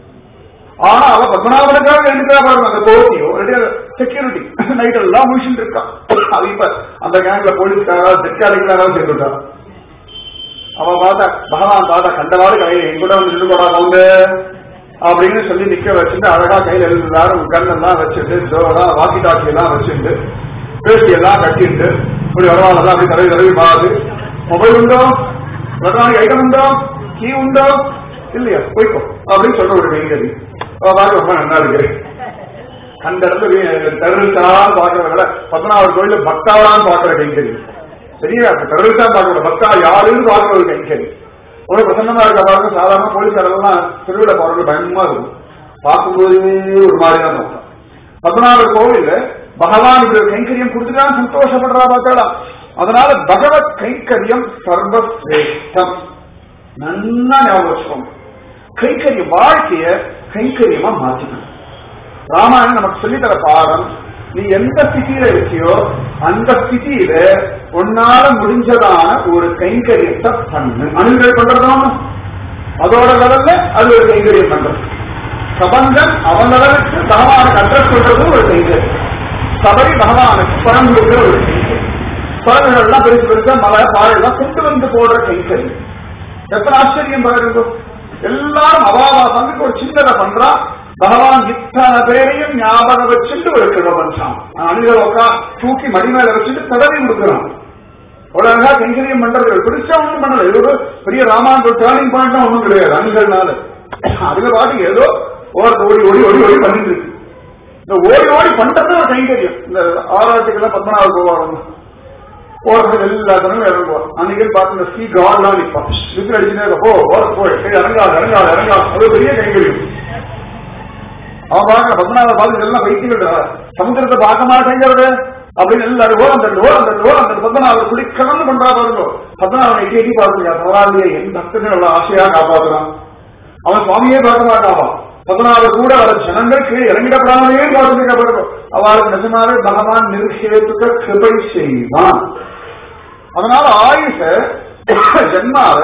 S1: ஆனா அவ பத்மநாபனுக்காக எழுந்துக்கிறா பாருங்க அந்த கோர்ட்டியோ செக்யூரிட்டி நைட் எல்லாம் முடிச்சுட்டு இருக்கா அது இப்ப அந்த கேங்க்ல போலீஸ்காரா செக்காரிகளாக சேர்ந்துட்டா அவ பார்த்தா பகவான் பார்த்தா கண்டவாறு கையில என் கூட வந்து நின்று போடா அவங்க அப்படின்னு சொல்லி நிக்க வச்சுட்டு அழகா கையில எழுதுறாரு கண்ணெல்லாம் வச்சுட்டு ஜோரா வாக்கி டாக்கி எல்லாம் வச்சுட்டு பேசி எல்லாம் கட்டிட்டு இப்படி வரவாள் அப்படி தடவி தடவி பாது மொபைல் உண்டோ எலக்ட்ரானிக் ஐட்டம் உண்டோ கீ உண்டோ இல்லையா போய்க்கோ அப்படின்னு சொல்ற ஒரு கைங்கறி பார்க்க ரொம்ப நல்லா இருக்கு அந்த இடத்துல தெருத்தான் பாக்குறவங்கள பத்மநாபர் கோயில பக்தாவான்னு பாக்குற கைங்கறி சரியா தெருத்தான் பாக்குற பக்தா யாருன்னு பாக்குற ஒரு கைங்கறி ஒரு பிரசன்னமா இருக்க பாருங்க சாதாரண போலீஸ்காரெல்லாம் திருவிழா போறது பயமா இருக்கும் பார்க்கும்போதே ஒரு மாதிரி தான் நோக்கம் பத்மநாபர் கோவில்ல பகவான் இப்படி ஒரு கைங்கரியம் கொடுத்துட்டான் சந்தோஷப்படுறா பார்க்கலாம் அதனால பகவத் கைங்கரியம் சர்வசிரேஷ்டம் நன்னா ஞாபகம் வச்சுக்கோங்க கைங்கரிய வாழ்க்கைய கைங்கரியமா மாத்திக்கணும் ராமாயணம் நமக்கு சொல்லித்தர பாடம் நீ எந்த ஸ்திதியில இருக்கியோ அந்த ஸ்திதியில உன்னால முடிஞ்சதான ஒரு கைங்கரியத்தை பண்ணு அணுகள் பண்றதான அதோட லெவல்ல அது ஒரு கைங்கரியம் பண்றது சபந்தன் அவன் லெவலுக்கு பகவானுக்கு அட்ரஸ் சொல்றதும் ஒரு கைங்கரியம் சபரி பகவானுக்கு பணம் கொடுக்கிற ஒரு கைங்கரியம் பழங்கள்லாம் பெருசு பெருசா மலை பாறையெல்லாம் கொண்டு வந்து போடுற கைங்கரியம் எத்தனை ஆச்சரியம் பாருங்க எல்லாரும் அவாவா பங்குக்கு ஒரு சின்னதை பண்றா பகவான் இத்தனை பேரையும் ஞாபகம் வச்சுட்டு ஒரு கிருப பண்றான் அணிகள் உட்கா தூக்கி மடி மேல வச்சுட்டு தடவி கொடுக்குறான் அவ்வளவு கைங்கரியம் பண்றது பிடிச்சா ஒண்ணும் பண்ணல இது ஒரு பெரிய ராமான் ஒரு டேர்னிங் பாயிண்ட் ஒண்ணும் கிடையாது அணிகள்னால அதுல பாட்டு ஏதோ ஓரத்தை ஓடி ஓடி ஓடி ஓடி பண்ணிட்டு இருக்கு இந்த ஓடி ஓடி பண்றது ஒரு கைங்கரியம் இந்த ஆறாயிரத்துக்கெல்லாம் பத்மநாபர் போவாங்க போறது எல்லாத்தனும் இறங்குவார் அன்னைக்கு பார்த்து இந்த ஸ்ரீ காட்லாம் நிற்பான் விசில் அடிச்சுட்டே போ ஓர போய் இறங்காது இறங்காது இறங்காது அது பெரிய கைங்கரியம் அவன் பார்க்க பத்மநாபர் பார்த்து எல்லாம் வைத்தியம் சமுத்திரத்தை பார்க்க மாட்டேங்கிறது அப்படின்னு எல்லாரும் ஓரம் தண்டு ஓரம் தண்டு ஓரம் தண்டு பத்மநாபர் குளிக்கணும்னு பண்றா பாருங்க பத்மநாபன் எட்டி எட்டி பார்த்துருக்கா பரவாயில்லையே என் பக்தர்கள் எல்லாம் ஆசையா காப்பாத்துறான் அவன் சுவாமியே பார்க்க மாட்டாவா பதினாறு கூட வர ஜனங்கள் கீழே இறங்கிடப்படாமலே பார்த்துக்கப்படுறோம் அவளுக்கு நிஜமாவே பகவான் நிர்ஷேத்துக்க கிருபை செய்வான் அதனால ஆயுஷ ஜென்மாவ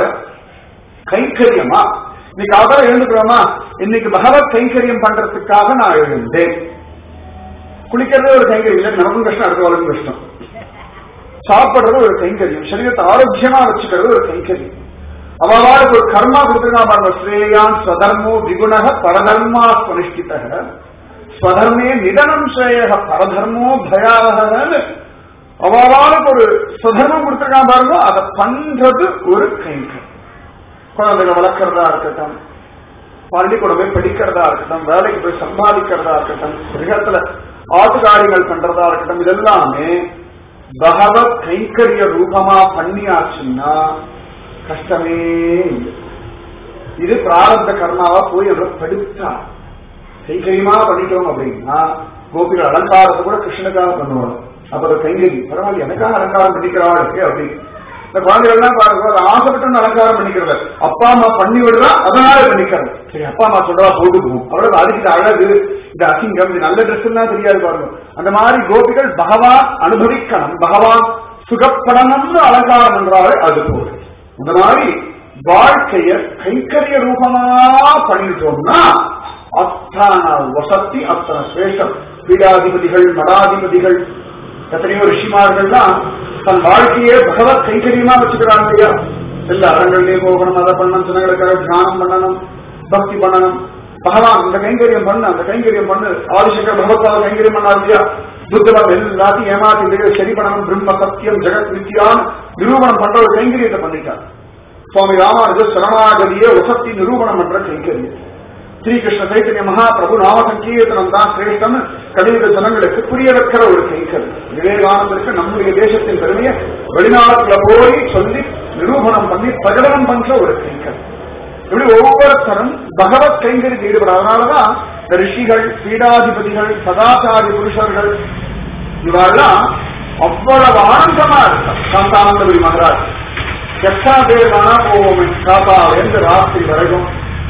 S1: கைங்கரியமா இன்னைக்கு அவரை எழுந்துக்கிறோமா இன்னைக்கு பகவத் கைங்கரியம் பண்றதுக்காக நான் எழுந்தேன் குளிக்கிறதே ஒரு கைங்கரியம் இல்லை நமக்கும் கஷ்டம் அடுத்தவளுக்கும் கஷ்டம் சாப்பிடுறது ஒரு கைங்கரியம் சரீரத்தை ஆரோக்கியமா வச்சுக்கிறது ஒரு கைங்கரியம் அவளுக்கு ஒரு கர்மா கொடுத்துருக்கா பாருங்க ஸ்ரேயான் ஸ்வதர்மோ திகுணக பரதர்மா ஸ்வனிஷ்டித ஸ்வதர்மே நிதனம் ஸ்ரேயக பரதர்மோ பயாவகன்னு அவளுக்கு ஒரு சுதர்மம் கொடுத்துருக்கா பாருங்க அதை பண்றது ஒரு கைங்கரியம் குழந்தைகளை வளர்க்கறதா இருக்கட்டும் பள்ளிக்கூடம் போய் படிக்கிறதா இருக்கட்டும் வேலைக்கு போய் சம்பாதிக்கிறதா இருக்கட்டும் கிரகத்துல ஆட்டுக்காரியங்கள் பண்றதா இருக்கட்டும் இதெல்லாமே பகவத் கைங்கரிய ரூபமா பண்ணியாச்சுன்னா கஷ்டமே இல்லை இது பிராரப்த கர்மாவா போய் அவரை படுத்தா கைங்கரியமா பண்ணிட்டோம் அப்படின்னா கோபிகள் அலங்காரத்தை கூட கிருஷ்ணனுக்காக பண்ணுவாங்க அப்ப அது கைங்கரி பரவாயில்ல எனக்காக அலங்காரம் பண்ணிக்கிறாளுக்கு அப்படின்னு இந்த குழந்தைகள்லாம் பாருங்க அது ஆசைப்பட்டு அலங்காரம் பண்ணிக்கிறது அப்பா அம்மா பண்ணி விடுறா அதனால பண்ணிக்கிறது சரி அப்பா அம்மா சொல்றா போட்டு போகும் அவ்வளவு அதுக்கு இது அழகு இந்த அசிங்கம் இது நல்ல ட்ரெஸ் எல்லாம் தெரியாது பாருங்க அந்த மாதிரி கோபிகள் பகவான் அனுபவிக்கணும் பகவான் சுகப்படணும்னு அலங்காரம் என்றாலே அது போல இந்த மாதிரி வாழ்க்கைய கைங்கரிய ரூபமா பண்ணிட்டோம்னா அத்தனை வசத்தி அத்தனை சுவேஷம் பீடாதிபதிகள் மடாதிபதிகள் எத்தனையோ ரிஷிமார்கள்லாம் தன் வாழ்க்கையே பகவத் கைங்கரியமா வச்சுக்கிறாங்க இல்லையா எல்லா அரங்கள்லயும் போகணும் அதை பண்ணணும் ஜனங்களுக்காக தியானம் பண்ணணும் பக்தி பண்ணணும் பகவான் இந்த கைங்கரியம் பண்ணு அந்த கைங்கரியம் பண்ணு ஆதிசங்கர் பகவத்பாத கைங்கரியம் பண்ணார் இல்லையா புத்தகம் எல்லாத்தையும் ஏமாத்தி இதை சரி பண்ணணும் பிரம்ம சத்தியம் ஜெகத் வித்யான் நிரூபணம் பண்ற ஒரு கைங்கரியத்தை பண்ணிட்டார் சுவாமி ராமானுஜர் சரணாகதியை உசத்தி நிரூபணம் பண்ற கைங்கரியம் ஸ்ரீகிருஷ்ண சைத்தன்ய மகாபிரபு நாம சங்கீர்த்தனம் தான் சிரேஷ்டம் கலியுக ஜனங்களுக்கு புரிய வைக்கிற ஒரு கைங்கர் விவேகானந்தருக்கு நம்முடைய தேசத்தின் பெருமையை வெளிநாட்டுல போய் சொல்லி நிரூபணம் பண்ணி பிரகடனம் பண்ற ஒரு கைங்கர் இப்படி ஒவ்வொருத்தரும் பகவத் கைங்கரில் ஈடுபட அதனாலதான் இந்த ரிஷிகள் பீடாதிபதிகள் சதாச்சாரி புருஷர்கள் இவெல்லாம் அவ்வளவு ஆனந்தமா இருக்க சாந்தானந்தபுரி மகராஜ் எத்தா பேர் வேணா போவோமே காப்பா எந்த ராத்திரி வரைக்கும்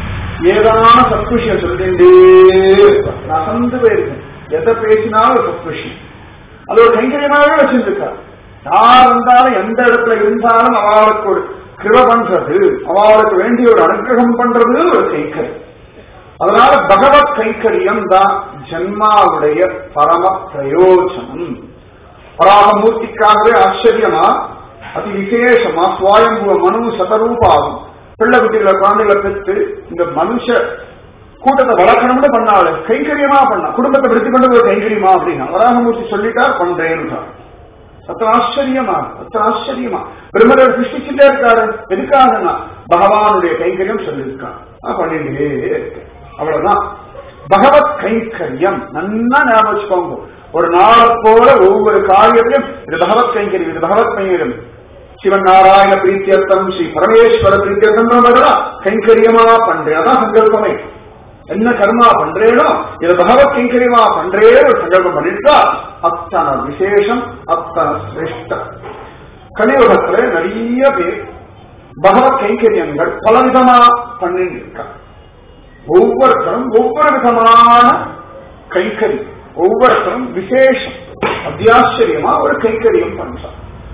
S1: ஏதான சத்குஷியம் சொல்லிட்டே நான் சந்து போயிருக்கேன் எதை பேசினாலும் சத்குஷி அது ஒரு கைங்கரியமாகவே வச்சிருக்கார் யார் இருந்தாலும் எந்த இடத்துல இருந்தாலும் அவளுக்கு ஒரு கிருப பண்றது அவளுக்கு வேண்டிய ஒரு அனுகிரகம் பண்றது ஒரு கைக்கரி அதனால பகவத் கைக்கரியம் தான் ஜென்மாவுடைய பரம பிரயோஜனம் பராமமூர்த்திக்காகவே ஆச்சரியமா அதி விசேஷமா சுவாயம்புவ மனு சதரூபாகும் பிள்ளை குட்டிகளை குழந்தைகளை பெற்று இந்த மனுஷ கூட்டத்தை வளர்க்கணும்னு பண்ணாள் கைங்கரியமா பண்ணா குடும்பத்தை விடுத்து கொண்டு ஒரு கைங்கரியமா அப்படின்னா வராகமூர்த்தி சொல்லிட்டார் பண்றேன்னு அத்தனை ஆச்சரியமா அத்தனை ஆச்சரியமா பிரம்மதர் சிருஷ்டிச்சுட்டே இருக்காரு எதுக்காகனா பகவானுடைய கைங்கரியம் சொல்லியிருக்கான் பண்ணிட்டே இருக்கு அவ்வளவுதான் பகவத் கைங்கரியம் நன்னா ஞாபகம் வச்சுக்கோங்க ஒரு நாளை போல ஒவ்வொரு காரியத்திலும் இது பகவத் கைங்கரியம் இது பகவத் கைங்கரியம் சிவன் நாராயண பிரீத்தியர்த்தம் ஸ்ரீ பரமேஸ்வர பிரீத்தியர்த்தம் கைங்கரியமா பண்றேன் அதான் சங்கல்பமே என்ன கர்மா பண்றேனோ இதை பகவத் கைங்கரியமா பண்றே ஒரு சங்கல்பம் பண்ணிட்டா அத்தனை விசேஷம் அத்தனை சிரேஷ்டம் கலியுகத்துல நிறைய பேர் பகவத் கைங்கரியங்கள் பலவிதமா பண்ணிட்டு இருக்கா ஒவ்வொருத்தரும் ஒவ்வொரு விதமான கைக்கறி ஒவ்வொருத்தரும் விசேஷம் அத்தியாச்சரியமா ஒரு கைக்கரியம் பண்றான்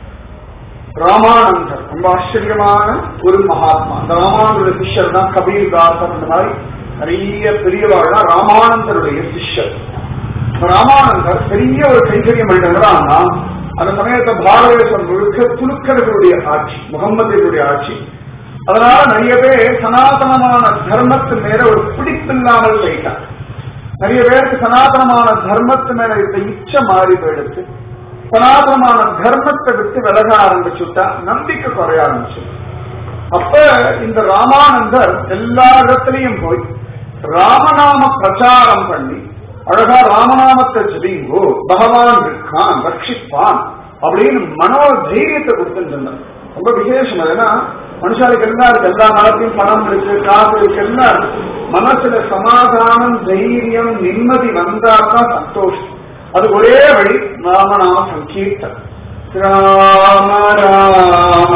S1: ராமானந்தர் ரொம்ப ஆச்சரியமான ஒரு மகாத்மா அந்த ராமானந்தருடைய சிஷ்யர் தான் கபீர் தாசர் அந்த மாதிரி நிறைய பெரியவாழ்னா ராமானந்தருடைய சிஷ்யர் ராமானந்தர் பெரிய ஒரு கைங்கரியம் பண்ணிட்டாங்கன்னா அந்த சமயத்தை பாரதேசம் முழுக்க துலுக்கர்களுடைய ஆட்சி முகம்மதியுடைய ஆட்சி அதனால நிறைய பேர் சனாதனமான தர்மத்து மேல ஒரு பிடிப்பில்லாமல் போயிட்டாங்க நிறைய பேருக்கு சனாதனமான தர்மத்து மேல இருந்த இச்ச மாறி போயிடுச்சு சனாதனமான தர்மத்தை விட்டு விலக ஆரம்பிச்சுட்டா நம்பிக்கை குறைய ஆரம்பிச்சு அப்ப இந்த ராமானந்தர் எல்லா இடத்துலயும் போய் ராமநாம பிரச்சாரம் பண்ணி அழகா ராமநாமத்தை ஜபிங்கோ பகவான் இருக்கான் ரட்சிப்பான் அப்படின்னு மனோ தைரியத்தை கொடுத்துட்டு ரொம்ப விசேஷம் ஏன்னா மனுஷாளுக்கு எல்லாம் இருக்கு எல்லா நாளையும் பணம் இருக்கு காசு இருக்கு எல்லாம் இருக்கு. மனசுல சமாதானம் தைரியம் நிம்மதி வந்தாதான் சந்தோஷம் அது ஒரே வழி ராமநாம சங்கீர்த்தன் ராம ராம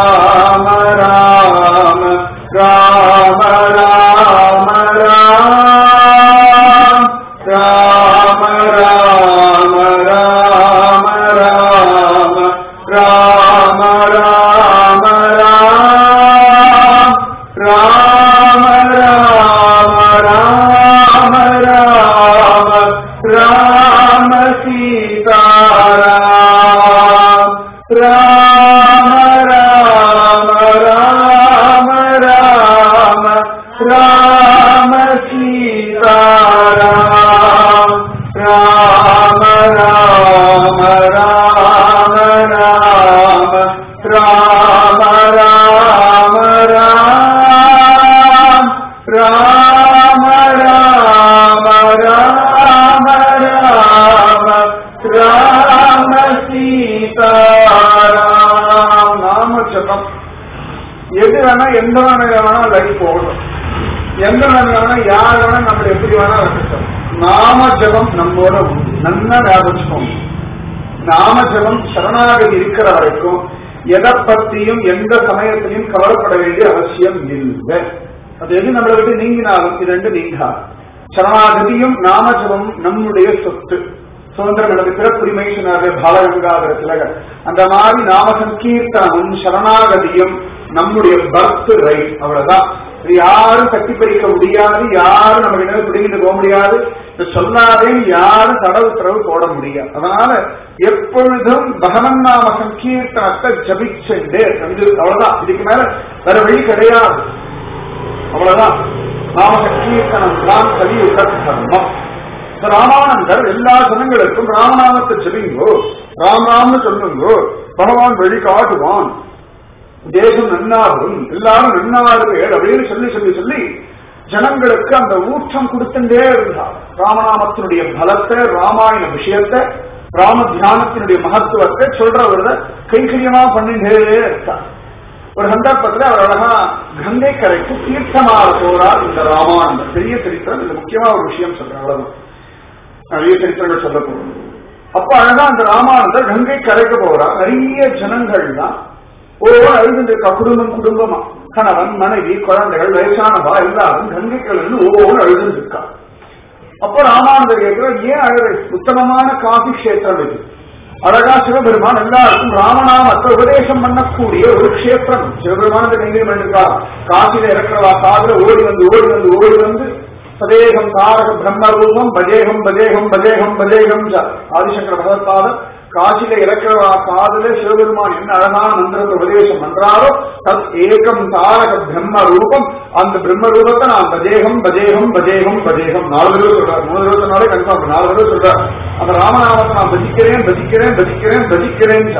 S1: ராம ராம ராம ராம ராம ராம ராம ராம ராம ராம ராம சீதாராம் ராம ராம ராம ராம ராம சீதாராம் ராம ராம ராம ராம ராம ராம ராம் ராம ராம ராம ராம ராம சீதாராம் நாம ஜபம் எது வேணா எந்த வேணா வேணா லைஃப் போகணும் எந்த வேணா வேணா யார் வேணா நம்ம எப்படி வேணா வச்சுட்டோம் நாம ஜபம் நம்மோட உண்டு நல்லா ஞாபகம் நாம ஜபம் சரணாகதி இருக்கிற வரைக்கும் எதை பத்தியும் எந்த சமயத்திலையும் கவலைப்பட வேண்டிய அவசியம் இல்லை அது எது நம்மளை விட்டு நீங்கினாலும் இது ரெண்டு நீங்கா சரணாகதியும் நாம ஜபம் நம்முடைய சொத்து சுதந்திரம் எனது பிறப்புரிமை சொன்னாரு பாலகங்காதர திலகர் அந்த மாதிரி நாம சங்கீர்த்தனமும் சரணாகதியும் நம்முடைய பர்த் ரைட் அவ்வளவுதான் இது யாரும் தட்டி பறிக்க முடியாது யாரும் நம்ம கிட்ட பிடிக்கிட்டு போக முடியாது இது சொல்லாதே யாரும் தடவு உத்தரவு போட முடியாது அதனால எப்பொழுதும் பகவன் நாம சங்கீர்த்தனத்தை ஜபிச்சுண்டு அவ்வளவுதான் இதுக்கு மேல வேற வழி கிடையாது அவ்வளவுதான் நாம சங்கீர்த்தனம் தான் கலியுக தர்மம் இந்த ராமானந்தர் எல்லா ஜனங்களுக்கும் ராமநாமத்தை செவிங்கோ ராம் ராம்னு சொல்லுங்கோ பகவான் வழி காட்டுவான் தேசம் நன்னாகும் எல்லாரும் நன்னாருவேர் அப்படின்னு சொல்லி சொல்லி சொல்லி ஜனங்களுக்கு அந்த ஊற்றம் கொடுத்துட்டே இருந்தார் ராமநாமத்தினுடைய பலத்தை ராமாயண விஷயத்தை ராம தியானத்தினுடைய மகத்துவத்தை சொல்றவர்த கைகரியமா பண்ணிட்டே இருக்கார் ஒரு சந்தர்ப்பத்துல அவர் அழகா கங்கை கரைக்கு தீர்த்தமாக போறார் இந்த ராமானந்தர் பெரிய சரித்திரம் இது முக்கியமா ஒரு விஷயம் சொல்றேன் அவ்வளவு நிறைய சரித்திரங்கள் சொல்ல போறோம் அப்ப அழகா அந்த ராமானந்தர் கங்கை கரைக்கு போறார் நிறைய ஜனங்கள் தான் ஓ அழுதுருக்கா குடும்பம் குடும்பமா கணவன் மனைவி குழந்தைகள் வயசானவா எல்லாரும் கங்கைகள் ஓன்னு அழுதுருக்கா அப்போ ராமானந்தர் கேட்கிறார் ஏன் அழகு உத்தமமான காசி கஷேத்திரம் இது அழகா சிவபெருமான் எல்லாருக்கும் ராமநாமத்தை உபதேசம் பண்ணக்கூடிய ஒரு கஷேத்திரம் சிவபெருமான் எங்கே பண்ணிருக்கா காசியில இறக்கிறவா காதுல ஓடி வந்து ஓடி வந்து ஓடி வந்து சதேகம் தாரக பிரம்மரூபம் பஜேகம் பஜேகம் பஜேகம் பஜேகம் ஆதிசங்கர பகவத்பாதர் காசில இறக்கிறவா காதல சிவபெருமான் என்ன அழகான மந்திரத்தை உபதேசம் பண்றாரோ தத் ஏகம் தாரக பிரம்ம ரூபம் அந்த பிரம்ம ரூபத்தை நான் பஜேகம் பஜேகம் பஜேகம் பஜேகம் நாலு தடவை சொல்றாரு மூணு தடவை நாளே கன்ஃபார்ம் நாலு தடவை சொல்றாரு அந்த ராமநாமத்தை நான் பஜிக்கிறேன் பஜிக்கிறேன் பஜிக்கிறேன் பஜிக்கிறேன்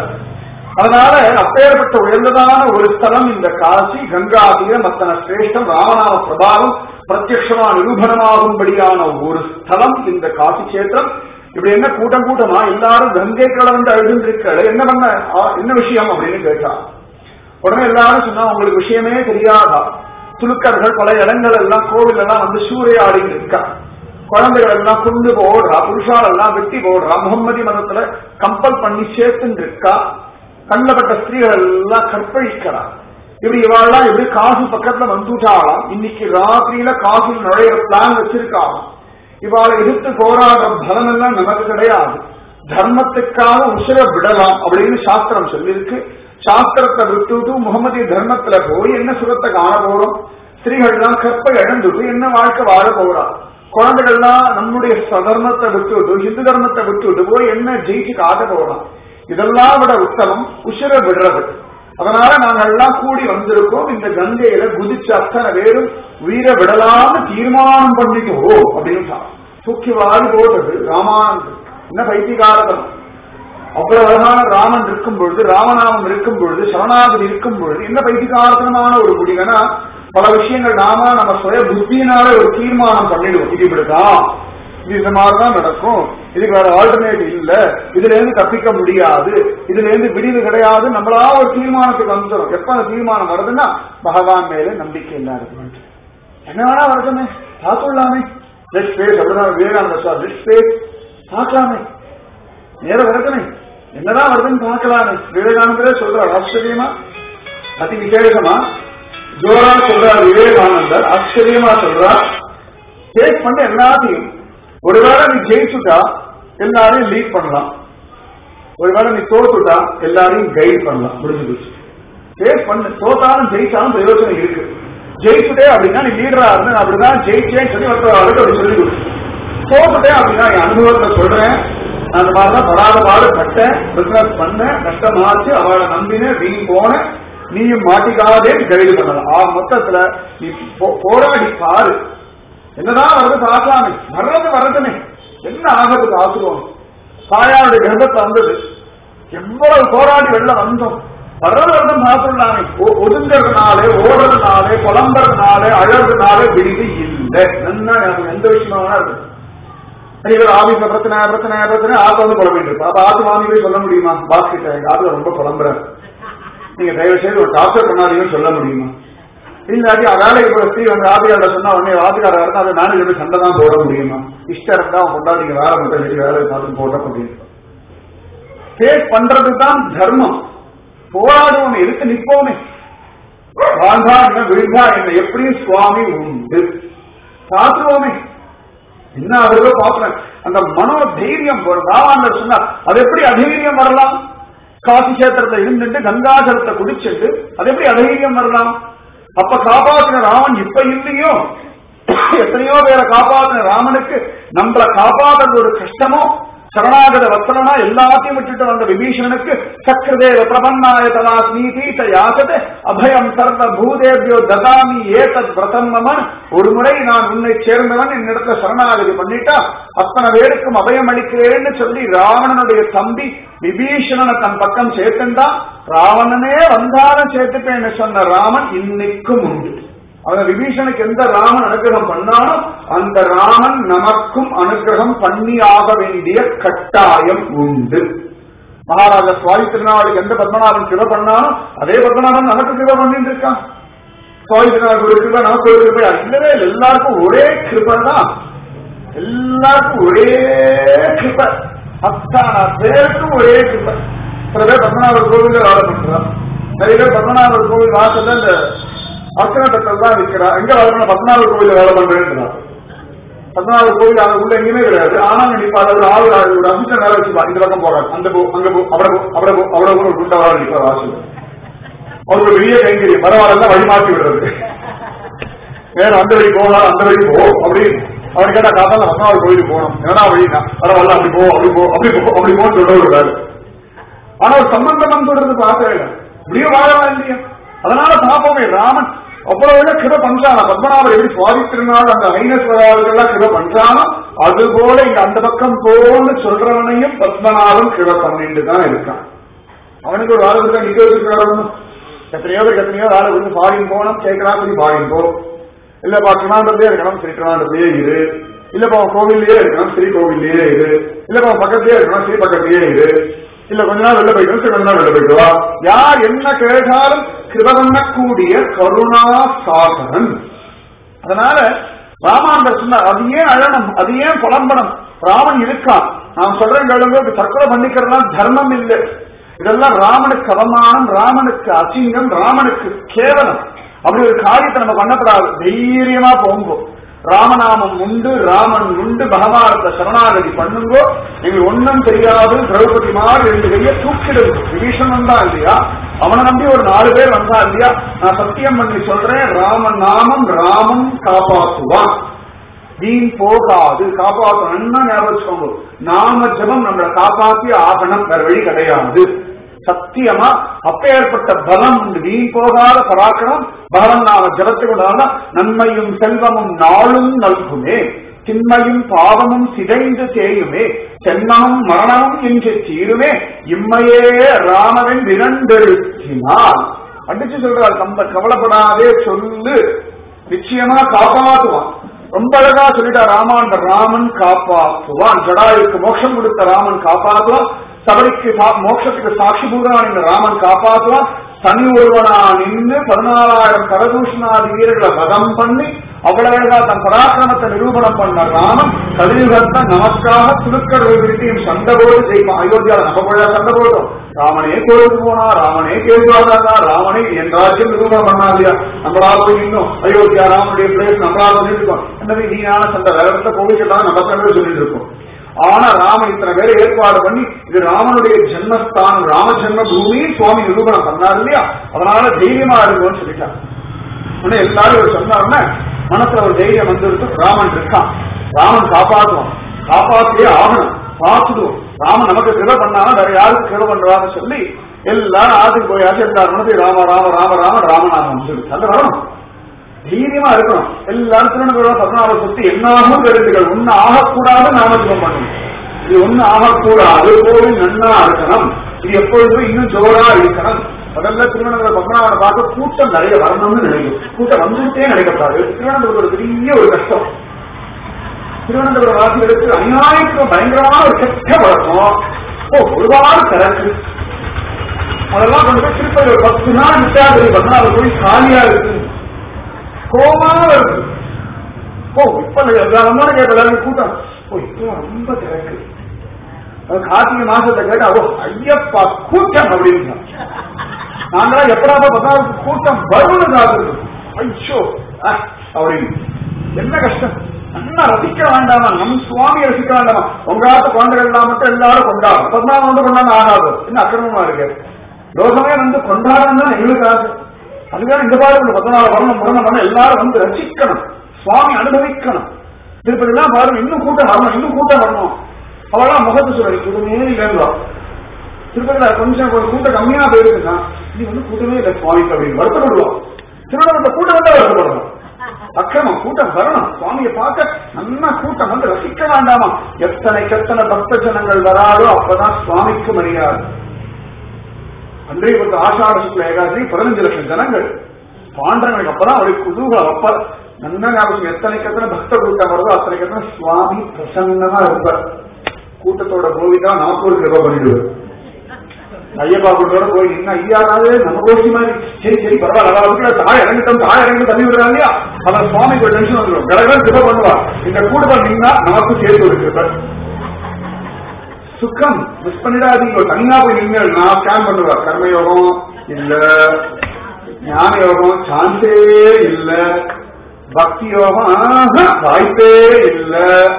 S1: அதனால அப்பேற்பட்ட உயர்ந்ததான ஒரு ஸ்தலம் இந்த காசி கங்கா தீரம் அத்தனை சிரேஷ்டம் ராமநாம பிரபாவம் பிரத்யமா நிரூபணமாகும்படியான ஒரு ஸ்தலம் இந்த காசி கஷேத்திரம் இப்படி என்ன கூட்டம் கூட்டமா எல்லாரும் கங்கை கலந்து அழுந்திருக்கல என்ன பண்ண என்ன விஷயம் அப்படின்னு கேட்டான் உடனே எல்லாரும் சொன்னா உங்களுக்கு விஷயமே தெரியாதா துலுக்கர்கள் பல இடங்கள் எல்லாம் கோவில் எல்லாம் வந்து சூறையாடி இருக்கா குழந்தைகள் எல்லாம் கொண்டு போடுறா புருஷால் எல்லாம் வெட்டி போடுறா முகம்மதி மதத்துல கம்பல் பண்ணி சேர்த்துன்னு இருக்கா கண்ணப்பட்ட ஸ்திரீகள் எல்லாம் கற்பழிக்கிறா இப்படி இவாள்லாம் எப்படி காசு பக்கத்துல வந்துட்டாலாம் இன்னைக்கு ராத்திரியில காசில் நுழைய பிளான் வச்சிருக்காங்க இவாளை எதிர்த்து போராடுற பலம் எல்லாம் நமக்கு கிடையாது தர்மத்துக்காக உசிர விடலாம் அப்படின்னு சாஸ்திரம் சொல்லியிருக்கு சாஸ்திரத்தை விட்டுட்டு முகமதிய தர்மத்துல போய் என்ன சுகத்தை காண போறோம் ஸ்திரீகள்லாம் கற்பை இழந்துட்டு என்ன வாழ்க்கை வாழ போறா குழந்தைகள்லாம் நம்முடைய சதர்மத்தை விட்டுவிட்டு ஹிந்து தர்மத்தை விட்டுவிட்டு போய் என்ன ஜெயிச்சு காட்ட போறோம் இதெல்லாம் விட உத்தமம் உசிர விடுறது அதனால நாங்க எல்லாம் கூடி வந்திருக்கோம் இந்த கங்கையில குதிச்சு அத்தனை பேரும் உயிரை விடலாம்னு தீர்மானம் பண்ணிக்கோ அப்படின்னு தூக்கி வாரி போட்டது ராமானந்தர் என்ன பைத்தியகாரதம் அவ்வளவு அழகான ராமன் இருக்கும் பொழுது ராமநாமம் இருக்கும் பொழுது சரணாகதி இருக்கும் பொழுது என்ன பைத்தியகாரத்தனமான ஒரு முடிவுனா பல விஷயங்கள் நாம நம்ம சுய புத்தியினால ஒரு தீர்மானம் பண்ணிடுவோம் இது இப்படிதான் இது இந்த மாதிரிதான் நடக்கும் இதுக்கு வேற ஆல்டர்னேட்டிவ் இல்ல இதுல இருந்து தப்பிக்க முடியாது இதுல இருந்து விடிவு கிடையாது நம்மளா ஒரு தீர்மானத்துக்கு வந்துடும் எப்ப அந்த தீர்மானம் வருதுன்னா பகவான் மேல நம்பிக்கை இல்லாத என்ன வேணா வரட்டுமே பார்த்துடலாமே லெட் ஸ்பேஸ் அப்படிதான் விவேகானந்த சார் லெட் ஸ்பேஸ் பார்க்கலாமே நேரம் வரட்டுமே என்னதான் வருதுன்னு பார்க்கலாமே விவேகானந்தரே சொல்றார் ஆச்சரியமா அதி விசேஷமா ஜோரா சொல்றார் விவேகானந்தர் ஆச்சரியமா சொல்றார் டேக் பண்ண எல்லாத்தையும் ஒருவேளை நீ ஜெயிச்சுட்டா எல்லாரையும் லீட் பண்ணலாம் ஒருவேளை நீ தோத்துட்டா எல்லாரையும் கைட் பண்ணலாம் முடிஞ்சு போச்சு ஃபேஸ் பண்ணு தோத்தாலும் ஜெயிச்சாலும் பிரயோஜனம் இருக்கு ஜெயிச்சுட்டே அப்படின்னா நீ லீடரா இருந்து நான் அப்படிதான் ஜெயிச்சேன்னு சொல்லி ஒருத்தர் அப்படி சொல்லி கொடு தோத்துட்டேன் அப்படின்னா என் அனுபவத்தை சொல்றேன் நான் அந்த மாதிரிதான் படாத பாடு பட்டேன் பிசினஸ் பண்ணேன் கஷ்டமாச்சு அவளை நம்பினேன் வீண் போனேன் நீயும் மாட்டிக்காதே கைடு பண்ணலாம் ஆ மொத்தத்துல நீ போ- போராடி பாரு என்னதான் வருது பார்க்கலாமே வர்றது வரட்டுமே என்ன ஆகிறது ஆசுவோம் தாயாருடைய கர்ப்பத்தை வந்தது எவ்வளவு போராடி வெளில வந்தோம் வர்றது வருடம் பார்த்துடலாமே ஒ- ஒதுங்கறதுனாலே ஓடுறதுனாலே புலம்புறதுனாலே அழறதுனாலே விடுதி இல்லை நல்லா ஞாபகம் எந்த விஷயமா வேணா இருக்கு இவர் ஆபீஸ்ல பிரச்சனை பிரச்சனை பிரச்சனை ஆத்த வந்து புலம்பிட்டு இருப்பா அப்ப ஆத்து மாமியை சொல்ல முடியுமா பாஸ் கிட்ட எங்க ஆத்துல ரொம்ப புலம்புறேன் நீங்க தயவு செய்து ஒரு டாக்டர் பண்ணாதீங்கன்னு சொல்ல முடியுமா இல்லாட்டி வேலைக்கு போற ஸ்திரீ வந்து ஆதிகார சொன்னா உடனே ஆதிகார இருந்தா அதை நானும் எப்படி சண்டை தான் போட முடியுமா இஷ்டம் இருந்தா அவன் கொண்டாடிங்க வேலை மட்டும் வச்சு வேலை பார்த்து போட முடியும் ஃபேஸ் பண்றது தான் தர்மம் போராடுவோம் எதுக்கு நிற்போமே வாழ்ந்தா என்ன விழுந்தா என்ன எப்படியும் சுவாமி உண்டு பார்த்துருவோமே என்ன அவர்களோ பாக்குறேன் அந்த மனோ தைரியம் ராமாந்தர் சொன்னார் அது எப்படி அதைரியம் வரலாம் காசி கஷேத்திரத்தை இருந்துட்டு கங்காஜலத்தை குடிச்சிட்டு அது எப்படி அதைரியம் வரலாம் அப்ப காப்பாத்தின ராமன் இப்ப இல்லையோ எத்தனையோ பேரை காப்பாத்தின ராமனுக்கு நம்மள காப்பாத்துறது ஒரு கஷ்டமோ சரணாகத வத்சலனா எல்லாத்தையும் விட்டுட்டு வந்த விபீஷணனுக்கு சக்கரதேவ பிரபன்னாய ததா ஸ்மீதீத யாசத அபயம் சர்வ பூதேபியோ ததாமி ஏதத் விரதம் மமன் ஒரு முறை நான் உன்னை சேர்ந்தவன் என்னிடத்துல சரணாகதி பண்ணிட்டா அத்தனை பேருக்கும் அபயம் அளிக்கிறேன்னு சொல்லி ராவணனுடைய தம்பி விபீஷணனை தன் பக்கம் சேர்த்துண்டா ராவணனே வந்தாலும் சேர்த்துப்பேன்னு சொன்ன ராமன் இன்னைக்கும் உண்டு அவன் விபீஷனுக்கு எந்த ராமன் அனுகிரகம் பண்ணாலும் அந்த ராமன் நமக்கும் அனுகிரகம் பண்ணி ஆக வேண்டிய கட்டாயம் உண்டு மகாராஜா சுவாமி திருநாளுக்கு எந்த பத்மநாபன் கிருப பண்ணாலும் அதே பத்மநாபன் நமக்கு கிருப பண்ணிட்டு இருக்கான் சுவாமி திருநாளுக்கு ஒரு கிருப நமக்கு ஒரு கிருபை இல்லவே இல்லை. எல்லாருக்கும் ஒரே கிருபை தான் எல்லாருக்கும் ஒரே கிருபை அத்தான பேருக்கும் ஒரே கிருபை சில பேர் பத்மநாபர் கோவில வேலை பண்றான் நிறைய பேர் பத்மநாபர் கோவில் வாசல்ல இந்த அர்ச்சனத்தல் தான் விற்கிறா எங்க வேலை பண்ண பத்மநாபர் கோவில வேலை பண்றேன்றான் பத்மநாபர் கோவில் அங்க உள்ள எங்கேயுமே கிடையாது ஆனா நிப்பாத ஒரு ஆள் ஒரு அம்சம் வேலை வச்சுப்பா இந்த பக்கம் போகாது அந்த போ அங்க போ அவட போ அவட போ அவட போ ஒரு குண்டா வேலை நிற்பா வாசல் அவருக்கு ஒரு பெரிய கைங்கரியம் பரவாயில்ல வழி மாற்றி விடுறது வேற அந்த வழி போகலாம் அந்த வழி போ அப்படின்னு அவர் கேட்டா காத்தால பத்மநாபர் கோயிலுக்கு போகணும் ஏன்னா வழினா பரவாயில்ல அப்படி போ அப்படி போ அப்படி போ அப்படி போன்னு சொல்ற ஒரு வேலை ஆனா ஒரு சம்பந்தம் சொல்றது பார்க்கவே இல்லை இப்படியும் வாழலாம் இல்லையா அதனால பாப்போமே ராமன் அவ்வளவு கிருப பண்றானா பத்மநாபர் எப்படி சுவாதித்திருந்தாலும் அந்த ஐநஸ்வராவுகள்லாம் கிருப பண்றானோ அது போல இங்க அந்த பக்கம் போன்னு சொல்றவனையும் பத்மநாபன் கிருப பண்ணிட்டு தான் இருக்கான் அவனுக்கு ஒரு வேலை கொடுத்தா நிக்க வச்சிருக்காரு எத்தனையோ பேருக்கு எத்தனையோ வேலை கொடுத்து ஃபாரின் போனோம் கேட்கலாம் சரி ஃபாரின் போ இல்லப்பா திருவண்ணாமலத்திலே இருக்கணும் சரி திருவண்ணாமலத்திலேயே இரு இல்லப்பா உன் கோவில்லயே இருக்கணும் சரி கோவில்லயே இரு இல்லப்பா உன் பக்கத்திலேயே இருக்கணும் சரி பக்கத்திலேயே இரு இல்ல கொஞ்ச நாள் வெளில போயிட்டு சரி கொஞ்ச நாள் வெளில போயிட்டு வா யார் என்ன கேட்டாலும் கிருப பண்ணக்கூடிய கருணா சாகரன் அதனால ராமாந்தர் சொன்னார் அது ஏன் அழணும் அது ஏன் புலம்பணும் ராமன் இருக்கான் நான் சொல்றேன் கேளுங்க இது தற்கொலை பண்ணிக்கிறதுலாம் தர்மம் இல்லை இதெல்லாம் ராமனுக்கு அவமானம் ராமனுக்கு அசிங்கம் ராமனுக்கு கேவலம் அப்படி ஒரு காரியத்தை நம்ம பண்ணப்படாது தைரியமா போங்கோ ராமநாமம் உண்டு ராமன் உண்டு பகவானத்தை சரணாகதி பண்ணுங்கோ நீங்க ஒன்னும் தெரியாது திரௌபதி மாதிரி ரெண்டு கைய தூக்கிடுங்க விபீஷணன் தான் இல்லையா அவனை நம்பி ஒரு நாலு பேர் வந்தா இல்லையா நான் சத்தியம் பண்ணி சொல்றேன் ராமன் நாமம் ராமன் காப்பாற்றுவான் வீண் போகாது காப்பாற்றணும்னா ஞாபகம் வச்சுக்கோங்க நாம ஜபம் நம்மளை காப்பாத்தி ஆகணும் வேற வழி கிடையாது சத்தியமா அப்பேற்பட்ட பலம் உண்டு வீண் போகாத பராக்கிரம் பகவன் நாம ஜபத்துக்கு உண்டான நன்மையும் செல்வமும் நாளும் நல்குமே திண்மையும் பாவமும் சிதைந்து தேயுமே சென்னமும் மரணமும் என்று தீருமே இம்மையே ராமவின் விரண்டெழுத்தினால் அடிச்சு சொல்றார் கம்ப கவலைப்படாதே சொல்லு நிச்சயமா காப்பாற்றுவான் ரொம்ப அழகா சொல்லிட்டா ராமான் ராமன் காப்பாற்றுவான் ஜடாயுக்கு மோட்சம் கொடுத்த ராமன் காப்பாற்றுவான் சபரிக்கு சா- மோட்சத்துக்கு சாட்சிபூதமான இந்த ராமன் காப்பாற்றுவான் தனி ஒருவனா நின்று பதினாலாயிரம் கரதூஷணாதி வீரர்களை வதம் பண்ணி அவ்வளவு அழகா தன் பராக்கிரமத்தை நிரூபணம் பண்ண ராமன் கலியுகத்தை நமக்காக துணுக்கடவுள்கிட்டையும் சண்டை போட்டு ஜெயிப்பான் அயோத்தியால நம்ம போய் சண்டை போட்டோம் ராமனே கோவிலுக்கு போனா ராமனே கேள்வாதானா ராமனே என் ராஜ்யம் நிரூபணம் பண்ணா இல்லையா நம்மளா போய் இன்னும் அயோத்தியா ராமனுடைய பிளேஸ் நம்மளா சொல்லிட்டு இருக்கோம் என்னது நீ ஞான சண்டை வேற இடத்துல கோவிலுக்கு நம்ம சண்டை சொல்லிட்டு இருக்கோம் ஆனா ராமன் இத்தனை பேரை ஏற்பாடு பண்ணி இது ராமனுடைய ஜென்மஸ்தானம் ராம ஜென்ம பூமி சுவாமி நிரூபணம் பண்ணார் இல்லையா அதனால தைரியமா இருக்கும்னு சொல்லிட்டார் உடனே எல்லாரும் இவர் சொன்னாருன்னா மனசுல ஒரு தைரியம் வந்துருக்கு ராமன் இருக்கான் ராமன் காப்பாற்றுவான் காப்பாத்தியே ஆகணும் பார்த்துடுவோம் ராமன் நமக்கு கிருப பண்ணாலும் வேற யாருக்கு கிருப பண்றான்னு சொல்லி எல்லாரும் ஆத்துக்கு போயாச்சு எல்லாரும் மனசு ராம ராம ராம ராம ராமநாமம் சொல்லி அது வரணும் தைரியமா இருக்கணும் எல்லாரும் திருவனந்தபுரம் பதினாறு சுத்தி என்னாகும் தெரிஞ்சுகள் ஒண்ணு ஆகக்கூடாது நாமஜபம் பண்ணணும் இது ஒண்ணு ஆகக்கூடாது கோவில் நன்னா இருக்கணும் இது எப்பொழுதும் இன்னும் ஜோரா இருக்கணும் முதல்ல திருவனந்தபுரம் பத்மநாபனை பார்க்க கூட்டம் நிறைய வரணும்னு நினைக்கும் கூட்டம் வந்துட்டே நினைக்கப்படாது திருவனந்தபுரம் ஒரு பெரிய ஒரு கஷ்டம் திருவனந்தபுரம் வாசிகளுக்கு அநியாயத்துக்கு பயங்கரமான ஒரு கெட்ட பழக்கம் ஓ ஒருபாடு திறக்கு அதெல்லாம் கொண்டு போய் திருப்பதி ஒரு பத்து நாள் விட்டாது பத்மநாபர் போய் காலியா இருக்கு கோமா இருக்கு ஓ இப்ப எல்லாரும் கேட்கலாம் கூட்டம் ஓ இப்போ ரொம்ப திறக்கு அது கார்த்திகை மாசத்தை கேட்டா ஓ ஐயப்பா கூட்டம் அப்படின்னு நாங்களா எப்படாப்ப பத்தாவது கூட்டம் வரும்னு காத்திருக்கோம் ஐயோ அஹ், அப்படின்னு என்ன கஷ்டம் நல்லா ரசிக்க வேண்டாமா நம் சுவாமியை ரசிக்க வேண்டாமா உங்காத்த குழந்தைகள் எல்லாம் மட்டும் எல்லாரும் கொண்டாடும் பதினாறு வந்து கொண்டாந்து ஆகாது என்ன அக்கிரமமா இருக்கு லோகமே வந்து கொண்டாடணும் தான் எங்களுக்கு ஆசை அதுதான் இந்த பாரு பதினாலு வரணும் முரணம் பண்ண எல்லாரும் வந்து ரசிக்கணும் சுவாமி அனுபவிக்கணும் திருப்பதி எல்லாம் பாருங்க இன்னும் கூட்டம் வரணும் இன்னும் கூட்டம் வரணும் அவெல்லாம் முகத்து சொல்லி கூட்டமே இல்லைங்களா திருப்பதியில கொஞ்சம் ஒரு கூட்டம் கம்மியா போயிருக்குன்னா நீ வந்து கூட்டமே இல்லை சுவாமிக்கு அப்படின்னு வருத்தப்படுவோம் திருவண்ணாமலை கூட்டம் வந்து வருத்தப்படணும் அக்கிரமம் கூட்டம் வரணும் சுவாமியை பார்க்க நல்லா கூட்டம் வந்து ரசிக்க வேண்டாமா எத்தனை எத்தனை பக்த ஜனங்கள் வராதோ அப்பதான் சுவாமிக்கு மரியாதை அன்றைய பொறுத்த ஆஷாட சுக்ல ஏகாதசி பதினஞ்சு லட்சம் ஜனங்கள் பாண்டவனுக்கு அப்பதான் அவருக்கு குதூகலம் அப்ப நன்னா ஞாபகம் எத்தனைக்கு எத்தனை பக்த கூட்டம் வருதோ அத்தனைக்கு எத்தனை சுவாமி பிரசன்னமா இருப்பார் கூட்டத்தோட கோவிதா நமக்கு ஒரு கிருப பண்ணிடுவார் ஐயப்பா கூட்டோட போய் என்ன ஐயாவது நம்ம கோஷி மாதிரி சரி சரி பரவாயில்ல அவருக்கு தாய் இறங்கிட்டோம் தாய் இறங்கி தள்ளி விடுறாங்க இல்லையா அவன் சுவாமிக்கு ஒரு டென்ஷன் வந்துடும் கடகடன் கிருப பண்ணுவா இந்த கூட்டத்தில் நின்னா நமக்கு சேர்த்து ஒரு கிருப சுக்கம் மிஸ் பண்ணிடாதீங்க தனியா போய் நின்று நான் ஸ்கேன் பண்ணுவா கர்மயோகம் இல்ல ஞான யோகம் சான்ஸே இல்ல பக்தி யோகம் ஆஹா, வாய்ப்பே இல்ல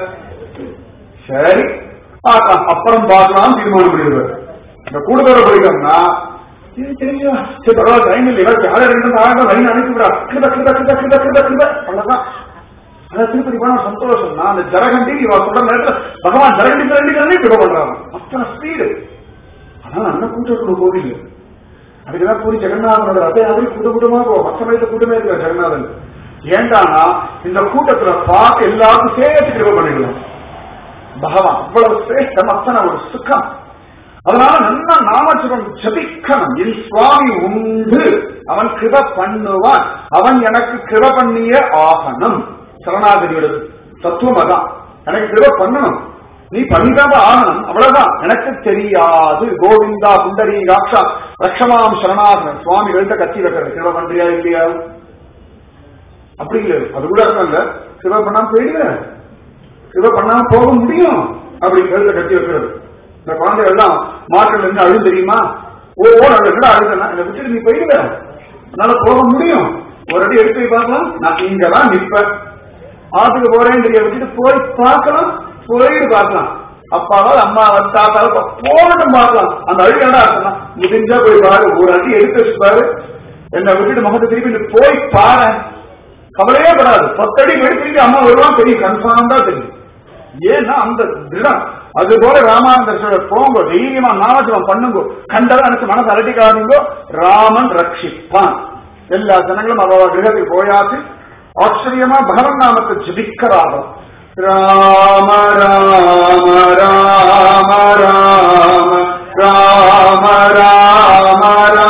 S1: சரி பார்க்கலாம் அப்புறம் பார்க்கலாம் தீர்மானம் பண்ணிடுவார் இந்த கூட்டத்தோட போயிட்டோம்னா இது தெரியுமா சரி பரவாயில்ல டைம் இல்லை இவருக்கு யாரும் ரெண்டு ஆயிரம் லைன் அனுப்பிவிடா கிருத கிருத கிருத கிருத கிருத கிருத அவ்வளவுதான் அதான் திருப்பதி போனா சந்தோஷம் நான் அந்த ஜரகண்டி இவ சொல்ற நேரத்துல பகவான் ஜரகண்டி ஜரகண்டி ஜரகண்டி கிருப பண்றாங்க அத்தனை ஸ்பீடு ஆனா அண்ணன் கூட்டத்துக்கு கோவில் அதுக்குதான் பூரி ஜெகநாதனோட ரத்த யாத்திரை கூட்ட கூட்டமா போகும் மற்ற மயத்த கூட்டமே இருக்கிற ஜெகநாதன் ஏண்டானா இந்த கூட்டத்துல பார்த்து எல்லாருக்கும் சேர்த்து கிருப பண்ணிடலாம் பகவான் அவ்வளவு சிரேஷ்டம் அத்தனை ஒரு சுகம் அதனால நல்ல நாமஜபம் ஜபிக்கணும் என் சுவாமி உண்டு அவன் கிருப பண்ணுவான் அவன் எனக்கு கிருப பண்ணியே ஆகணும் சரணாகதியோட தத்துவம் அதான் எனக்கு கிருப பண்ணணும் நீ பண்ணிதான் ஆகணும் அவ்வளவுதான் எனக்கு தெரியாது கோவிந்தா புண்டரி ராட்சா ரக்ஷமாம் சரணாகன் சுவாமி எழுத கத்தி வைக்கிறது கிருப பண்றியா இல்லையா அப்படி இல்லை அது கூட அர்த்தம் கிருப பண்ணாம போயிடுங்க கிருப பண்ணாம போக முடியும் அப்படி கழுத்தை கட்டி வைக்கிறது இந்த குழந்தைகள் எல்லாம் மாட்டில் இருந்து அழுது தெரியுமா ஓ ஓ நல்ல கூட அழுதுனா இதை விட்டுட்டு நீ போயிடுங்க அதனால போக முடியும் ஒரு அடி எடுத்து போய் பார்க்கலாம் நான் இங்கதான் நிற்பேன் ஆத்துக்கு போறேன் விட்டுட்டு போய் பார்க்கலாம் போயிட்டு பார்க்கலாம் அப்பாவால் அம்மாவால் தாத்தாவால் போகட்டும் பார்க்கலாம் அந்த அழுகு என்ன அர்த்தம்னா முடிஞ்சா போய் பாரு ஒரு அடி எடுத்து வச்சு பாரு என்னை விட்டுட்டு முகத்தை திருப்பி நீ போய் பாரு கவலையே படாது பத்தடி எடுத்துட்டு அம்மா வருவான் தெரியும் கன்ஃபார்ம் தான் தெரியும் ஏன்னா அந்த திடம் அது போல ராமானந்தர் போங்க தைரியமா நாமஜபம் பண்ணுங்க கண்டதை நினைச்சு மனசு அலட்டிக்காதீங்க ராமன் ரட்சிப்பான் எல்லா ஜனங்களும் அவ கிரகத்துக்கு போயாச்சு ஆச்சரியமா பகவன் நாமத்தை ஜபிக்கிறார்கள் ராம ராம ராம ராம ராம ராம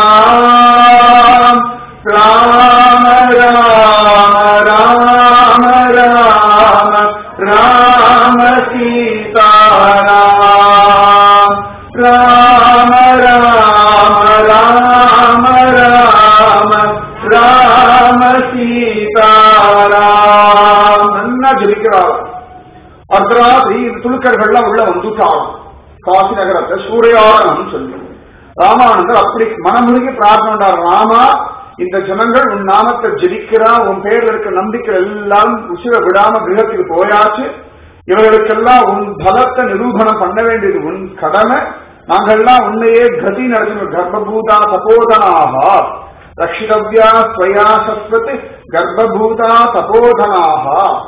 S1: ராம் ராம ராம ராம ராம ராம சீதாராம் ராம ராம ராம ராம ராம சீதாராம் நல்லா ஜபிக்கிறார் அர்த்தராத்திரி துலுக்கர்கள்லாம் உள்ள வந்துட்டாங்க காசி நகரத்தை சூறையாடணும் சொல்லி ராமானந்தர் அப்படி மனமுருகி பிரார்த்தனை பண்றார் ராமா இந்த ஜனங்கள் உன் நாமத்தை ஜெபிக்கிறா உன் பேர்ல இருக்க நம்பிக்கை எல்லாம் உசிர விடாம கிரகத்துக்கு போயாச்சு இவர்களுக்கெல்லாம் உன் பலத்தை நிரூபணம் பண்ண வேண்டியது உன் கடமை நாங்கள்லாம் உன்னையே கதி நடத்தணும் கர்ப்பபூதா தபோதனாக ரக்ஷிதவ்யா ஸ்வயா சஸ்வத் கர்ப்பபூதா தபோதனாக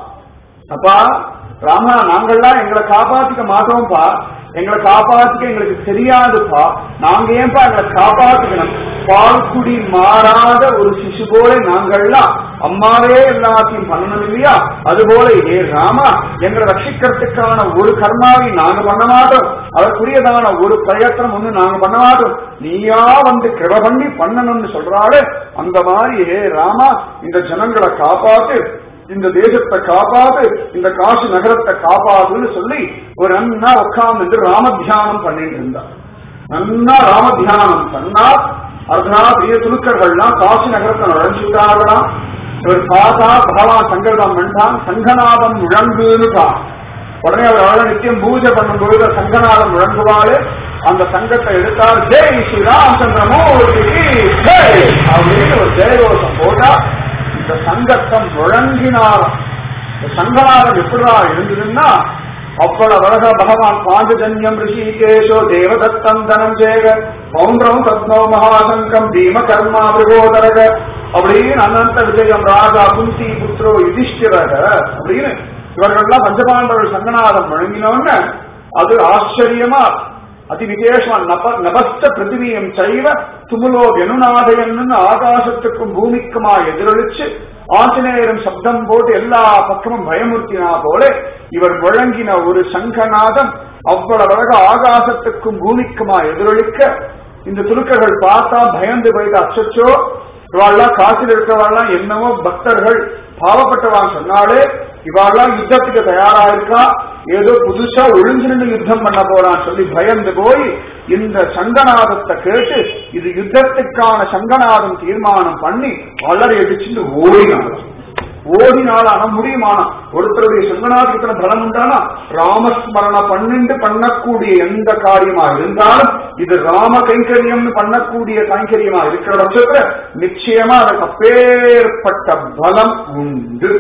S1: அப்பா ராமா நாங்கள்லாம் எங்களை காப்பாத்திக்க மாட்டோம்ப்பா எங்களை காப்பாத்திக்க எங்களுக்கு தெரியாதுப்பா நாங்க ஏன்பா எங்களை காப்பாத்திக்கணும் பால்குடி மாறாத ஒரு சிசு போல நாங்கள்லாம் அம்மாவே எல்லாத்தையும் பண்ணணும் இல்லையா அதுபோல ஏ ராமா எங்களை ரட்சிக்கிறதுக்கான ஒரு கர்மாவை நாங்க பண்ண மாட்டோம் அதற்குரியதான ஒரு பிரயத்தனம் ஒண்ணு நாங்க பண்ண மாட்டோம் நீயா வந்து கிட பண்ணி பண்ணணும்னு சொல்றாரு அந்த மாதிரி ஏ ராமா இந்த ஜனங்களை காப்பாத்து இந்த தேசத்தை காப்பாது இந்த காசி நகரத்தை காப்பாதுன்னு சொல்லி ஒரு நன்னா உட்கார்ந்து ராம தியானம் பண்ணிட்டு இருந்தார் நன்னா ராம தியானம் பண்ணா அர்த்தனா பெரிய துலுக்கர்கள்லாம் காசி நகரத்தை நுழைஞ்சுட்டாங்களாம் இவர் பார்த்தா பகவான் சங்கல்பம் பண்ணான் சங்கநாதம் முழங்குன்னுட்டான் உடனே அவர் அவளை நித்தியம் பூஜை பண்ணும்போது சங்கநாதம் முழங்குவாரு அந்த சங்கத்தை எடுத்தார் ஜெய் ஸ்ரீராமச்சந்திரமூர்த்திக்கு ஜெய் அப்படின்னு ஒரு ஜெயகோஷம் போட்டா இந்த சங்கத்தம் முழங்கினாராம் இந்த சங்கநாதம் எப்படிடா இருந்ததுன்னா அவ்வளவு அழக பகவான் பாஞ்சஜன்யம் ரிஷிகேஷோ தேவதத்தம் தனம் ஜேக பௌண்டரம் தத்னோ மகாசங்கம் பீம கர்மா பிரகோதரக அப்படின்னு அனந்த விஜயம் ராஜா குந்தி புத்ரோ யுதிஷ்டிரக அப்படின்னு இவர்கள்லாம் பஞ்சபாண்டவர்கள் சங்கநாதம் முழங்கினோன்னு அது ஆச்சரியமா அதி விசேஷமா நப நபஸ்த பிருத்திவியம் சைவ துமுலோ வெனுநாதயன்னு ஆகாசத்துக்கும் பூமிக்குமா எதிரொலிச்சு ஆஞ்சநேயரும் சப்தம் போட்டு எல்லா பக்கமும் பயமுறுத்தினா போல இவர் முழங்கின ஒரு சங்கநாதம் அவ்வளவு அழக ஆகாசத்துக்கும் பூமிக்குமா எதிரொலிக்க இந்த துலுக்கர்கள் பார்த்தா பயந்து போயிட்டு அச்சச்சோ இவாள்லாம் காசில் இருக்கிறவாள்லாம் என்னவோ பக்தர்கள் பாவப்பட்டவான் சொன்னாலே இவாள்லாம் யுத்தத்துக்கு தயாரா இருக்கா ஏதோ புதுசா ஒழிஞ்சு நின்று யுத்தம் பண்ண போறான் சொல்லி பயந்து போய் இந்த சங்கநாதத்தை கேட்டு இது யுத்தத்துக்கான சங்கநாதம் தீர்மானம் பண்ணி வளர அடிச்சுட்டு ஓடினாள் ஓடினாள் ஆனா முடியுமானா ஒருத்தருடைய சங்கநாதத்துக்கு பலம் உண்டானா ராமஸ்மரண பண்ணிண்டு பண்ணக்கூடிய எந்த காரியமா இருந்தாலும் இது ராம கைங்கரியம்னு பண்ணக்கூடிய கைங்கரியமா இருக்கிற பட்சத்துல நிச்சயமா அதுக்கு அப்பேற்பட்ட பலம் உண்டு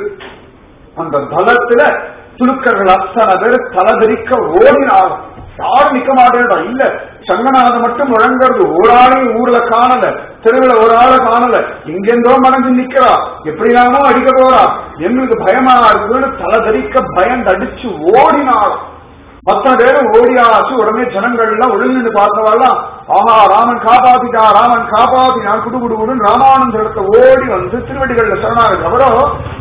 S1: அந்த பலத்துல துலுக்கர்கள் அத்தனை பேர் தலதரிக்க ஓடினார் யாரும் நிக்க மாட்டேன்டா இல்ல சங்கநாதம் மட்டும் முழங்குறது ஒரு ஆளையும் ஊர்ல காணல தெருவில் ஒரு ஆளை காணல இங்கெந்தோ மனசு நிக்கிறா எப்படிலாமோ அடிக்க போறா எங்களுக்கு பயமா இருக்குன்னு தலதரிக்க பயந்து அடிச்சு ஓடினாள் மத்த பேரும் ஓடியாச்சு உடனே ஜனங்கள் எல்லாம் ஒழுங்கு பார்த்தவெல்லாம் ஆஹா ராமன் காப்பாத்திட்டா ராமன் காப்பாத்தினான் குடு குடு குடுன்னு ராமானந்த இடத்த ஓடி வந்து திருவடிகள்ல சரணாக அவரோ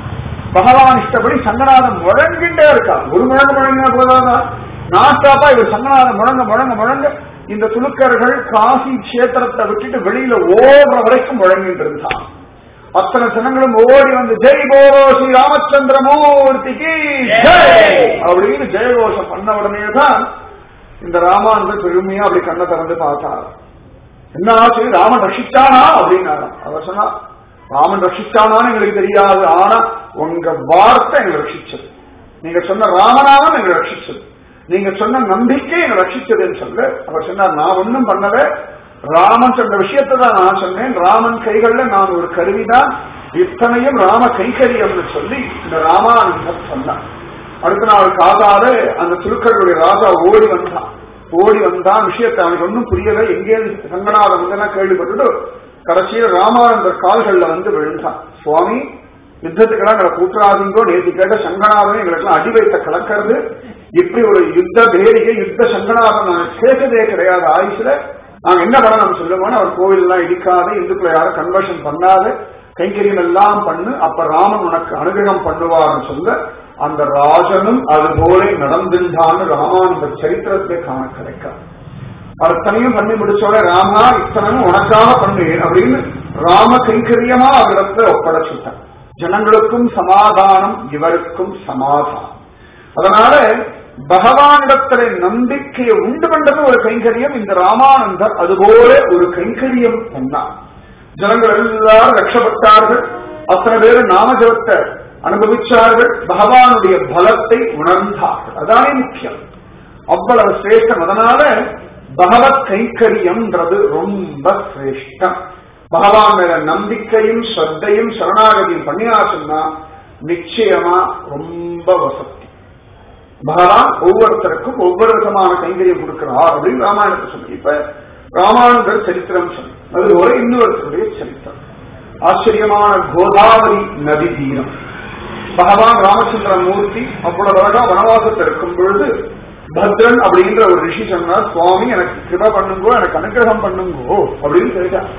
S1: பகவான் இஷ்டப்படி சங்கநாதம் முழங்கிட்டே இருக்கா ஒரு முழங்க முழங்கினா போதாதா நாட்டாப்பா இவர் சங்கநாதம் முழங்க முழங்க முழங்க இந்த துலுக்கர்கள் காசி கஷேத்திரத்தை விட்டுட்டு வெளியில ஓடுற வரைக்கும் முழங்கிட்டு இருந்தான் அத்தனை ஜனங்களும் ஓடி வந்து ஜெய் போரோ ஸ்ரீ ராமச்சந்திரமூர்த்திக்கு ஜெய் அப்படின்னு ஜெயகோஷம் பண்ண உடனே தான் இந்த ராமானந்தர் பெருமையா அப்படி கண்ணை திறந்து பார்த்தார் என்ன ஆச்சு ராமன் ரஷிச்சானா அப்படின்னாராம் அவர் சொன்னா ராமன் ரஷிச்சானான்னு எங்களுக்கு தெரியாது ஆனா உங்க வார்த்தை எங்களை ரட்சிச்சது நீங்க சொன்ன ராமநாமம் எங்களை ரட்சிச்சது நீங்க சொன்ன நம்பிக்கை எங்களை ரட்சிச்சதுன்னு சொல்ல அவர் சொன்னார் நான் ஒன்னும் பண்ணல ராமன் சொன்ன விஷயத்தை தான் நான் சொன்னேன் ராமன் கைகள்ல நான் ஒரு கருவிதான் இத்தனையும் ராம கைகரியம்னு சொல்லி இந்த ராமானந்தர் சொன்னார் அடுத்த நாள் காதால அந்த துருக்கருடைய ராஜா ஓடி வந்தான் ஓடி வந்தான் விஷயத்தை அவனுக்கு ஒன்றும் புரியல எங்கே சங்கநாதம் வந்து கேள்விப்பட்டுட்டு கடைசியில ராமானந்தர் கால்கள்ல வந்து விழுந்தான் சுவாமி யுத்தத்துக்கெல்லாம் எங்களை கூட்டுறாதீங்கோ நேற்று கேட்ட சங்கநாதம் எங்களுக்கெல்லாம் அடி வைத்த கலக்கிறது இப்படி ஒரு யுத்த பேரிகை யுத்த சங்கநாதம் நான் கேட்டதே கிடையாது ஆயுஷ்ல நாங்க என்ன பண்ணணும் சொல்லுவோம் அவர் கோவில் எல்லாம் இடிக்காத இந்துக்களை யாரும் கன்வர்ஷன் பண்ணாத கைங்கரியம் எல்லாம் பண்ணு அப்ப ராமன் உனக்கு அனுகிரகம் பண்ணுவார்னு சொல்ல அந்த ராஜனும் அது போல நடந்திருந்தான்னு ராமானந்த சரித்திரத்தை காண கிடைக்காது அத்தனையும் பண்ணி முடிச்சோட ராமா இத்தனையும் உனக்காக பண்ணு அப்படின்னு ராம கைங்கரியமா அவரிடத்துல ஒப்படைச்சுட்டான் ஜனங்களுக்கும் சமாதானம் இவருக்கும் சமாதானம் அதனால பகவானிடத்துல நம்பிக்கையை உண்டு பண்றது ஒரு கைங்கரியம் இந்த ராமானந்தர் அதுபோல ஒரு கைங்கரியம் பண்ணார் ஜனங்கள் எல்லாரும் ரட்சப்பட்டார்கள் அத்தனை பேர் நாமஜபத்தை அனுபவிச்சார்கள் பகவானுடைய பலத்தை உணர்ந்தார்கள் அதானே முக்கியம் அவ்வளவு சிரேஷ்டம் அதனால பகவத் கைங்கரியம்ன்றது ரொம்ப சிரேஷ்டம் பகவான் மேல நம்பிக்கையும் ஸ்ரத்தையும் சரணாகதியும் பண்ணினா சொன்னா நிச்சயமா ரொம்ப வசதி பகவான் ஒவ்வொருத்தருக்கும் ஒவ்வொரு விதமான கைங்கரியம் கொடுக்கிறார் அப்படின்னு ராமாயணத்தை சொல்லி இப்ப ராமானுஜர் சரித்திரம் சொல்லி அது ஒரு இன்னொருத்தருடைய சரித்திரம் ஆச்சரியமான கோதாவரி நதி தீரம் பகவான் ராமச்சந்திர மூர்த்தி அவ்வளவு அழகா வனவாசத்தில் இருக்கும் பொழுது பத்ரன் அப்படின்ற ஒரு ரிஷி சொன்னார் சுவாமி எனக்கு கிருப பண்ணுங்கோ எனக்கு அனுகிரகம் பண்ணுங்கோ அப்படின்னு கேட்டார்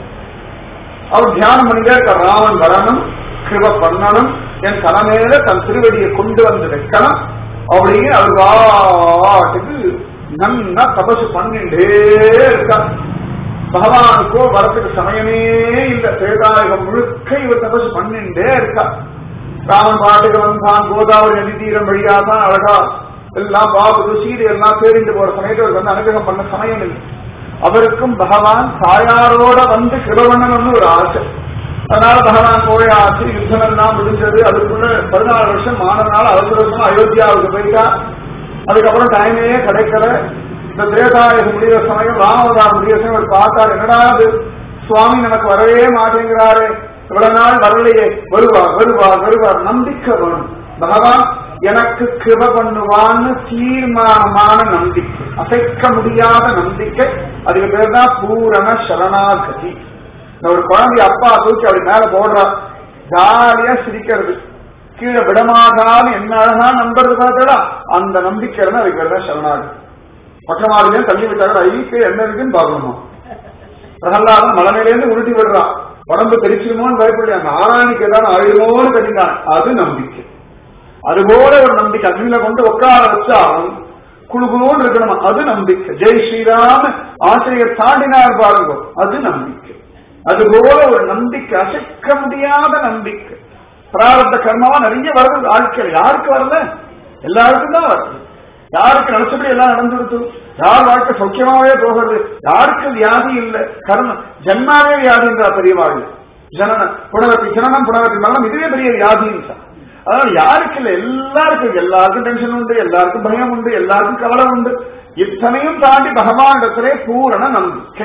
S1: அவர் தியானம் பண்ணிட்டே இருக்க ராமன் வரணும் கிருப பண்ணணும் என் தலைமையில தன் திருவடியை கொண்டு வந்து வைக்கணும் அப்படின்னு அவர் பாட்டுக்கு நன்னா தபசு பண்ணிட்டே இருக்கார் பகவானுக்கோ வரத்துக்கு சமயமே இல்ல சேதாயுகம் முழுக்க இவர் தபசு பண்ணிட்டே இருக்கா ராமன் பாட்டுக்கு வந்தான் கோதாவரி நதி தீரம் வழியா தான் அழகா எல்லாம் பாபு சீதை எல்லாம் பேரிந்து போற சமயத்தில் அவருக்கு வந்து அனுகிரகம் பண்ண சமயம் இல்லை அவருக்கும் பகவான் தாயாரோட வந்து கிருபண்ணணும்னு ஒரு ஆசை அதனால பகவான் போயாச்சு யுத்தம் எல்லாம் முடிஞ்சது அதுக்குள்ள பதினாலு வருஷம் ஆனதுனால அவசர வருஷம் அயோத்தியாவுக்கு போயிட்டா அதுக்கப்புறம் டைமே கிடைக்கல இந்த திரேதாயுக முடிகிற சமயம் ராமவதாரம் முடிகிற சமயம் அவர் பார்த்தார் என்னடா அது சுவாமி நமக்கு வரவே மாட்டேங்கிறாரு இவ்வளவு நாள் வரலையே வருவார் வருவார் வருவார் நம்பிக்கை வேணும் பகவான் எனக்கு கிருப பண்ணுவான்னு தீர்மானமான நம்பிக்கை அசைக்க முடியாத நம்பிக்கை அதுக்கு பேர் தான் பூரண சரணாகதி இந்த ஒரு குழந்தை அப்பா தூக்கி அப்படி மேல போடுறா ஜாலியா சிரிக்கிறது கீழே விடமாட்டாலும் என்ன அழகா நம்புறது பார்த்தா அந்த நம்பிக்கை இருந்தா அதுக்கு பேர் தான் சரணாகதி பக்கமாரிலே தள்ளி விட்டாங்க ஐக்கு என்ன இருக்குன்னு பாக்கணுமா பிரகலாதன் மலமையிலேருந்து உருட்டி விடுறான் உடம்பு தெரிச்சிருமோன்னு பயப்படல நாராயணிக்கு ஏதாவது ஆயுமோன்னு கட்டினான் அது நம்பிக்கை அதுபோல ஒரு நம்பிக்கை அக்னியில கொண்டு உட்கார வச்சாலும் குழுகுலோன்னு இருக்கணுமா அது நம்பிக்கை ஜெய் ஸ்ரீராம் ஆசிரியர் தாண்டினார் பாருங்க அது நம்பிக்கை அதுபோல ஒரு நம்பிக்கை அசைக்க முடியாத நம்பிக்கை பிராரத்த கர்மாவா நிறைய வருது வாழ்க்கையில் யாருக்கு வரல எல்லாருக்கும் தான் வருது யாருக்கு நினைச்சபடி எல்லாம் நடந்துருது யார் வாழ்க்கை சௌக்கியமாவே போகிறது யாருக்கு வியாதி இல்ல கர்மம் ஜன்மாவே வியாதின்றா பெரியவாள் ஜனன புனரத்தி ஜனனம் புனரத்தி மரணம் இதுவே பெரிய வியாதின்னு சார் அதனால யாருக்கு இல்ல எல்லாருக்கும் எல்லாருக்கும் டென்ஷன் உண்டு எல்லாருக்கும் பயம் உண்டு எல்லாருக்கும் கவலை உண்டு இத்தனையும் தாண்டி பகவானிடத்திலே பூரண நம்பிக்கை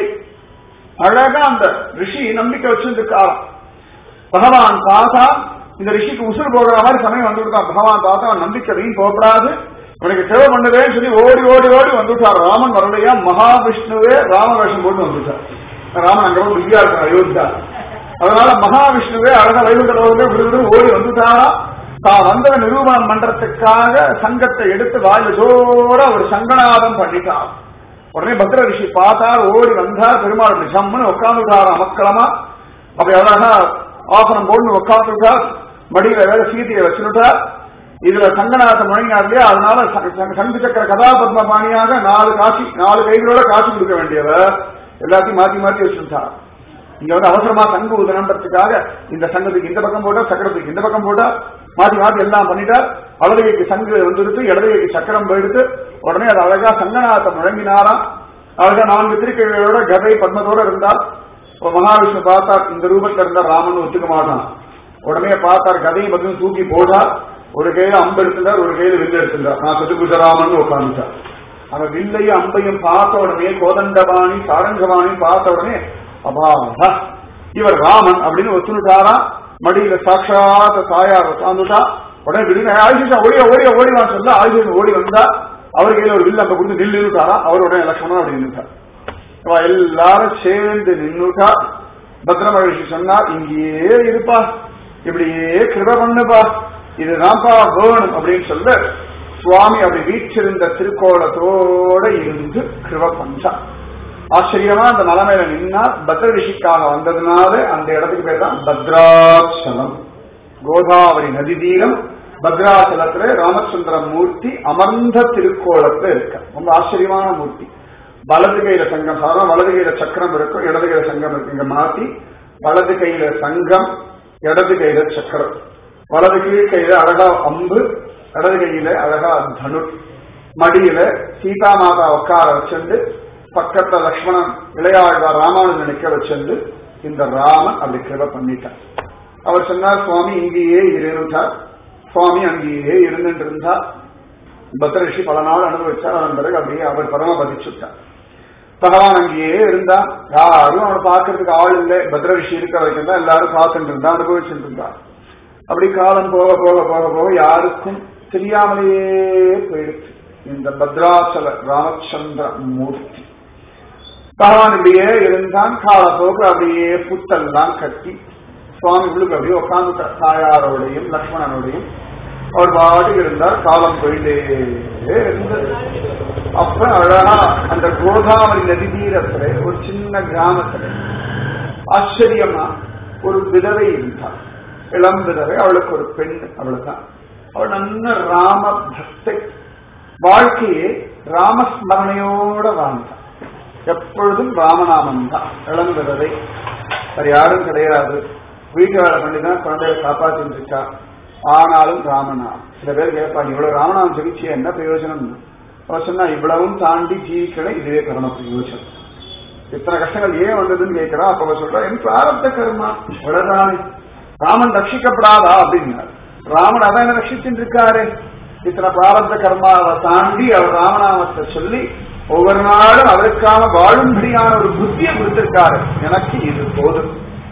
S1: அழகா அந்த ரிஷி நம்பிக்கை வச்சிருக்காராம் பகவான் பார்த்தா இந்த ரிஷிக்கு உசுறு போடுற மாதிரி சமயம் வந்துவிட்டான் பகவான் பார்த்தா அவன் நம்பிக்கை வீண் போகப்படாது உனக்கு சேவை பண்ணுவேன்னு சொல்லி ஓடி ஓடி ஓடி வந்துட்டார் ராமன் வரலையா மகாவிஷ்ணுவே ராமவேஷம் போட்டு வந்துட்டார் ராமன் அங்க ரொம்ப பிஸியா இருக்கார் அயோத்தியா அதனால மகாவிஷ்ணுவே அழகா வைகுண்ட லோகமே விடுவிடு ஓடி வந்துட்டாரா தான் வந்த நிரூபணம் பண்றதுக்காக சங்கத்தை எடுத்து வாயில ஜோரா ஒரு சங்கநாதம் பண்ணிட்டார் உடனே பத்ர ரிஷி பார்த்தார் ஓடி வந்தார் பெருமாள் இப்படி ஜம்முன்னு உட்காந்துட்டார் அமக்களமா அப்படி அழகா ஆசனம் போட்டு உட்காந்துட்டார் மடியில வேற சீதையை வச்சுட்டார் இதுல சங்கநாதம் முழங்கினார் இல்லையா அதனால சங்கு சக்கர கதாபத்ம பாணியாக நாலு காட்சி நாலு கைகளோட காட்சி கொடுக்க வேண்டியவர் எல்லாத்தையும் மாத்தி மாத்தி வச்சுட்டார் இங்க வந்து அவசரமா சங்கு உதனன்றதுக்காக இந்த சங்கத்துக்கு இந்த பக்கம் போட்டா சக்கரத்துக்கு இந்த பக்கம் போட்டா மாத்தி மாத்தி எல்லாம் பண்ணிட்டார் வலது கைக்கு சங்கு வந்துடுத்து இடது கைக்கு சக்கரம் போயிடுத்து உடனே அது அழகா சங்கநாதத்தை முழங்கினாராம் அழகா நான்கு திருக்கைகளோட கதை பத்மத்தோட இருந்தார் மகாவிஷ்ணு பார்த்தார் இந்த ரூபத்துல இருந்தா ராமன் ஒத்துக்க மாட்டான் உடனே பார்த்தார் கதையை பத்தி தூக்கி போட்டார் ஒரு கையில அம்பு எடுத்துட்டார் ஒரு கையில வில்லு எடுத்துட்டார் நான் சதுகுஜராமன் உட்காந்துட்டார் அவன் வில்லையும் அம்பையும் பார்த்த உடனே கோதண்டபாணி சாரங்கபாணி பார்த்த உடனே அபாடா இவர் ராமன் அப்படின்னு ஒத்துனுட்டாரா மடியில சாட்சாத்த தாயார் உட்காந்துட்டா உடனே திடீர்னு ஆயுஷா ஓடிய ஓடிய ஓடிவான்னு சொல்ல ஆயுஷன் ஓடி வந்தா அவர் கையில ஒரு வில்லு அங்க கொடுத்து நின்றுட்டாரா அவர் உடனே லட்சணம் அப்படி நின்றுட்டார் அவ எல்லாரும் சேர்ந்து நின்னுட்டா பத்ரமகிழ்ச்சி சொன்னார் இங்கேயே இருப்பா இப்படியே கிருப பண்ணுப்பா இதுதான்ப்பா வேணும் அப்படின்னு சொல்ல சுவாமி அப்படி வீற்றிருந்த திருக்கோலத்தோட இருந்து கிருப பண்ணா ஆச்சரியமா அந்த நிலைமையில நின்னா பத்ர ரிஷிக்காக வந்ததுனால அந்த இடத்துக்கு பேர் தான் பத்ராச்சலம் கோதாவரி நதி தீரம் பத்ராச்சலத்துல ராமச்சந்திர மூர்த்தி அமர்ந்த திருக்கோலத்துல இருக்க ரொம்ப ஆச்சரியமான மூர்த்தி வலது கையில சங்கம் சாதாரண வலது கையில சக்கரம் இருக்கும் இடது கையில சங்கம் இருக்கு இங்க மாத்தி வலது கையில சங்கம் இடது கையில சக்கரம் வலது கீழ் கையில அழகா அம்பு இடது கையில அழகா தனு மடியில சீதா மாதா உட்கார வச்சிருந்து பக்கத்துல லக்ஷ்மணன் இளையாழ்வார் ராமானுஜன் நிக்க வச்சிருந்து இந்த ராமன் அப்படி கிருப பண்ணிட்டார் அவர் சொன்னார் சுவாமி இங்கேயே இருந்தார் சுவாமி அங்கேயே இருந்துட்டு இருந்தார் பத்ரஷி பல நாள் அனுபவிச்சார் அதன் பிறகு அப்படியே அவர் பரம பதிச்சுட்டார் பகவான் அங்கேயே இருந்தா யாரும் அவனை பார்க்கறதுக்கு ஆள் இல்லை பத்ர ரிஷி இருக்க வரைக்கும் தான் எல்லாரும் பார்த்துட்டு இருந்தா அனுபவிச்சுட்டு இருந்தா அப்படி காலம் போக போக போக போக யாருக்கும் தெரியாமலேயே போயிடுச்சு இந்த பத்ராச்சல ராமச்சந்திர மூர்த்தி பகவான் இப்படியே இருந்தான் காலப்போக்கு அப்படியே புத்தெல்லாம் கட்டி சுவாமி உள்ளுக்கு அப்படியே உட்காந்து தாயாரோடையும் லக்ஷ்மணனோடையும் அவர் பாட்டுக்கு இருந்தார் காலம் போயிட்டே இருந்தது அப்ப அழகா அந்த கோதாவரி நதி தீரத்துல ஒரு சின்ன கிராமத்துல ஆச்சரியமா ஒரு விதவை இருந்தார் இளம் விதவை அவளுக்கு ஒரு பெண் அவ்வளவுதான் அவள் நல்ல ராம பக்தை வாழ்க்கையே ராமஸ்மரணையோட வாழ்ந்தான் எப்பொழுதும் ராமநாமம் தான் இளம் விதவை வேற யாரும் கிடையாது வீட்டு வேலை பண்ணிதான் குழந்தைகளை காப்பாத்திட்டு இருக்கா ஆனாலும் ராமநாமம் சில பேர் கேட்பாங்க இவ்வளவு ராமநாமம் ஜெயிச்சு என்ன பிரயோஜனம் அவர் சொன்னா இவ்வளவும் தாண்டி ஜீவிக்கல இதுவே கர்ம பிரயோஜனம் இத்தனை கஷ்டங்கள் ஏன் வந்ததுன்னு கேட்கிறா அப்ப அவர் சொல்றா என் பிராரப்த கர்மா இவ்வளவுதானே ராமன் ரட்சிக்கப்படாதா அப்படின்னாரு ராமன் அதான் என்ன ரட்சிச்சுட்டு இருக்காரு இத்தனை பிராரப்த கர்மாவை தாண்டி அவர் ராமநாமத்தை சொல்லி ஒவ்வொரு நாளும் அவருக்காக வாழும்படியான ஒரு புத்தியை கொடுத்திருக்காரு எனக்கு இது போதும்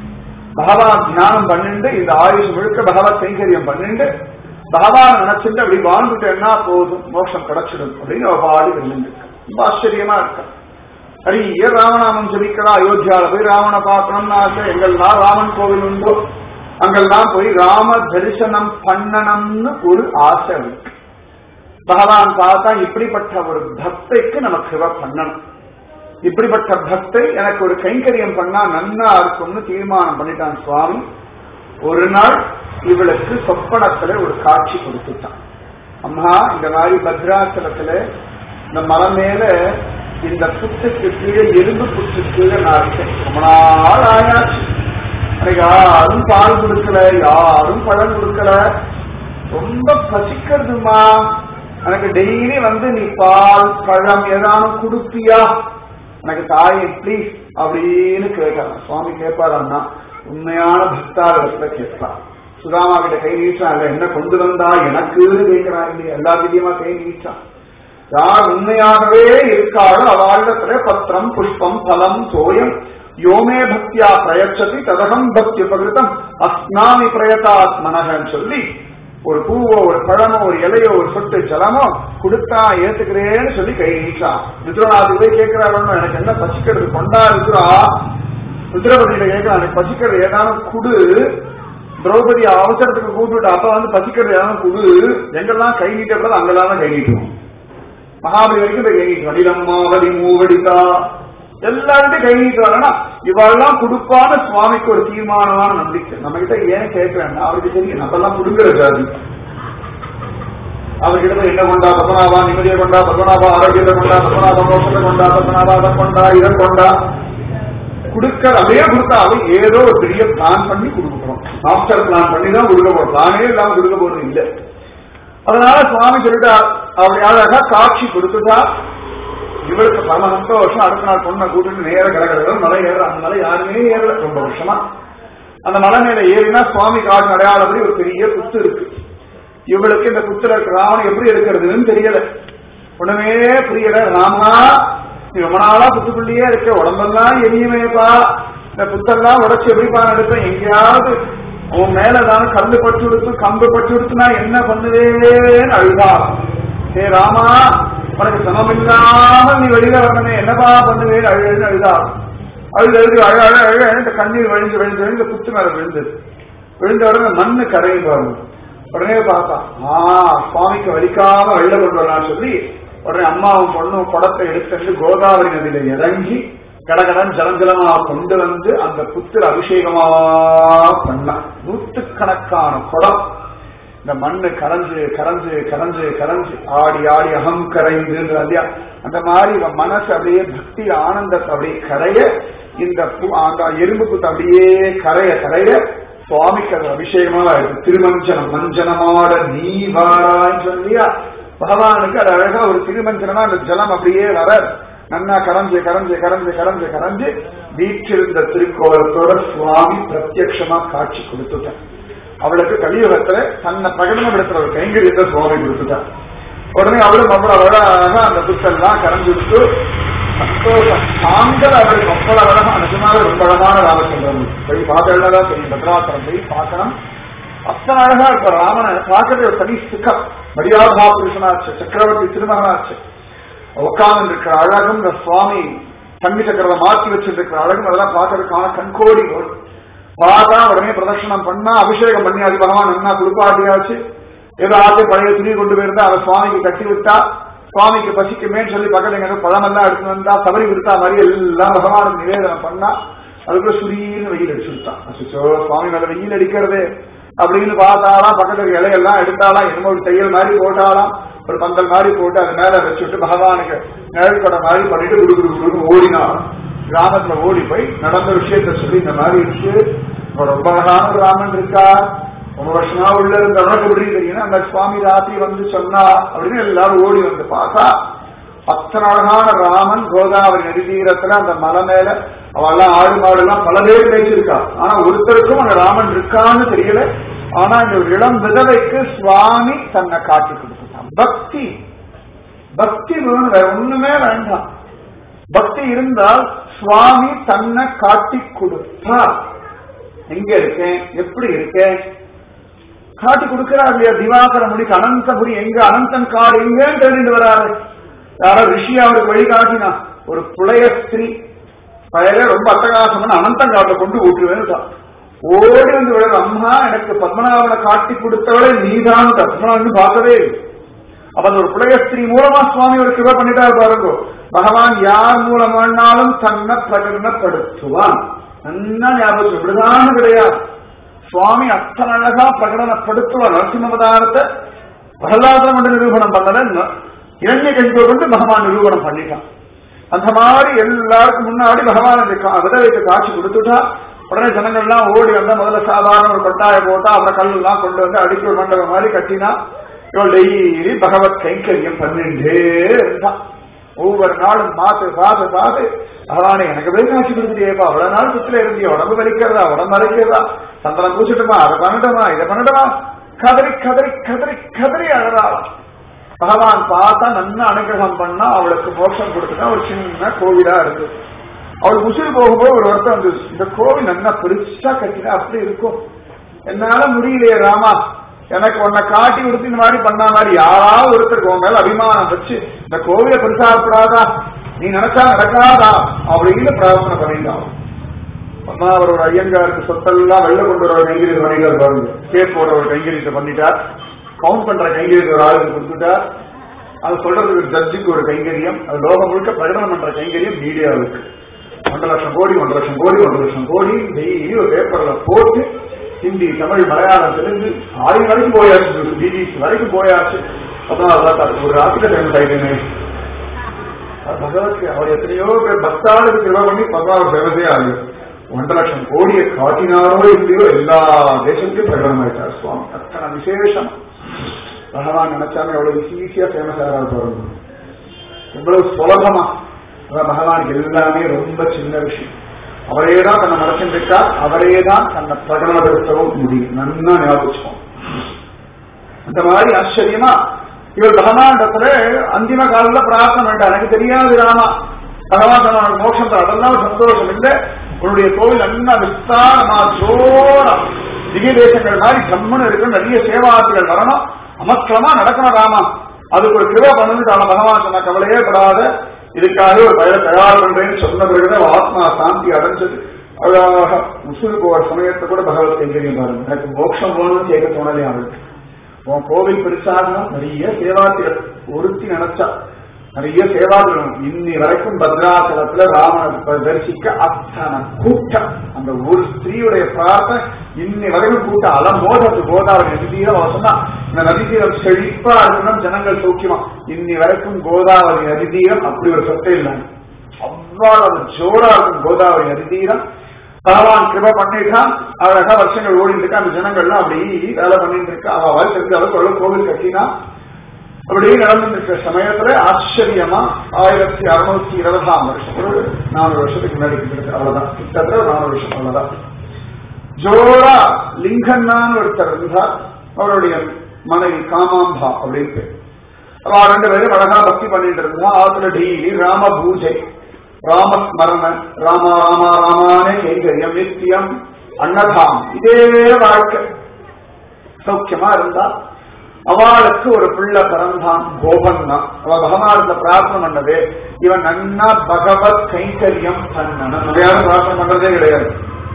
S1: பகவான் தியானம் பண்ணிண்டு இந்த ஆயுஷ் முழுக்க பகவத் கைங்கரியம் பண்ணிண்டு பகவான் நினைச்சுட்டு அப்படி வாழ்ந்துட்டேன்னா போதும் மோட்சம் கிடைச்சிடும் அப்படின்னு அவ பாடி இருந்துருக்கு ரொம்ப ஆச்சரியமா இருக்கா நிறைய ராமநாமம் ஜபிக்கலாம் அயோத்தியால போய் ராவண பார்க்கணும்னு ஆசை எங்கெல்லாம் ராமன் கோவில் உண்டோ அங்கெல்லாம் போய் ராம தரிசனம் பண்ணணும்னு ஒரு ஆசை இருக்கு பகவான் பார்த்தா இப்படிப்பட்ட ஒரு பக்தைக்கு நமக்கு சிவ பண்ணணும் இப்படிப்பட்ட பக்தை எனக்கு ஒரு கைங்கரியம் பண்ணா நன்னா இருக்கும்னு தீர்மானம் பண்ணிட்டான் சுவாமி ஒரு நாள் இவளுக்கு சொப்பனத்துல ஒரு காட்சி கொடுத்துட்டான் அம்மா இந்த மாதிரி பத்ராச்சலத்துல இந்த மலை மேல இந்த புத்துக்கு கீழே எறும்பு புத்து கீழே நான் இருக்கேன் ரொம்ப நாள் ஆயாச்சு எனக்கு யாரும் பால் கொடுக்கல யாரும் பழம் கொடுக்கல ரொம்ப பசிக்கிறதுமா எனக்கு டெய்லி வந்து நீ பால் பழம் ஏதானும் கொடுப்பியா எனக்கு தாயை ப்ளீஸ் அப்படின்னு கேட்கலாம் சுவாமி கேட்பாரான்னா உண்மையான பக்தாரத்துல கேட்கலாம் சுதாமா கிட்ட கை நீட்டான் என்ன கொண்டு வந்தா எனக்குன்னு கேட்கிறான் இல்லையா எல்லாத்திலையுமா கை நீட்டான் யார் உண்மையாகவே இருக்காளோ அவாழ்டத்துல பத்திரம் புஷ்பம் பலம் தோயம் யோமே பக்தியா பிரயச்சதி ததகம் பக்தி உபகிருத்தம் அஸ்னாமி பிரயதாத்மனகன்னு சொல்லி ஒரு பூவோ ஒரு பழமோ ஒரு இலையோ ஒரு சொட்டு ஜலமோ கொடுத்தா ஏத்துக்கிறேன்னு சொல்லி கை நீட்டான் ருத்ரநாத் போய் கேட்கிறாரு எனக்கு என்ன பசிக்கிறது கொண்டா இருக்கிறா ருத்ரபதியில கேட்கிறான் எனக்கு பசிக்கிறது ஏதானும் குடு திரௌபதி அவசரத்துக்கு கூப்பிட்டு அப்ப வந்து பசிக்கிறது ஏதானும் குடு எங்கெல்லாம் கை நீட்டப்படாது அங்கெல்லாம் தான் கை நீட்டுவோம் மகாபலி வரைக்கும் போய் கை நீட்டுவோம் நிலம்மாவதி மூவடிதா எல்லார்கிட்டும் கை நீட்டுவாங்கன்னா இவாள்லாம் கொடுப்பான சுவாமிக்கு ஒரு தீர்மானமான நம்பிக்கை நம்ம கிட்ட ஏன் கேட்கிறேன்னா அவருக்கு தெரியும் நம்ம எல்லாம் கொடுங்கிற ஜாதி அவர்கிட்ட போய் என்ன கொண்டா பத்மநாபா நிம்மதியை கொண்டா பத்மநாபா ஆரோக்கியத்தை கொண்டா பத்மநாபா மோசத்தை கொண்டா பத்மநாபா அதை கொண்டா இதை கொண்டா கொடுக்க அப்படியே கொடுத்தாலும் ஏதோ ஒரு பெரிய பிளான் பண்ணி கொடுக்குறோம் மாஸ்டர் பிளான் பண்ணி தான் கொடுக்க போறோம் பிளானே இல்லாம கொடுக்க போறது இல்லை அதனால சுவாமி சொல்லிட்டா அப்படி அழகா காட்சி கொடுத்துட்டா இவளுக்கு பரம சந்தோஷம் அடுத்த நாள் பொண்ணை கூட்டிட்டு நேர கிடக்கிறது மலை ஏற அந்த மலை யாருமே ஏறல ரொம்ப வருஷமா அந்த மலை மேல ஏறினா சுவாமி காடு அடையாளப்படி ஒரு பெரிய குத்து இருக்கு இவளுக்கு இந்த குத்துல இருக்க ராவணன் எப்படி எடுக்கிறதுன்னு தெரியல ஒண்ணுமே புரியல ராமா நீ ரொம்ப நாளா புத்துக்குள்ளேயே இருக்க உடம்பெல்லாம் எரியுமேப்பா இந்த புத்தெல்லாம் உடச்சு எப்படிப்பா எடுப்பேன் எங்கேயாவது உன் மேலதான் கல்லு பட்டு கொடுத்து கம்பு பட்டு கொடுத்து நான் என்ன பண்ணுவேன்னு அழுதா ஏ ராமா உனக்கு சமம் இல்லாம நீ வெளியில வரணுமே என்னப்பா பண்ணுவேன் அழுன்னு அழுதா அழுது அழுது அழ அழ அழ இந்த கண்ணீர் வழிஞ்சு வழிஞ்சு வழிஞ்சு புத்து மேல விழுந்தது விழுந்த உடனே மண்ணு கரையும் பாருங்க உடனே பார்த்தா ஆ சுவாமிக்கு வலிக்காம வெளில கொண்டு வரலாம்னு சொல்லி உடனே அம்மாவும் பொண்ணும் குடத்தை எடுத்துட்டு கோதாவரி நதியில இறங்கி கடகடன் ஜலஞ்சலமா கொண்டு வந்து அந்த புத்திர அபிஷேகமா பண்ண நூற்றுக்கணக்கான குடம் இந்த மண்ணு கரைஞ்சு கரைஞ்சு கரைஞ்சு கரைஞ்சு ஆடி ஆடி அகம் கரைந்து இல்லையா அந்த மாதிரி இவன் மனசு அப்படியே பக்தி ஆனந்தத்தை அப்படியே கரைய இந்த பு- அந்த எறும்பு குத்து அப்படியே கரைய கரைய சுவாமிக்கு அது அபிஷேகமா இருக்கு திருமஞ்சனம் மஞ்சனமாட நீ வாரான்னு சொல்லியா பகவானுக்கு அது அழகா ஒரு திருமஞ்சனமா அந்த ஜலம் அப்படியே வர நன்னா கரைஞ்சு கரைஞ்சு கரைஞ்சு கரைஞ்சு கரைஞ்சு வீற்றிருந்த திருக்கோலத்தோட சுவாமி பிரத்யக்ஷமா காட்சி கொடுத்துட்டான் அவளுக்கு கலியுகத்துல தன்னை பிரகடனப்படுத்துற ஒரு கைங்கரியத்தை சுவாமி கொடுத்துட்டான் உடனே அவளும் அவ்வளவு அழகாக அந்த புத்தெல்லாம் கரைஞ்சு விட்டு சந்தோஷம் தாங்கள் அவளுக்கு அவ்வளவு அழகா நிஜமாக ரொம்ப அழகான ராமச்சந்திரன் போய் பார்த்தா தெரியும் பத்ராசரம் போய் பார்க்கணும் அத்தனை அழகா இருக்க ராமனை பார்க்கறது ஒரு தனி சுகம் மரியாதா புருஷனாச்சு சக்கரவர்த்தி திருமகனாச்சு உட்கார்ந்து இருக்கிற அழகும் இந்த சுவாமி தங்கி சக்கரத்தை மாற்றி வச்சிருக்கிற அழகும் அதெல்லாம் பார்க்கறதுக்கான கண்கோடி வரும் பார்த்தா உடனே பிரதட்சணம் பண்ணா அபிஷேகம் பண்ணி அது பகவான் என்ன குளிப்பாட்டியாச்சு ஏதாவது பழைய துணி கொண்டு போயிருந்தா அதை சுவாமிக்கு கட்டி விட்டா சுவாமிக்கு பசிக்குமே சொல்லி பக்கத்துல எங்க பழமெல்லாம் எடுத்து வந்தா தவறி விடுத்தா மாதிரி எல்லாம் பகவானுக்கு நிவேதனம் பண்ணா அதுக்குள்ள சுரீர்னு வெயில் அடிச்சுட்டான் அச்சோ சுவாமி மேல வெயில் அடிக்கிறது அப்படின்னு பார்த்தாலாம் பக்கத்துல இலையெல்லாம் எடுத்தாலாம் என்னமோ ஒரு தையல் மாதிரி போட்டாலாம் ஒரு பந்தல் மாதிரி போட்டு அது மேல வச்சுட்டு பகவானுக்கு நிழல் கொடை மாதிரி பண்ணிட்டு குடு குடு குடுன்னு ஓடினான் கிராமத்துல ஓடி போய் நடந்த விஷயத்த சொல்லி இந்த மாதிரி இருக்கு இப்ப ரொம்ப அழகான ஒரு ராமன் இருக்கா ரொம்ப வருஷமா உள்ள இருந்தவனுக்கு எப்படி தெரியும் அந்த சுவாமி ராத்திரி வந்து சொன்னா அப்படின்னு எல்லாரும் ஓடி வந்து பார்த்தா அத்தனை அழகான ராமன் கோதாவரி நதிதீரத்துல அந்த மலை மேல அவெல்லாம் ஆடு மாடு எல்லாம் பல பேர் பேசியிருக்கா ஆனா ஒருத்தருக்கும் அங்க ராமன் இருக்கான்னு தெரியல ஆனா இந்த ஒரு இளம் விதவைக்கு சுவாமி தன்னை காட்டி கொடுத்துட்டான் பக்தி பக்தி வேணும் வேற ஒண்ணுமே வேண்டாம் பக்தி இருந்தால் சுவாமி தன்னை காட்டி கொடுத்தார் எங்க இருக்கேன் எப்படி இருக்கேன் காட்டி கொடுக்கிறார் இல்லையா திவாகர முடிக்கு அனந்தபுரி எங்க அனந்தன் காடு எங்கன்னு தெரிந்து வராரு யாரோ ரிஷி அவருக்கு வழி காட்டினா ஒரு புலைய ஸ்திரீ பயல ரொம்ப அட்டகாசமான அனந்தன் காட்டை கொண்டு ஊற்றுவேன்னு ஓடி வந்து விட அம்மா எனக்கு பத்மநாபனை காட்டி கொடுத்தவளை நீதான் பத்மநாபன் பார்க்கவே இல்லை அப்ப அந்த ஒரு புலைய ஸ்திரீ மூலமா சுவாமி ஒரு கிருப பண்ணிட்டாரு பாருங்க பகவான் யார் மூலமானாலும் தன்னை பிரகடனப்படுத்துவான் நல்லா ஞாபகம் இப்படிதான் கிடையாது சுவாமி அத்தனை அழகா பிரகடனப்படுத்துவார் நரசிம்மதானத்தை பிரகலாதம் கொண்டு நிரூபணம் பண்ணல இரண்ய கண்கோ கொண்டு பகவான் நிரூபணம் பண்ணிட்டான் அந்த மாதிரி எல்லாருக்கும் முன்னாடி பகவான் அந்த கா- விதவைக்கு காட்சி கொடுத்துட்டா உடனே ஜனங்கள்லாம் ஓடி வந்தா முதல்ல சாதாரண ஒரு கொட்டாய போட்டா அப்புறம் கல்லெல்லாம் கொண்டு வந்து அடிக்க ஒரு மண்டபம் மாதிரி கட்டினா இவள் டெய்லி பகவத் கைங்கரியம் பண்ணிட்டே இருந்தான் ஒவ்வொரு நாளும் பார்த்து பார்த்து பார்த்து பகவானே எனக்கு போய் காட்சி கொடுத்துட்டேப்பா அவ்வளவு நாள் சுற்றுல இருந்தியா உடம்பு வலிக்கிறதா உடம்பு வலிக்கிறதா சந்தனம் பூச்சிட்டுமா அதை பண்ணட்டுமா இதை பண்ணட்டுமா கதறி கதறி கதறி கதறி அழறாளாம் பகவான் பார்த்தா நன்னா அனுகிரகம் பண்ணா அவளுக்கு மோட்சம் கொடுத்துட்டா ஒரு சின்ன கோவிலா இருக்கு அவள் உசிர் போகும்போது ஒரு வருத்தம் வந்து இந்த கோவில் நல்லா பெருசா கட்டினா அப்படி இருக்கும் என்னால முடியலையே ராமா எனக்கு உன்னை காட்டி கொடுத்து இந்த மாதிரி பண்ண மாதிரி யாராவது ஒருத்தருக்கு உன் மேல அபிமானம் வச்சு இந்த கோவிலை பெருசாகப்படாதா நீ நினைச்சா நடக்காதா அப்படின்னு பிரார்த்தனை பண்ணிட்டான் அவர் ஒரு ஐயங்காருக்கு சொத்தெல்லாம் வெளில கொண்டு வர ஒரு கைங்கரியத்தை பண்ணிட்டார் பாருங்க கேஸ் போட ஒரு கைங்கரியத்தை பண்ணிட்டார் கவுண்ட் பண்ற கைங்கரியத்தை ஒரு ஆளுக்கு கொடுத்துட்டார் அது சொல்றதுக்கு ஜட்ஜுக்கு ஒரு கைங்கரியம் அது லோகம் முழுக்க பிரகடனம் பண்ற கைங்கரியம் மீடியாவுக்கு ஒன்றரை லட்சம் கோடி ஒன்றரை லட்சம் கோடி ஒன்றரை லட்சம் கோடி டெய்லி ஒரு பேப்பர்ல போட்டு ஹிந்தி தமிழ் மலையாளம் தெலுங்கு ஆயிரம் வரைக்கும் போயாச்சு பிபிசி வரைக்கும் போயாச்சு அப்புறம் அதான் ஒரு ராத்திரி ஃபேமஸ் ஆயிட்டேனே பகவத் அவர் எத்தனையோ பேர் பக்தாளுக்கு கிருப பண்ணி பகவான் ஃபேமஸே ஆகும் ஒன்றரை லட்சம் கோடியை காட்டினாரோ இல்லையோ எல்லா தேசத்தையும் பிரகடனமாயிட்டார் சுவாமி அத்தனை விசேஷம் பகவான் நினைச்சாம எவ்வளவு ஈஸியா ஃபேமஸ் ஆகிறார் பாருங்க எவ்வளவு சுலபமா அதான் பகவானுக்கு எல்லாமே ரொம்ப சின்ன விஷயம் அவரே தான் தன்னை மறைச்சிருக்கார் அவரே தான் தன்னை பிரகடனப்படுத்தவும் முடியும் நன்னா ஞாபகம் அந்த மாதிரி ஆச்சரியமா இவர் பகவானிடத்துல அந்திம காலில பிரார்த்தனை வேண்டாம் எனக்கு தெரியாது ராமா பகவான் தன்னோட மோட்சம் தர அதெல்லாம் ஒரு சந்தோஷம் இல்லை உன்னுடைய கோவில் நல்லா விஸ்தாரமா ஜோரா திவ்ய தேசங்கள் மாதிரி ஜம்முன்னு இருக்கு நிறைய சேவார்த்திகள் வரணும் அமக்கிரமா நடக்கணும் ராமா அதுக்கு ஒரு கிருப பண்ணுன்னு பகவான் சொன்ன கவலையே படாத இதுக்காக ஒரு பயிர தயார் பண்றேன்னு சொன்ன பிறகுதான் ஆத்மா சாந்தி அடைஞ்சது அழகாக முசுறு போற சமயத்தை கூட பகவத் கைங்கரியம் பாருங்க எனக்கு மோட்சம் போகணும்னு கேட்க தோணலையா அவளுக்கு உன் கோவில் பெருசாகணும் நிறைய சேவாத்திகள் ஒருத்தி நினைச்சா நிறைய சேவாதிகள் இன்னி வரைக்கும் பத்ராசலத்துல ராமனை தரிசிக்க அத்தனை கூட்டம் அந்த ஒரு ஸ்திரீயுடைய பிரார்த்தனை இன்னி வரைக்கும் கூட்டம் அலம் மோதத்து கோதாவரி நதிதீரம் அவ சொன்னா இந்த நதிதீரம் செழிப்பா இருக்கணும் ஜனங்கள் சௌக்கியமா இன்னி வரைக்கும் கோதாவரி நதிதீரம் அப்படி ஒரு சத்தம் இல்லை அவ்வளவு ஜோரா இருக்கும் கோதாவரி நதிதீரம் பகவான் கிருப பண்ணிட்டான் அழகா வருஷங்கள் ஓடிட்டு இருக்கா அந்த ஜனங்கள்லாம் அப்படி வேலை பண்ணிட்டு இருக்கா அவ வாழ்க்கை அளவுக்கு கோவில் கட்டினா அப்படி நடந்துட்டு இருக்கிற சமயத்துல ஆச்சரியமா ஆயிரத்தி அறுநூத்தி இருபதாம் வருஷம் ஒரு நானூறு வருஷத்துக்கு முன்னாடி கிட்ட அவ்வளவுதான் கிட்டத்தட்ட ஒரு நானூறு வருஷம் அவ்வளவுதான் ஜோரா லிங்கன்னான்னு ஒருத்தர் இருந்தார் அவருடைய மனைவி காமாம்பா அப்படின்னு அவ ரெண்டு பேரும் அழகா பக்தி பண்ணிட்டு இருந்தா ஆத்துல டெய்லி ராம பூஜை ராமஸ்மரண ராமா ராமா ராமானே கைங்கரியம் நித்தியம் அன்னதாம் இதே வாழ்க்கை சௌக்கியமா இருந்தா அவளுக்கு ஒரு பிள்ளை பிறந்தான் கோபன் தான் அவ பகவானத்தை பிரார்த்தனை பண்ணது இவன் நன்னா பகவத் கைங்கரியம் பண்ணணும் நம்ம யாரும் பிரார்த்தனை பண்றதே கிடையாது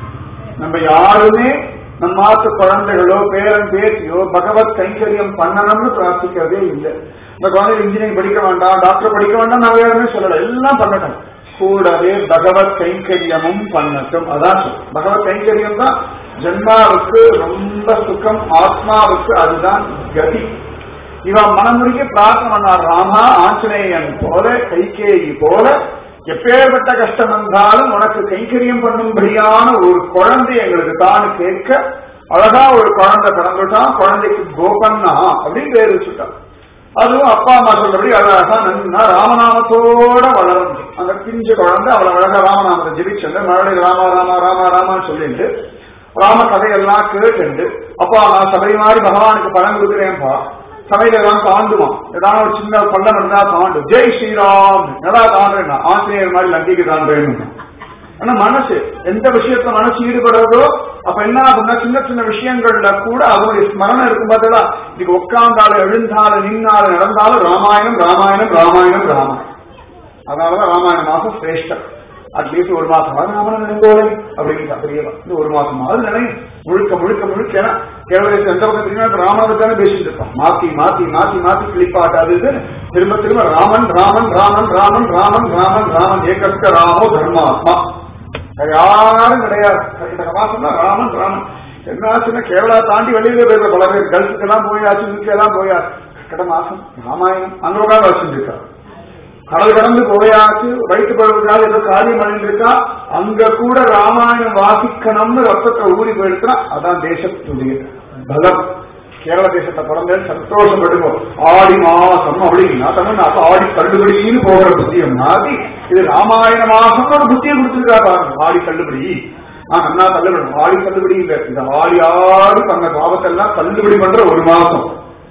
S1: நம்ம யாருமே நம்ம மாத்து குழந்தைகளோ பேரன் பேத்தியோ பகவத் கைங்கரியம் பண்ணணும்னு பிரார்த்திக்கிறதே இல்லை இந்த குழந்தை இன்ஜினியரிங் படிக்க வேண்டாம் டாக்டர் படிக்க வேண்டாம் நான் யாருமே சொல்லல எல்லாம் பண்ணட்டும் கூடவே பகவத் கைங்கரியமும் பண்ணட்டும் அதான் சொல். பகவத் கைங்கரியம் தான் ஜென்மாவுக்கு ரொம்ப சுகம் ஆத்மாவுக்கு அதுதான் கதி இவன் மனமுருகி பிரார்த்தனை பண்ணார் ராமா ஆஞ்சநேயன் போல கைகேயி போல எப்பேற்பட்ட கஷ்டம் வந்தாலும் உனக்கு கைங்கரியம் பண்ணும்படியான ஒரு குழந்தை எங்களுக்கு தான் கேட்க அழகா ஒரு குழந்தை பிறந்துட்டான் குழந்தைக்கு கோபன்னா அப்படின்னு பேர் வச்சுட்டான் அதுவும் அப்பா அம்மா சொல்றபடி அழகா நன்னா ராமநாமத்தோட வளரும் அந்த பிஞ்சு குழந்தை அவளை அழகா ராமநாமத்தை ஜெபிச்சது மறுபடியும் ராமா ராமா ராமா ராமான்னு சொல்லிட்டு ராம கதையெல்லாம் கேட்டுண்டு அப்பா நான் சபை மாதிரி பகவானுக்கு பலன் கொடுக்குறேன்ப்பா சபையில எல்லாம் தாண்டுவான் ஏதாவது ஒரு சின்ன பள்ளம் இருந்தா தாண்டு ஜெய் ஸ்ரீராம் நல்லா தாண்டுறேன் ஆசிரியர் மாதிரி லங்கிக்கு தாண்டுறேன்னு ஆனா மனசு எந்த விஷயத்துல மனசு ஈடுபடுறதோ அப்ப என்ன ஆகும்னா சின்ன சின்ன விஷயங்கள்ல கூட அதனுடைய ஸ்மரணம் இருக்கும் பார்த்தா இன்னைக்கு உட்கார்ந்தாலும் எழுந்தாலும் நின்னாலும் நடந்தாலும் ராமாயணம் ராமாயணம் ராமாயணம் ராமாயணம் அதனாலதான் ராமாயண மாசம் சிரேஷ்டம் அட்லீஸ்ட் ஒரு மாசம் ராமன் நினைந்தோலை அப்படின்னு அப்படியேதான் இந்த ஒரு மாசம் அது நினையும் முழுக்க முழுக்க முழுக்க ஏன்னா கேரளத்தில் எந்த பக்கம் தெரியுமா ராமனை தானே பேசிட்டு இருப்பான் மாத்தி மாத்தி மாத்தி மாத்தி கிளிப்பாட்டு அது இதுன்னு திரும்ப திரும்ப ராமன் ராமன் ராமன் ராமன் ராமன் ராமன் ராமன் ஏகஸ்க ராமோ தர்மாத்மா வேற யாரும் கிடையாது இந்த மாசம்னா ராமன் ராமன் என்னாச்சுன்னா கேரளா தாண்டி வெளியில போயிருக்க பல பேர் கல்ஃபுக்கு எல்லாம் போயாச்சு யூகே எல்லாம் போயாச்சு கட மாசம் ராமாயணம் அங்க உட்காந்து வச்சுருக்காரு கடல் கடந்து போயாச்சு வயிற்று பழுவதால் ஏதோ காரியம் பண்ணிருக்கா அங்க கூட ராமாயணம் வாசிக்கணும்னு ரத்தத்தை ஊறி போயிருக்கா அதான் தேசத்துடைய பலம் கேரள தேசத்தை பிறந்த சந்தோஷப்படுவோம் ஆடி மாசம் அப்படின்னா தமிழ்நாட்டு ஆடி தள்ளுபடின்னு போகிற புத்தியை மாத்தி இது ராமாயண மாசம் ஒரு புத்தியை கொடுத்துருக்கா பாருங்க ஆடி தள்ளுபடி ஆஹ் அண்ணா தள்ளுபடி ஆடி தள்ளுபடி இல்ல இந்த ஆடி ஆடி பண்ண பாவத்தெல்லாம் தள்ளுபடி பண்ற ஒரு மாசம்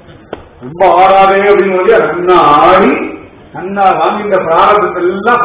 S1: ரொம்ப ஆடாதே அப்படின்னு சொல்லி அண்ணா ஆடி அண்ணா வாங்கி இந்த பிராரதத்தை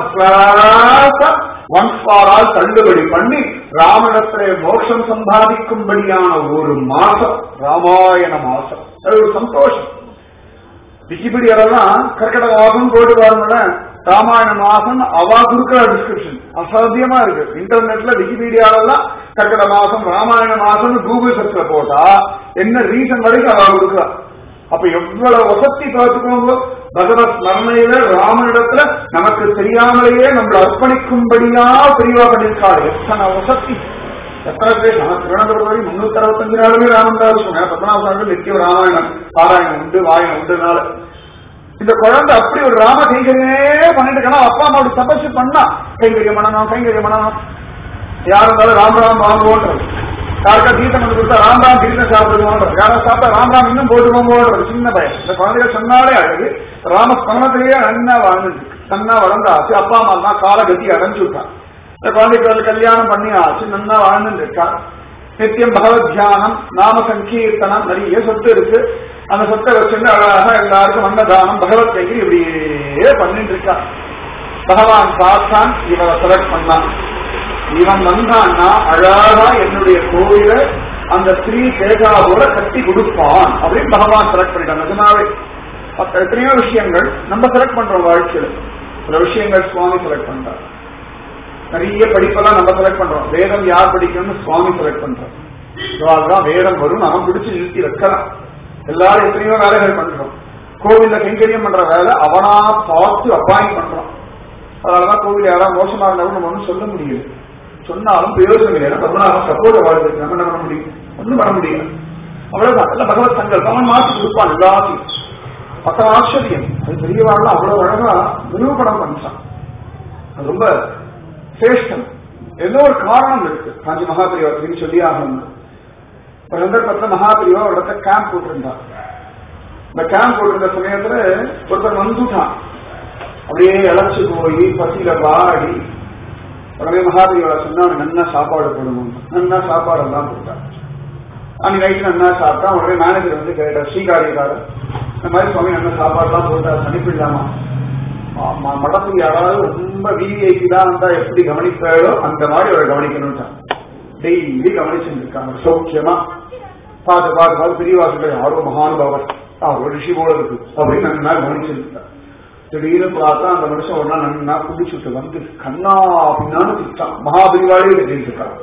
S1: எல்லாம் ஒன்ஸ் ஃபார் ஆல் தள்ளுபடி பண்ணி ராமணத்திலே மோட்சம் சம்பாதிக்கும்படியான ஒரு மாசம் ராமாயண மாசம் அது ஒரு சந்தோஷம் விக்கிபீடியாலாம் கர்க்கடக மாசம் போட்டு பாருங்கள ராமாயண மாசம் அவா கொடுக்கிற டிஸ்கிரிப்ஷன் அசாத்தியமா இருக்கு இன்டர்நெட்ல விக்கிபீடியாலெல்லாம் கர்க்கட மாசம் ராமாயண மாசம் கூகுள் சர்ச்ல போட்டா என்ன ரீசன் வரைக்கும் அவா கொடுக்குறா அப்ப எவ்வளவு வசதி பார்த்துக்கோங்க பகவத் ஸ்மரணையில ராமனிடத்துல நமக்கு தெரியாமலேயே நம்மளை அர்ப்பணிக்கும்படியா பிரிவா பண்ணிருக்காரு எத்தனை வசதி எத்தனை பேர் நம்ம திருவனந்தபுரம் வரை முன்னூத்தி அறுபத்தஞ்சு நாளுமே ராமன் தான் சொன்னேன் பத்மநாப நித்திய ராமாயணம் பாராயணம் உண்டு வாயனம் உண்டுனால இந்த குழந்தை அப்படி ஒரு ராம கைங்கரியே பண்ணிட்டு இருக்கா அப்பா அம்மா அப்படி தபசு பண்ணா கைங்கரியம் பண்ணணும் கைங்கரியம் பண்ணணும் யார் இருந்தாலும் ராம் ராம் வாங்குவோன்றது யாருக்கா தீர்த்தம் வந்து கொடுத்தா ராம் ராம் தீர்த்தம் சாப்பிடுவோன்றது யாராவது சாப்பிட்டா ராம் ராம் இன்னும் போட்டுவோமோன்றது சின்ன பையன் இந்த குழந்தைகள் சொன்னாலே அழகு ராம ஸ்மரணத்திலேயே நன்னா வாழ்ந்துச்சு நன்னா வளர்ந்தாச்சு அப்பா அம்மா தான் காலகதி அடைஞ்சு விட்டான் இந்த குழந்தைக்கு வந்து கல்யாணம் பண்ணி ஆச்சு நன்னா வாழ்ந்துட்டு இருக்கா நித்தியம் பகவத் தியானம் நாம சங்கீர்த்தனம் நிறைய சொத்து இருக்கு அந்த சொத்தை வச்சுட்டு அழகாக எல்லாருக்கும் அன்னதானம் பகவத் கைக்கு இப்படியே பண்ணிட்டு இருக்கா பகவான் பார்த்தான் இவரை செலக்ட் பண்ணான் இவன் வந்தான்னா அழகா என்னுடைய கோவில அந்த ஸ்ரீ சேகாபுர கட்டி கொடுப்பான் அப்படின்னு பகவான் செலக்ட் பண்ணிட்டான் நிஜமாவே மத்த எத்தனையோ விஷயங்கள் நம்ம செலக்ட் பண்றோம் வாழ்க்கையில சில விஷயங்கள் சுவாமி செலக்ட் பண்றார் நிறைய படிப்பெல்லாம் நம்ம செலக்ட் பண்றோம் வேதம் யார் படிக்கணும்னு சுவாமி செலக்ட் பண்றோம் அதுதான் வேதம் வரும் நாம பிடிச்சு நிறுத்தி வைக்கலாம் எல்லாரும் எத்தனையோ வேலைகள் பண்றோம் கோவில்ல கைங்கரியம் பண்ற வேலை அவனா பார்த்து அப்பாயின் பண்றான் அதனாலதான் கோவில் யாராவது மோசமா இருந்தாலும் நம்ம ஒன்றும் சொல்ல முடியல சொன்னாலும் பிரயோஜனம் இல்லை பத்மநாபம் சப்போர்ட் வாழ்க்கை நம்ம என்ன பண்ண முடியும் ஒன்றும் பண்ண முடியாது அவ்வளவுதான் எல்லாம் பகவத் சங்கல் அவன் மாற்றி கொடுப்பான் எல்லாத்தையும் பத்த ஆச்சரியம் அது பெரியவாழ்ல அவ்வளவு அழகா நிரூபணம் பண்ணிச்சான் அது ரொம்ப சிரேஷ்டம் ஏதோ ஒரு காரணம் இருக்கு காஞ்சி மகாபிரிவா திரும்பி சொல்லி ஆகணும் ஒரு சந்தர்ப்பத்தில் மகாபிரிவா ஒரு இடத்த கேம்ப் போட்டிருந்தார் இந்த கேம்ப் போட்டிருந்த சமயத்துல ஒருத்தர் வந்துட்டான் அப்படியே இழைச்சு போய் பசியில வாடி உடனே மகாதேவா சொன்னா அவன் நல்லா சாப்பாடு போடணும் நல்லா சாப்பாடு எல்லாம் கொடுத்தான் அன்னைக்கு நைட்டு நல்லா சாப்பிட்டா உடனே மேனேஜர் வந்து கேட்டார் ஸ்ரீகாரியக்காரர் இந்த மாதிரி சுவாமி நல்லா சாப்பாடுலாம் போட்டார் அனுப்பிடலாமா மடத்துக்கு யாராவது ரொம்ப விஐபி தான் வந்தா எப்படி கவனிப்பாரோ அந்த மாதிரி அவரை கவனிக்கணும்ட்டான் டெய்லி கவனிச்சுட்டு இருக்காங்க சௌக்கியமா பார்த்து பார்த்து பார்த்து பெரியவாசல் யாரோ மகானுபாவர் அவர் ரிஷி போல இருக்கு அப்படின்னு நன்னா கவனிச்சிருந்தார் திடீர்னு பார்த்தா அந்த மனுஷன் ஒன்னா நன்னா குடிச்சுட்டு வந்து கண்ணா அப்படின்னாலும் திட்டான் மகாபரிவாளே கட்டிருக்கான்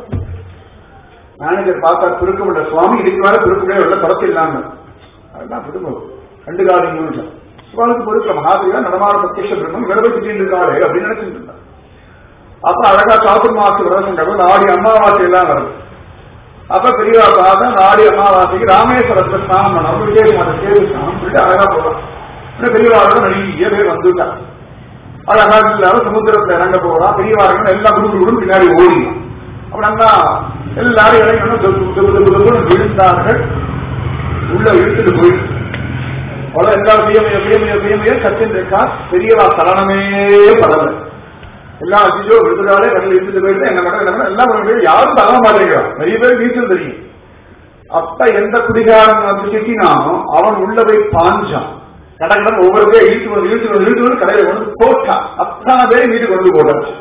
S1: மேனேஜர் பார்த்தா திருக்கமுள்ள சுவாமி இதுக்கு மேல திருக்கமுடைய வெள்ள படத்தில்லாம அதுதான் திரும்ப ரெண்டு காரியங்கள் சுவாமிக்கு பொறுக்கல மகாபரிவா நடமாட பிரத்யட்ச பிரம்மம் விரவை திட்டிட்டு இருக்காளே அப்படின்னு நினைச்சிட்டு இருந்தான் அப்ப அழகா சாத்து மாசு விரதம் கடவுள் ஆடி அமாவாசை எல்லாம் வருது அப்ப பெரியவா பார்த்தா நாடி அமாவாசைக்கு ராமேஸ்வரத்துல ஸ்நானம் பண்ண விஜயம் அதை சேர்ந்து ஸ்நானம் பண்ணிட்டு அழகா போகலாம் பெரியவாரோட நிறைய பேர் வந்துட்டான் அழகா எல்லாரும் சமுத்திரத்துல இறங்க போகலாம் பெரியவார்கள் எல்லாம் குடு குடு பின்னாடி ஓடி அப்படின்னா எல்லாரும் இறங்கணும் விழுந்தார்கள் உள்ள இழுத்துட்டு போய் அவ்வளவு எல்லாரும் பியமைய பியமைய பியமைய கத்தின் இருக்கா பெரியவா சலனமே படல எல்லாம் அஜிஜோ விழுதுனாலே கடல் இழுத்துட்டு போயிட்டு என்ன பண்ண என்ன பண்ண எல்லாம் பண்ண யாரும் தள்ள மாட்டேங்கிறான் நிறைய பேர் நீச்சல் தெரியும் அப்ப எந்த குடிகாரன் வந்து சிக்கினானோ அவன் உள்ள போய் பாஞ்சான் கடகடன் ஒவ்வொரு பேர் இழுத்து வந்து இழுத்து வந்து இழுத்து வந்து கடையில கொண்டு போட்டான் அத்தனை பேர் வீட்டுக்கு கொண்டு போட்டாச்சு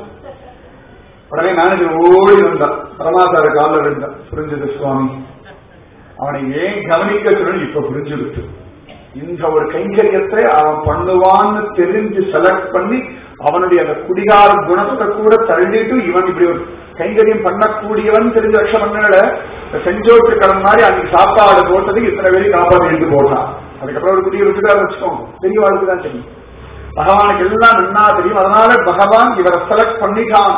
S1: உடனே மேனேஜர் ஓடி வந்தான் பரமாசார காலில் விழுந்தான் புரிஞ்சது சுவாமி அவனை ஏன் கவனிக்க சொல்லி இப்ப புரிஞ்சுடுச்சு இந்த ஒரு கைங்கரியத்தை அவன் பண்ணுவான்னு தெரிஞ்சு செலக்ட் பண்ணி அவனுடைய அந்த குடிகார குணத்தை கூட தள்ளிட்டு இவன் இப்படி ஒரு கைங்கரியம் பண்ணக்கூடியவன் தெரிஞ்ச லட்சம் பண்ணல செஞ்சோட்டு கடன் மாதிரி அன்னைக்கு சாப்பாடு போட்டதுக்கு இத்தனை பேரையும் காப்பாற்றி எடுத்து போட்டான் அதுக்கப்புறம் ஒரு குடியை விட்டுதான் வச்சுக்கோங்க பெரியவாளுக்கு தான் தெரியும் பகவானுக்கு எல்லாம் நன்னா தெரியும் அதனால பகவான் இவரை செலக்ட் பண்ணிட்டான்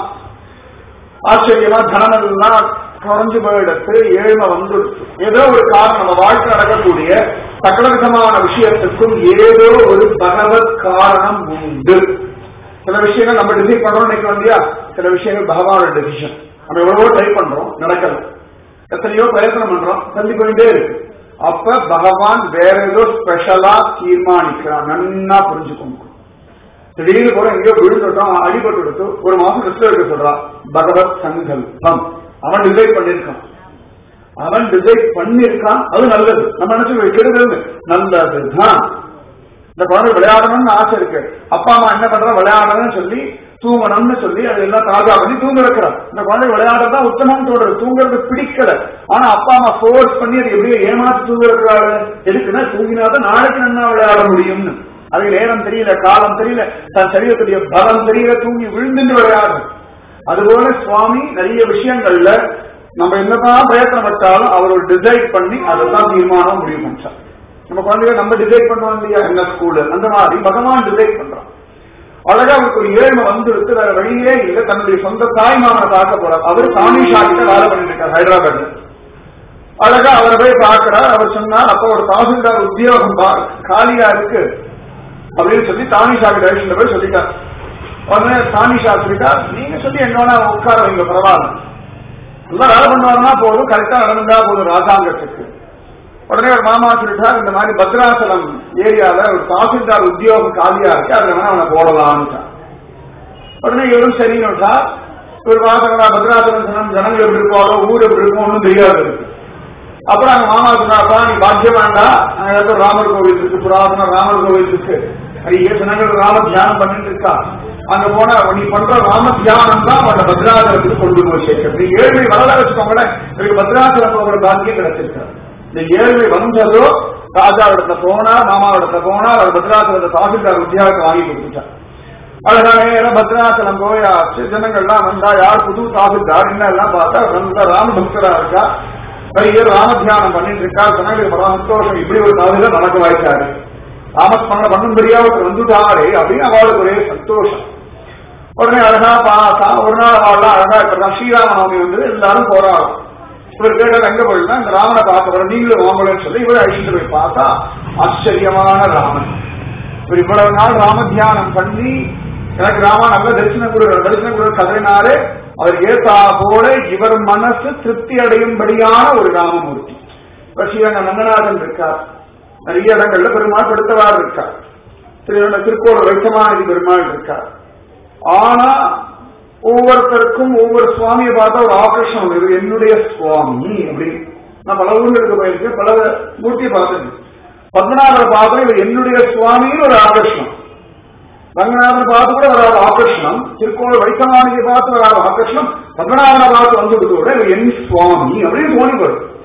S1: ஆச்சரியமா தனம் எல்லாம் குறைஞ்சு போயிடுத்து ஏழ்மை வந்துடுச்சு ஏதோ ஒரு காரணம் நம்ம வாழ்க்கை நடக்கக்கூடிய சகல விதமான விஷயத்துக்கும் ஏதோ ஒரு பகவத் காரணம் உண்டு சில விஷயங்கள் நம்ம டிசைட் பண்றோம் நினைக்கிறோம் இல்லையா சில விஷயங்கள் பகவானோட டெசிஷன் நம்ம எவ்வளவோ ட்ரை பண்றோம் நடக்கல எத்தனையோ பிரயத்தனம் பண்றோம் தள்ளி போயிட்டே இருக்கு அப்ப பகவான் வேற ஏதோ ஸ்பெஷலா தீர்மானிக்கிறான் நன்னா புரிஞ்சுக்கோங்க திடீர்னு கூட எங்கேயோ விழுந்துட்டோம் அடிபட்டு எடுத்து ஒரு மாசம் ரெஸ்ட் எடுக்க சொல்றான் பகவத் சங்கல்பம் அவன் டிசைட் பண்ணிருக்கான் அவன் டிசைட் பண்ணிருக்கான் அது நல்லது நம்ம நினைச்சு கெடுதல் நல்லதுதான் இந்த குழந்தை விளையாடணும்னு ஆசை இருக்கு அப்பா அம்மா என்ன பண்றா விளையாடணும்னு சொல்லி தூங்கணும்னு சொல்லி அது எல்லாம் தாஜா பண்ணி தூங்க வைக்கிறான் இந்த குழந்தை விளையாடுறதா உத்தமம் தோடுறது தூங்குறது பிடிக்கல ஆனா அப்பா அம்மா ஃபோர்ஸ் பண்ணி அது எப்படியோ ஏமாத்தி தூங்க வைக்கிறாரு எதுக்குன்னா தூங்கினாதான் நாளைக்கு நல்லா விளையாட முடியும்னு அது நேரம் தெரியல காலம் தெரியல தன் சரீரத்துடைய பலம் தெரியல தூங்கி விழுந்துட்டு விளையாடு அதுபோல சுவாமி நிறைய விஷயங்கள்ல நம்ம என்னதான் பிரயத்தனம் வச்சாலும் அவர் ஒரு டிசைட் பண்ணி அதைதான் தீர்மானம் முடிவு பண்ணிச்சார் நம்ம குழந்தைகள் நம்ம டிசைட் பண்ணுவோம் இல்லையா என்ன ஸ்கூலு அந்த மாதிரி பகவான் டிசைட் பண்றான் அழகா அவருக்கு ஒரு ஏழ்மை வந்துருக்கு வேற வழியே இல்லை தன்னுடைய சொந்த தாய்மாமனை பார்க்க போறார் அவர் தானிஷா கிட்ட வேலை பண்ணிட்டு இருக்கார் ஹைதராபாத்ல அழகா அவரை போய் பார்க்கிறார் அவர் சொன்னார் அப்ப ஒரு தாசில்தார் உத்தியோகம் காலியா இருக்கு அப்படின்னு சொல்லி தானிஷா கிட்ட போய் சொல்லிட்டார் உடனே தானிஷா சொல்லிட்டா நீங்க சொல்லி என்ன உட்கார வைங்க பரவாயில்ல எல்லாம் வேலை பண்ணுவாருன்னா போதும் கரெக்டா நடந்தா போதும் ராஜாங்கத்துக்கு உடனே ஒரு மாமா சொல்லிட்டார் இந்த மாதிரி பத்ராசலம் ஏரியால ஒரு தாசில்தார் உத்தியோகம் காலியா இருக்கு அதுல வேணா அவனை போடலாம்னு உடனே இவரும் சரின்னு ஒரு வாசகடா பத்ராசலம் சொன்ன ஜனங்கள் எப்படி இருப்பாரோ ஊர் எப்படி இருக்கும் ஒன்றும் தெரியாது இருக்கு அப்புறம் அங்க மாமா சொன்னாப்பா நீ பாக்கியம் வேண்டாம் அங்க ஏதோ ராமர் கோவில் இருக்கு புராதன ராமர் கோவில் இருக்கு நிறைய ஜனங்கள் ராம தியானம் பண்ணிட்டு இருக்கா அங்க போனா நீ பண்ற ராம தியானம் தான் அவன பத்ராசலத்துக்கு கொண்டு போய் சேர்க்கிறது நீ ஏழ்மை வரல வச்சுக்கோங்களேன் எனக்கு பத்ராசலம் போகிற பாக்கியம் கிடைச்சிருக்காரு இந்த ஏழ்மை வந்ததோ ராஜா இடத்துல போனா மாமா இடத்துல போனா அவர் பத்ராசலத்தை தாசில்தார் உத்தியோகத்தை வாங்கி கொடுத்துட்டார் அழகா நேரம் பத்ராசலம் போயாச்சு ஜனங்கள்லாம் வந்தா யார் புது தாசில்தார் என்ன எல்லாம் பார்த்தா ரொம்ப ராமபக்தரா இருக்கா நிறைய ராம தியானம் பண்ணிட்டு இருக்கா ஜனங்களுக்கு பல சந்தோஷம் இப்படி ஒரு காலையில நடக்க வாய்க்காரு ராமஸ்மரண பண்ணும்படியா ஒருத்தர் வந்துட்டாரே அப்படின்னு அவளுக்கு ஒரே சந்தோஷம் உடனே அழகா பார்த்தா ஒரு நாள் அவள்லாம் அழகா இப்பதான் ஸ்ரீராமநவமி வந்து எல்லாரும் போராடும் இவர் கேட்டார் எங்க போயிட்டா இந்த ராமனை பார்க்க வர நீங்களும் வாங்கலன்னு சொல்லி இவர் அழிச்சுட்டு போய் பார்த்தா ஆச்சரியமான ராமன் இவர் இவ்வளவு நாள் ராம தியானம் பண்ணி எனக்கு ராமா நல்ல தரிசனம் கொடு தரிசனம் கொடு கதறினாரே அவர் ஏத்தா போல இவர் மனசு திருப்தி அடையும்படியான ஒரு ராமமூர்த்தி இப்ப ஸ்ரீரங்க ரங்கநாதன் இருக்கார் நிறைய இடங்கள்ல பெருமாள் படுத்தவாறு இருக்கார் திரு திருக்கோளூர் வைத்தமானதி பெருமாள் இருக்கார் ஆனா ஒவ்வொருத்தருக்கும் ஒவ்வொரு சுவாமியை பார்த்தா ஒரு ஆகர்ஷணம் இது என்னுடைய சுவாமி அப்படின்னு நான் பல ஊர்களுக்கு போயிருக்கேன் பல மூர்த்தியை பார்த்திருக்கேன் பத்மநாபரை பார்த்தா இவர் என்னுடைய சுவாமின்னு ஒரு ஆகர்ஷணம் ரங்கநாதனை பார்த்து கூட வராத ஆகர்ஷணம் திருக்கோள் வைத்தமானியை பார்த்து வராத ஆகர்ஷணம் பத்மநாபனை பார்த்து வந்து விட இவர் என் சுவாமி அப்படின்னு தோணி வரும்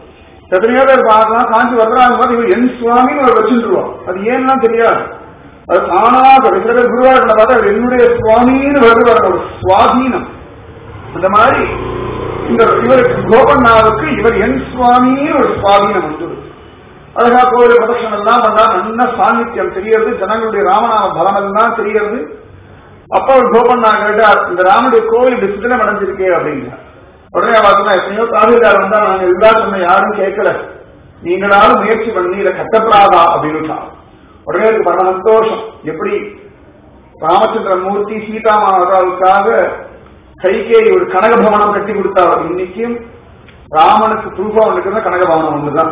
S1: எத்தனையோ பேர் பார்க்கலாம் காஞ்சி வரலாறு பார்த்து இவர் என் சுவாமின்னு அவர் வச்சுருவோம் அது ஏன்னா தெரியாது அது தானாக சில பேர் குருவார்களை பார்த்தா அவர் என்னுடைய சுவாமின்னு வருவார் ஒரு சுவாதீனம் அந்த மாதிரி இந்த இவருக்கு கோபண்ணாவுக்கு இவர் என் சுவாமின்னு ஒரு சுவாதீனம் வந்து அழகா கோவில் பிரதட்சணம் எல்லாம் பண்ணா நல்ல சாநித்தியம் தெரியறது ஜனங்களுடைய ராமநாம பலம் எல்லாம் தெரியறது அப்ப அவர் கோபண்ணா கேட்டார் இந்த ராமனுடைய கோவில் இப்படி சிதிலம் அடைஞ்சிருக்கே அப்படின்னா உடனே பார்த்தா எத்தனையோ தாசில்தார் வந்தா நாங்க எல்லாரும் சொன்ன யாரும் கேட்கல நீங்களாலும் முயற்சி பண்ணி இதை கட்டப்படாதா அப்படின்னு உடனே இருக்கு பரம சந்தோஷம் எப்படி ராமச்சந்திர மூர்த்தி சீதாமாதாவுக்காக கைகேயி ஒரு கனக பவனம் கட்டி கொடுத்தார் இன்னைக்கும் ராமனுக்கு ப்ரூஃபா ஒன்றுக்கு கனக பவனம் ஒண்ணுதான்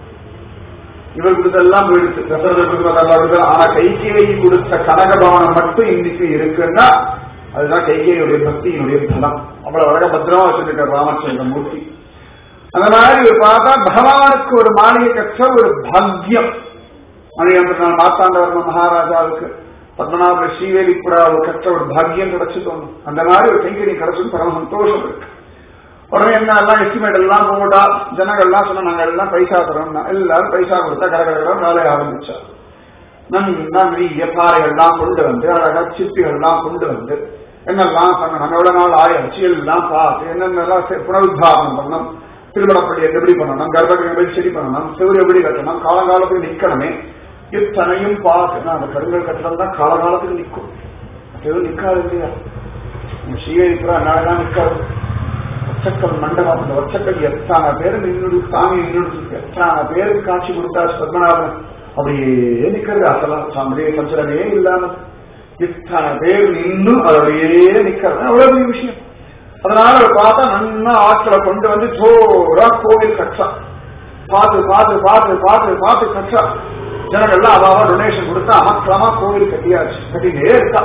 S1: இவர் கொடுத்தெல்லாம் போயிடுச்சு தசரதர் கொடுத்ததெல்லாம் இருக்கு ஆனா கைகேயி கொடுத்த கனக பவனம் மட்டும் இன்னைக்கு இருக்குன்னா அதுதான் கைகேயுடைய பக்தியினுடைய பலம் அவ்வளவு அழகா பத்திரமா வச்சிருக்கார் ராமச்சந்திர மூர்த்தி அந்த மாதிரி ஒரு பார்த்தா பகவானுக்கு ஒரு மாளிகை கற்ற ஒரு பாக்கியம் மணியந்திரன் மாத்தாண்டவர்ம மகாராஜாவுக்கு பத்மநாப ஸ்ரீவேலி கூட அவர் கற்ற ஒரு பாக்கியம் கிடைச்சிட்டோம் அந்த மாதிரி ஒரு கைங்கரி கிடைச்சது பரம சந்தோஷம் இருக்கு உடனே என்ன எல்லாம் எஸ்டிமேட் எல்லாம் போட்டா ஜனங்கள் எல்லாம் சொன்னா நாங்க எல்லாம் பைசா தரோம் எல்லாரும் பைசா கொடுத்தா கடை கடை வேலையை ஆரம்பிச்சா நல்லா நிறைய பாறைகள்லாம் கொண்டு வந்து அழகா சிப்பிகள்லாம் கொண்டு வந்து என்னெல்லாம் பண்ணணும் எவ்வளவு நாள் ஆயாச்சு எல்லாம் பார்த்து என்னென்னலாம் புனருத்தாரணம் பண்ணணும் திருமணப்பள்ளி எப்படி பண்ணணும் கர்ப்பகிரம் எப்படி சரி பண்ணணும் செவ்வறு எப்படி கட்டணும் காலங்காலத்துக்கு நிக்கணுமே இத்தனையும் பார்த்து அந்த கருங்கல் கட்டணம் தான் காலகாலத்துக்கு நிற்கும் எதுவும் நிக்காது இல்லையா ஸ்ரீஹரிபுரம் அதனாலதான் நிக்காது ஒச்சக்கல் மண்டபம் அந்த ஒச்சக்கல் எத்தனை பேர் நின்று சாமி நின்று எத்தனை பேருக்கு காட்சி கொடுத்தாச்சு பத்மநாபன் அப்படியே நிக்கிறது அசலாம் சாமியே சஞ்சலமே இல்லாம இத்தனை பேர் நின்னும் அப்படியே நிக்கிறது அவ்வளவு பெரிய விஷயம் அதனால அவர் பார்த்தா நல்லா ஆட்களை கொண்டு வந்து ஜோரா கோவில் கட்சா பார்த்து பார்த்து பார்த்து பார்த்து பார்த்து கட்சா ஜனங்கள்லாம் அவாவா டொனேஷன் கொடுத்தா அமக்கிரமா கோவில் கட்டியாச்சு கட்டினே இருக்கா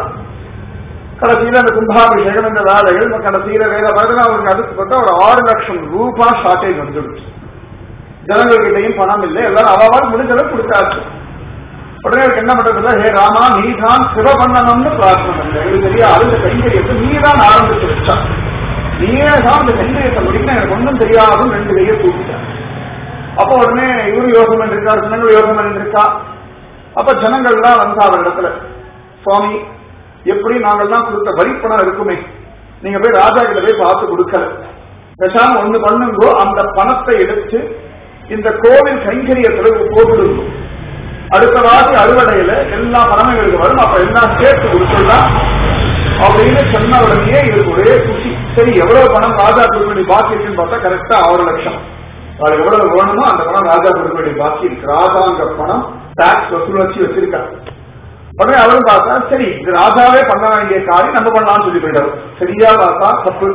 S1: கடைசியில அந்த கும்பாபிஷேகம் இந்த வேலைகள் கடைசியில வேற பதினா அவருக்கு அதுக்கு பார்த்தா ஒரு ஆறு லட்சம் ரூபாய் ஷார்டேஜ் வந்துடுச்சு ஜனங்கள்கிட்டையும் பணம் இல்லை எல்லாரும் அவாவால் முடிஞ்சளவு கொடுத்தாச்சு உடனே அவருக்கு என்ன பண்றது ஹே ராமா நீ தான் சிவ பண்ணணும்னு பிரார்த்தனை பண்ணல எனக்கு தெரியாது இந்த கைங்கரியத்தை நீ தான் ஆரம்பிச்சு வச்சா நீயே தான் இந்த கைங்கரியத்தை முடிக்கணும் எனக்கு ஒன்றும் தெரியாதுன்னு ரெண்டு கையை தூக்கிட்டார் அப்ப உடனே இவரு யோகம் பண்ணிருக்கார் ஜனங்கள் யோகம் பண்ணிருக்கா அப்ப ஜனங்கள்லாம் வந்தா அவர் இடத்துல சுவாமி எப்படி நாங்கள்லாம் கொடுத்த வரிப்பணம் இருக்குமே நீங்க போய் ராஜா கிட்ட போய் பார்த்து கொடுக்கல பேசாம ஒண்ணு பண்ணுங்கோ அந்த பணத்தை எடுத்து இந்த கோவில் கைங்கரியத்துல போட்டுடுங்க அடுத்த வாசி அறுவடையில எல்லா பணமைகளுக்கு வரும் அப்ப எல்லாம் சேர்த்து கொடுத்துடலாம் அப்படின்னு சொன்ன உடனே இவருக்கு ஒரே குஷி சரி எவ்வளவு பணம் ராஜா கொடுக்க பாக்கி இருக்குன்னு பார்த்தா கரெக்டா ஆறு லட்சம் அது எவ்வளவு வேணுமோ அந்த பணம் ராஜா கொடுக்க வேண்டிய பாக்கி இருக்கு ராஜாங்க பணம் டாக்ஸ் வசூல் வச்சு வச்சிருக்காரு உடனே அவரும் பார்த்தா சரி இது ராஜாவே பண்ண வேண்டிய காரியம் நம்ம பண்ணலாம்னு சொல்லி போயிட்டாரு சரியா பார்த்தா தப்பு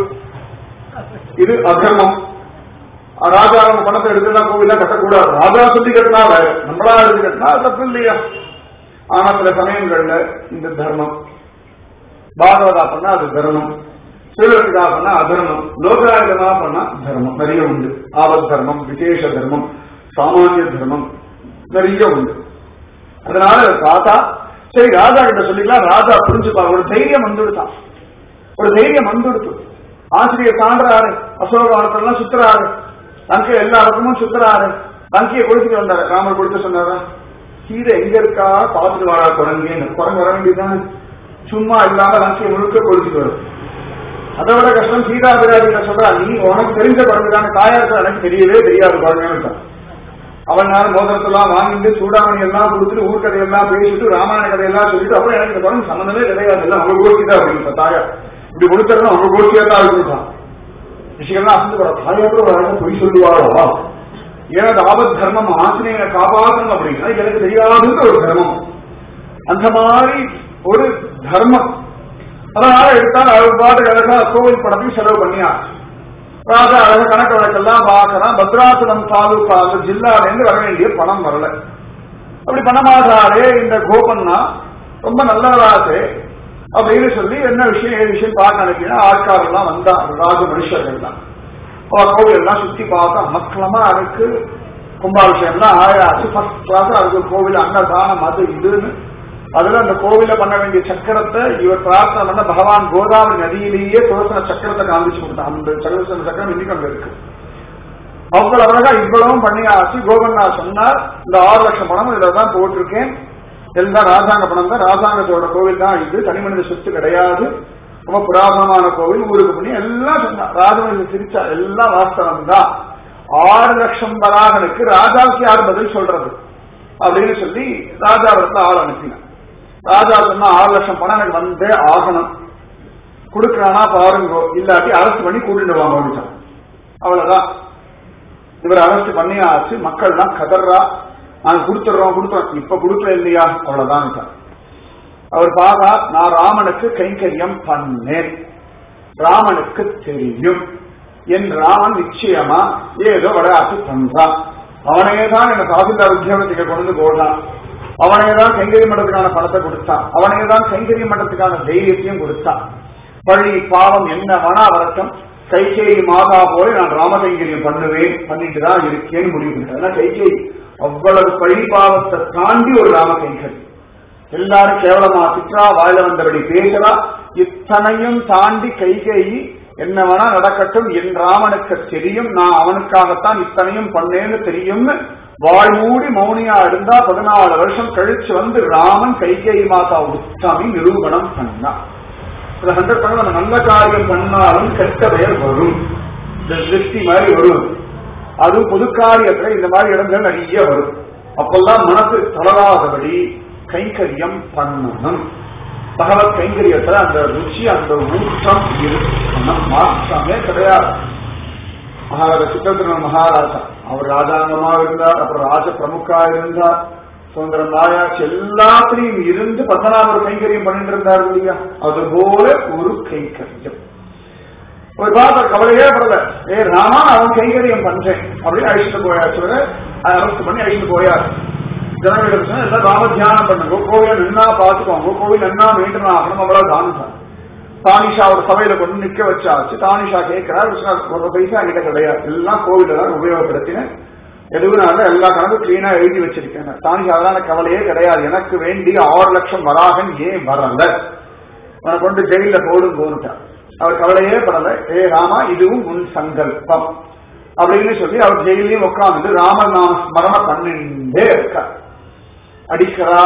S1: இது அதர்மம் ராஜா அவங்க பணத்தை எடுத்துலாம் கோவில கட்டக்கூடாது ராஜா சொல்லி கட்டினா வேற நம்மளா எடுத்து கட்டினா தப்பு இல்லையா ஆனா சில சமயங்கள்ல இந்த தர்மம் பாகவதா பண்ணா அது தர்மம் சிவரத்துக்கா பண்ணா அதர்மம் லோகாயுதமா பண்ணா தர்மம் நிறைய உண்டு ஆபத் தர்மம் விசேஷ தர்மம் சாமானிய தர்மம் நிறைய உண்டு அதனால பார்த்தா சரி ராஜா கிட்ட சொல்லிக்கலாம் ராஜா புரிஞ்சுப்பா ஒரு தைரியம் வந்துடுதான் ஒரு தைரியம் வந்துடுத்து ஆசிரியர் தாண்டுறாரு அசோகவனத்தெல்லாம் சுத்துறாரு லங்கை எல்லா இடத்துமும் சுத்துறாரு லங்கையை கொடுத்துட்டு வந்தாரு ராமர் கொடுத்து சொன்னாரா சீதை எங்க இருக்கா பார்த்துட்டு வாடா குரங்கேன்னு குரங்கு வர வேண்டியதுதானே சும்மா இல்லாம லங்கையை முழுக்க கொடுத்துட்டு வரும் அதை விட கஷ்டம் சீதா பிராஜிட்ட சொல்றா நீ உனக்கு தெரிஞ்ச குரங்கு தானே தாயாருக்கு எனக்கு தெரியவே தெரியாது குரங்குன்னு அவன் நான் மோதிரத்தெல்லாம் வாங்கிட்டு சூடாமணி எல்லாம் கொடுத்துட்டு ஊர்க்கதையெல்லாம் பேசிட்டு ராமாயண கதையெல்லாம் சொல்லிட்டு அப்புறம் எனக்கு இந்த குரங்கு சம்மந்தமே கிடையாது எல்லாம் அவங்க கோஷ்டி தான் அப்படின்னு தாயார் இப்படி கொடுத்துறது அவங்க கோஷ்டியா தான் இருக்குதான் விஷயம்லாம் அசந்து போற தாயார் ஒரு அழகா பொய் சொல்லுவாரோ எனது ஆபத் தர்மம் ஆசிரியரை காப்பாற்றணும் அப்படின்னா எனக்கு தெரியாதுன்ற ஒரு தர்மம் அந்த மாதிரி ஒரு தர்மம் அதனால எடுத்தால் அவர் பாட்டு அழகா கோவில் படத்தையும் செலவு பண்ணியாச்சு ராஜா அழக கணக்கு வழக்கெல்லாம் பார்க்கறான் பத்ராசலம் தாலுகா அந்த ஜில்லால இருந்து வர வேண்டிய பணம் வரல அப்படி பண்ணமாட்டாரே இந்த கோபன்னா ரொம்ப நல்லவராசே அப்படின்னு சொல்லி என்ன விஷயம் ஏது விஷயம் பார்க்க அனுப்பினா ஆட்கார் எல்லாம் வந்தா ராஜ மனுஷர்கள் தான் அவ கோவில் எல்லாம் சுத்தி பார்த்தா மக்களமா இருக்கு கும்பாபிஷேகம் எல்லாம் ஆயாச்சு ஃபர்ஸ்ட் கிளாஸ் அதுக்கு கோவில் அன்னதானம் அது இதுன்னு அதுல அந்த கோவில பண்ண வேண்டிய சக்கரத்தை இவர் பிரார்த்தனை பண்ண பகவான் கோதாவரி நதியிலேயே சுதர்சன சக்கரத்தை காமிச்சு கொடுத்தான் அந்த சுதர்சன சக்கரம் இன்னைக்கு அங்க இருக்கு அவ்வளவு அழகா இவ்வளவும் பண்ணியாச்சு கோவண்ணா சொன்னார் இந்த ஆறு லட்சம் பணம் இதுல தான் போட்டிருக்கேன் எல்லாம் ராஜாங்க பணம் தான் ராஜாங்கத்தோட கோவில் தான் இது தனி மனித சொத்து கிடையாது ரொம்ப புராதனமான கோவில் ஊருக்கு பண்ணி எல்லாம் சொன்னார் ராஜமனித சிரிச்சா எல்லாம் வாஸ்தவம் தான் ஆறு லட்சம் வராகனுக்கு ராஜாவுக்கு யார் பதில் சொல்றது அப்படின்னு சொல்லி ராஜாவிடத்துல ஆள் அனுப்பினார் ராஜா சொன்னா ஆறு லட்சம் பணம் எனக்கு வந்தே ஆகணும் கொடுக்கறானா பாருங்க இல்லாட்டி அரசு பண்ணி கூட்டிட்டு வாங்க அப்படின்ட்டான். அவ்வளவுதான் இவர் அரசு பண்ணியாச்சு மக்கள் எல்லாம் கதறா நாங்க கொடுத்துறோம் கொடுத்துறோம் இப்ப கொடுக்கல இல்லையா அவ்வளவுதான் அவர் பார்த்தா நான் ராமனுக்கு கைங்கரியம் பண்ணேன் ராமனுக்கு தெரியும் என் ராமன் நிச்சயமா ஏதோ விளையாட்டு பண்றான் அவனே தான் என்ன தாசில்தார் உத்தியோகத்துக்கு கொண்டு போடுறான் அவனே தான் கைங்கரிய மண்டத்துக்கான பணத்தை கொடுத்தான் அவனே தான் கைங்கரிய மண்டத்துக்கான தைரியத்தையும் கொடுத்தான் பழி பாவம் என்ன வேணா வரட்டும் கைகேயி மாதா போல நான் ராம கைங்கரியம் பண்ணுவேன் பண்ணிட்டு தான் இருக்கேன்னு முடிவு பண்ணிட்டேன் ஆனா கைகேயி அவ்வளவு பழி பாவத்தை தாண்டி ஒரு ராம கைங்கரியம் எல்லாரும் கேவலமா திட்டா வாயில வந்தபடி பேசுறா இத்தனையும் தாண்டி கைகேயி என்ன வேணா நடக்கட்டும் என் ராமனுக்கு தெரியும் நான் அவனுக்காகத்தான் இத்தனையும் பண்ணேன்னு தெரியும்னு வாழ்மூடி மௌனியா இருந்தா பதினாலு வருஷம் கழிச்சு வந்து ராமன் கைகேயி மாதா உத்தமி நிரூபணம் பண்ணான் சில சந்தர்ப்பங்கள் நம்ம நல்ல காரியம் பண்ணாலும் கெட்ட பெயர் வரும் இந்த திருஷ்டி மாதிரி வரும் அது பொது காரியத்துல இந்த மாதிரி இடங்கள் நிறைய வரும் அப்பெல்லாம் மனசு தளராதபடி கைங்கரியம் பண்ணணும் பகவத் கைங்கரியத்துல அந்த ருச்சி அந்த ஊற்றம் இருக்கணும் மாற்றமே கிடையாது மகாராஜா சித்திரத்திரன் மகாராஜா அவர் ராஜாங்கமா இருந்தார் அப்புறம் ராஜ பிரமுகா இருந்தார் சுதந்திரம் நாயாச்சு எல்லாத்திலையும் இருந்து பத்மநாபர் கைங்கரியம் பண்ணிட்டு இருந்தார் இல்லையா அதுபோல ஒரு கைங்கரியம் ஒரு பார்த்த கவலையே படல ஏ ராமா அவன் கைங்கரியம் பண்றேன் அப்படின்னு அழிச்சுட்டு போயாச்சு அரசு பண்ணி அழிச்சுட்டு போயாரு ஜனங்களிடம் சொன்னா எல்லாம் ராம தியானம் பண்ணுங்க கோவில் நின்னா பாத்துக்கோங்க கோவில் நின்னா மெயின்டைன் ஆகணும் அவ்வளவு தானம் சார் தானிஷாவோட சபையில கொண்டு நிக்க வச்சாச்சு தானிஷா கேட்கிறார் ஒரு பைசா கிட்ட கிடையாது எல்லாம் கோவில தான் உபயோகப்படுத்தினேன் எதுவும் நான் எல்லா கணக்கும் கிளீனா எழுதி வச்சிருக்கேன் தானிஷா அதெல்லாம் கவலையே கிடையாது எனக்கு வேண்டிய ஆறு லட்சம் வராகன் ஏன் வரல அவனை கொண்டு ஜெயில போடும் போனுட்டார் அவர் கவலையே படல ஏ ராமா இதுவும் உன் சங்கல்பம் அப்படின்னு சொல்லி அவர் ஜெயிலையும் உட்கார்ந்து ராமன் நாம ஸ்மரண பண்ணிட்டே இருக்கார் அடிக்கிறா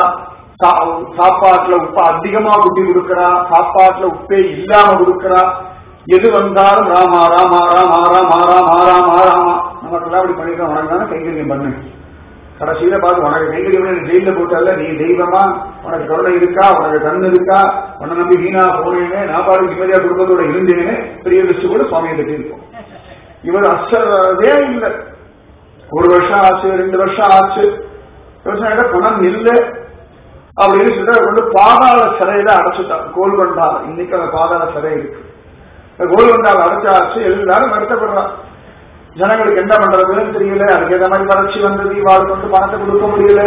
S1: சாப்பாட்டுல உப்பு அதிகமா குட்டி கொடுக்கறா சாப்பாட்டுல உப்பே இல்லாம கொடுக்கறா எது வந்தாலும் ராமா ராமா ராமா ராமா ராமா ராமா ராமா நமக்கெல்லாம் அப்படி பண்ணிருக்கோம் உனக்கு தானே கைங்கரியம் பண்ணு கடைசியில பார்த்து உனக்கு கைங்கரியம் ஜெயில போட்டல நீ தெய்வமா உனக்கு கருணை இருக்கா உனக்கு கண்ணு இருக்கா உன்னை நம்பி வீணா போனேன்னு நான் பாடு நிம்மதியா குடும்பத்தோட இருந்தேன்னு பெரிய லிஸ்ட் கூட சுவாமியை கட்டியிருக்கோம் இவர் அசரதே இல்லை ஒரு வருஷம் ஆச்சு ரெண்டு வருஷம் ஆச்சு விவசாயிட்ட பணம் இல்லை அப்படின்னு சொல்லிட்டு கொண்டு பாதாள சிறையில அடைச்சுட்டார் கோல்கொண்டால இன்னைக்கு அந்த பாதாள சிறை இருக்கு கோல்கொண்டால அடைச்சாச்சு எல்லாரும் வருத்தப்படுறான் ஜனங்களுக்கு என்ன பண்றதுன்னு தெரியல அதுக்கு ஏற்ற மாதிரி வறட்சி வந்தது இவாளுக்கு வந்து பணத்தை கொடுக்க முடியல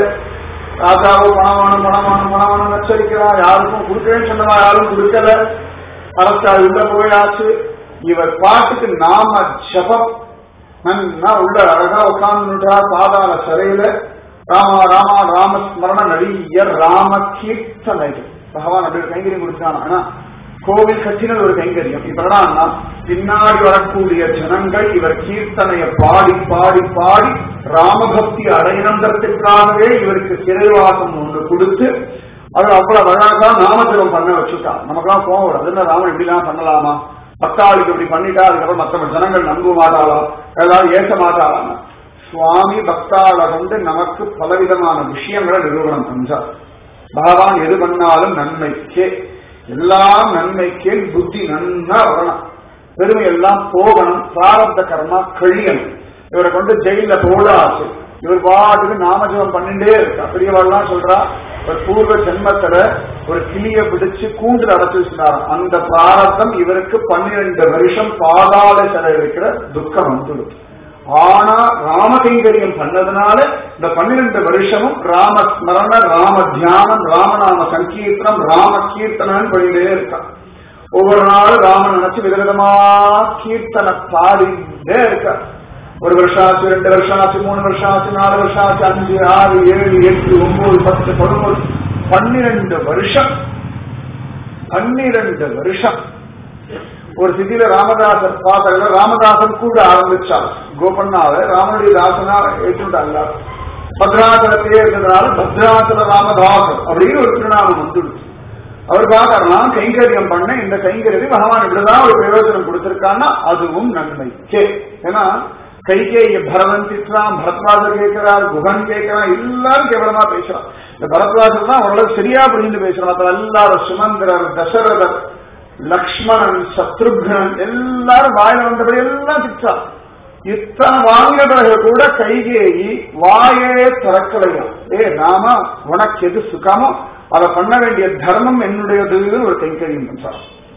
S1: ராஜாவோ பணம் வேணும் பணம் வேணும் பணம் வேணும் எச்சரிக்கிறான் யாருக்கும் கொடுக்கவேன்னு சொன்னதா யாரும் கொடுக்கல அரசா உள்ள போயாச்சு இவர் பாட்டுக்கு நாம ஜபம் நன்னா உள்ள அழகா உட்கார்ந்துட்டா பாதாள சிறையில ராமா ராமா ராமஸ்மரண நிறைய ராம கீர்த்தனைகள் பகவான் அப்படி ஒரு கைங்கரியம் கொடுத்தானா ஆனா கோவில் கட்டினது ஒரு கைங்கரியம் இப்ப என்னன்னா பின்னாடி வரக்கூடிய ஜனங்கள் இவர் கீர்த்தனைய பாடி பாடி பாடி ராமபக்தி அடையணுன்றதுக்காகவே இவருக்கு சிறைவாசம் ஒன்று கொடுத்து அவர் அவ்வளவு அழகா நாமஜபம் பண்ண வச்சுட்டான் நமக்கெல்லாம் கோவம் வரும் அது என்ன ராமன் இப்படிலாம் பண்ணலாமா பக்தாளுக்கு இப்படி பண்ணிட்டா அதுக்கப்புறம் மற்ற ஜனங்கள் நம்ப மாட்டாளா எல்லாரும் ஏற்க மாட்டாளாமா சுவாமி பக்தாள கொண்டு நமக்கு பலவிதமான விஷயங்களை நிரூபணம் பண்றார் பகவான் எது பண்ணாலும் நன்மைக்கே எல்லாம் நன்மைக்கே புத்தி நன்னா வரணும் பெருமை எல்லாம் போகணும் பிராரப்த கர்மா கழியணும் இவரை கொண்டு ஜெயில போடாச்சு இவர் பாட்டுக்கு நாமஜபம் பண்ணிட்டே இருக்கா பெரியவாள்லாம் சொல்றா ஒரு பூர்வ ஜென்மத்துல ஒரு கிளிய பிடிச்சு கூண்டில் அடைச்சு வச்சிருந்தாராம் அந்த பிராரத்தம் இவருக்கு பன்னிரண்டு வருஷம் பாதாள சிலை இருக்கிற துக்கம் வந்துடும் ஆனா ராமகைங்கரியம் பண்ணதுனால இந்த பன்னிரண்டு வருஷமும் ராம ஸ்மரண ராம தியானம் ராமநாம சங்கீர்த்தனம் ராம கீர்த்தனம் பண்ணிட்டே இருக்கான் ஒவ்வொரு நாளும் ராமன் நினைச்சு விதவிதமா கீர்த்தனை பாடிட்டே இருக்கார் ஒரு வருஷம் ஆச்சு ரெண்டு வருஷம் ஆச்சு மூணு வருஷம் ஆச்சு நாலு வருஷம் ஆச்சு அஞ்சு ஆறு ஏழு எட்டு ஒன்பது பத்து பதினோரு பன்னிரண்டு வருஷம் பன்னிரண்டு வருஷம் ஒரு சிட்டியில ராமதாசர் பார்த்தாங்க ராமதாசன் கூட ஆரம்பிச்சார் கோபண்ணாவை ராமனுடைய தாசனா ஏற்றுட்டாங்க பத்ராசலத்தையே இருக்கிறதுனால பத்ராசல ராமதாசர் அப்படின்னு ஒரு திருநாமம் வந்துடுச்சு அவர் பார்த்தாருனா கைங்கரியம் பண்ண இந்த கைங்கரியம் பகவான் இப்படிதான் ஒரு பிரயோஜனம் கொடுத்திருக்கான்னா அதுவும் நன்மை கே ஏன்னா கைகேய பரதன் திட்டுறான் பரத்வாஜர் கேட்கிறார் குகன் கேட்கிறான் எல்லாரும் கேவலமா பேசுறான் இந்த பரத்வாஜர் தான் ஓரளவு சரியா புரிந்து பேசுறான் அப்ப எல்லாரும் சுமந்திரர் தசரதர் லக்ஷ்மணன் சத்ருக்னன் எல்லாரும் வாயில வந்தபடி எல்லாம் திட்டான் இத்தனை வாங்கின பிறகு கூட கைகேயி வாயே திறக்கலையா ஏ நாம உனக்கு எது சுகமோ அதை பண்ண வேண்டிய தர்மம் என்னுடையதுன்னு ஒரு கைங்கரியம் பண்றான்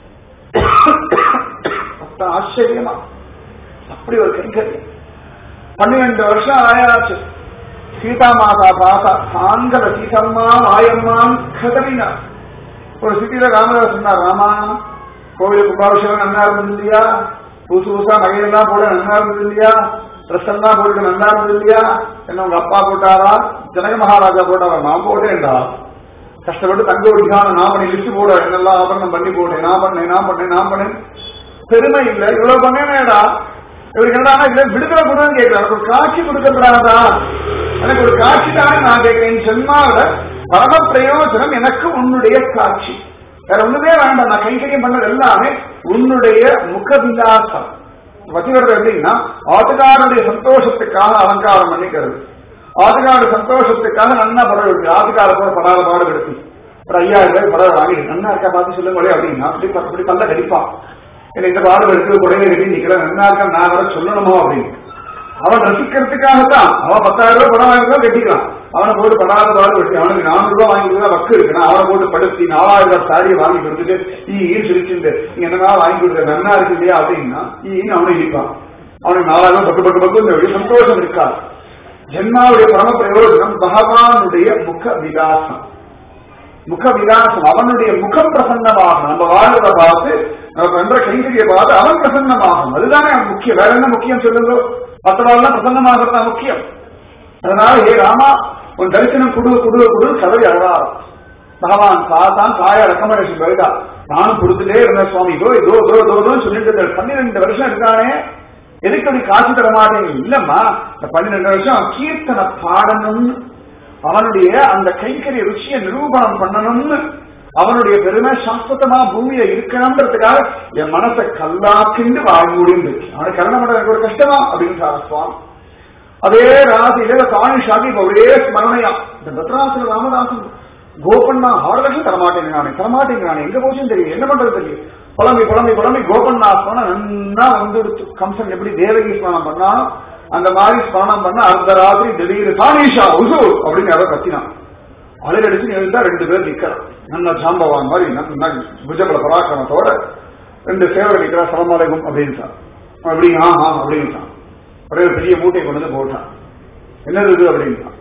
S1: ஆச்சரியமா அப்படி ஒரு கைங்கரியம் பன்னிரண்டு வருஷம் ஆயாச்சு சீதா மாதா பாசா சாங்கல சீதம்மா மாயம்மான் கதறினா ஒரு சிட்டியில ராமதாஸ் சொன்னார் ராமா கோவில கும்பாபிஷேகம் நன்னா இருந்தது இல்லையா புதுசு புதுசா நகையெல்லாம் போட நன்னா இருந்தது இல்லையா ட்ரெஸ் எல்லாம் போட்டு நன்னா இருந்தது இல்லையா என்ன உங்க அப்பா போட்டாரா ஜனக மகாராஜா போட்டாரா நான் போட்டேன்டா கஷ்டப்பட்டு தங்க ஒடிக்கான நான் பண்ணி லிஸ்ட் போட என்னெல்லாம் ஆபரணம் பண்ணி போட்டேன் நான் பண்ணேன் நான் பண்ணேன் நான் பண்ணேன் பெருமை இல்லை இவ்வளவு பண்ணேனேடா இவருக்கு என்னடா இல்ல விடுதலை கொடுன்னு கேட்கிறார் ஒரு காட்சி கொடுக்கப்படாதா எனக்கு ஒரு காட்சி தானே நான் கேட்கிறேன் ஜென்மாவில பரம பிரயோஜனம் எனக்கு உன்னுடைய காட்சி வேற ஒண்ணுமே வேண்டாம் நான் கைங்கரியம் பண்ணது எல்லாமே உன்னுடைய முக விலாசம் வசிவர்கள் எப்படின்னா ஆட்டுக்காரனுடைய சந்தோஷத்துக்காக அலங்காரம் பண்ணிக்கிறது ஆட்டுக்கார சந்தோஷத்துக்காக நன்னா படம் எடுத்து ஆட்டுக்கார போல படாத பாடு எடுத்து ஒரு ஐயாயிரம் ரூபாய் படம் வாங்கிட்டு நன்னா இருக்கா பார்த்து சொல்லுங்க அப்படின்னா அப்படி அப்படி பல்ல கடிப்பான் என்ன இந்த பாடு எடுத்து உடனே கட்டி நிக்கிற நன்னா இருக்கா நான் வர சொல்லணுமோ அப்படின்னு அவன் ரசிக்கிறதுக்காகத்தான் அவன் பத்தாயிரம் ரூபாய் படம் வாங்கி தான் கட்டிக்கலாம் அவனை போட்டு படாத பாடு வெட்டி அவனுக்கு நானூறு ரூபாய் வாங்கி கொடுத்தா வக்கு இருக்குன்னா அவனை போட்டு படுத்தி நாலாயிரம் ரூபாய் சாரியை வாங்கி கொடுத்துட்டு ஈன்னு சிரிச்சுட்டு நீ என்னன்னா வாங்கி கொடுத்த நன்னா இருக்கு இல்லையா அப்படின்னா ஈன்னு அவனை இடிப்பான் அவனுக்கு நாலாயிரம் பக்கு பக்கு பக்கு இந்த சந்தோஷம் இருக்காது ஜென்மாவுடைய பரம பிரயோஜனம் பகவானுடைய முக விலாசம் முக விலாசம் அவனுடைய முகம் பிரசன்னமாகும் நம்ம வாழ்றத பார்த்து நம்ம பண்ற கைங்கரிய பார்த்து அவன் பிரசன்னமாகும் அதுதானே முக்கியம் வேற என்ன முக்கியம் சொல்லுங்க மற்றவாள்லாம் பிரசன்னமாகிறது தான் முக்கியம் அதனால ஏ ராமா உன் தரிசனம் குடு குடு குடு கதறி அழகா பகவான் பார்த்தான் தாயா ரெக்கமெண்டேஷன் போயிட்டா நானும் கொடுத்துட்டே இருந்தேன் சுவாமி இதோ இதோ இதோ இதோன்னு சொல்லிட்டு பன்னிரெண்டு வருஷம் இருக்கானே எதுக்கு அப்படி காசு தர மாட்டேங்க இல்லம்மா இந்த பன்னிரெண்டு வருஷம் கீர்த்தனை பாடணும்னு அவனுடைய அந்த கைக்கரிய ருச்சியை நிரூபணம் பண்ணணும்னு அவனுடைய பெருமை சாஸ்வதமா பூமியில இருக்கணும்ன்றதுக்காக என் மனசை கல்லாக்கிண்டு வாழ்மூடிந்து அவனுக்கு கல்யாணம் பண்றது எனக்கு ஒரு கஷ்டமா அப்படின்னு சாரஸ்வாமி அதே ராசியில காணிஷாமி இப்ப ஒரே ஸ்மரணையா இந்த பத்ராசுர ராமதாசன் கோபண்ணா ஆறு லட்சம் தரமாட்டேங்கிறானே தரமாட்டேங்கிறானே எங்க போச்சுன்னு தெரியும் என்ன பண்றது தெரியும் புலம்பி புலம்பி புலம்பி கோபண்ணா ஸ்மரணம் நன்னா வந்துடுச்சு கம்சன் எப்படி தேவகி ஸ்மரணம் பண்ணா அந்த மாதிரி ஸ்மரணம் பண்ண அந்த ராத்திரி திடீர் சாணீஷா உசு அப்படின்னு யாரோ கத்தினான் அலையடிச்சு எழுந்தா ரெண்டு பேர் நிக்கிறான் நல்ல ஜாம்பவான் மாதிரி நல்ல புஜபல பராக்கிரமத்தோட ரெண்டு சேவர்கள் நிக்கிறா சலமாலயம் அப்படின்ட்டான் அப்படி ஆ ஆ அப்படின்ட்டான் ஒரே ஒரு பெரிய மூட்டை கொண்டு வந்து போட்டான் என்னது இது அப்படின்ட்டான்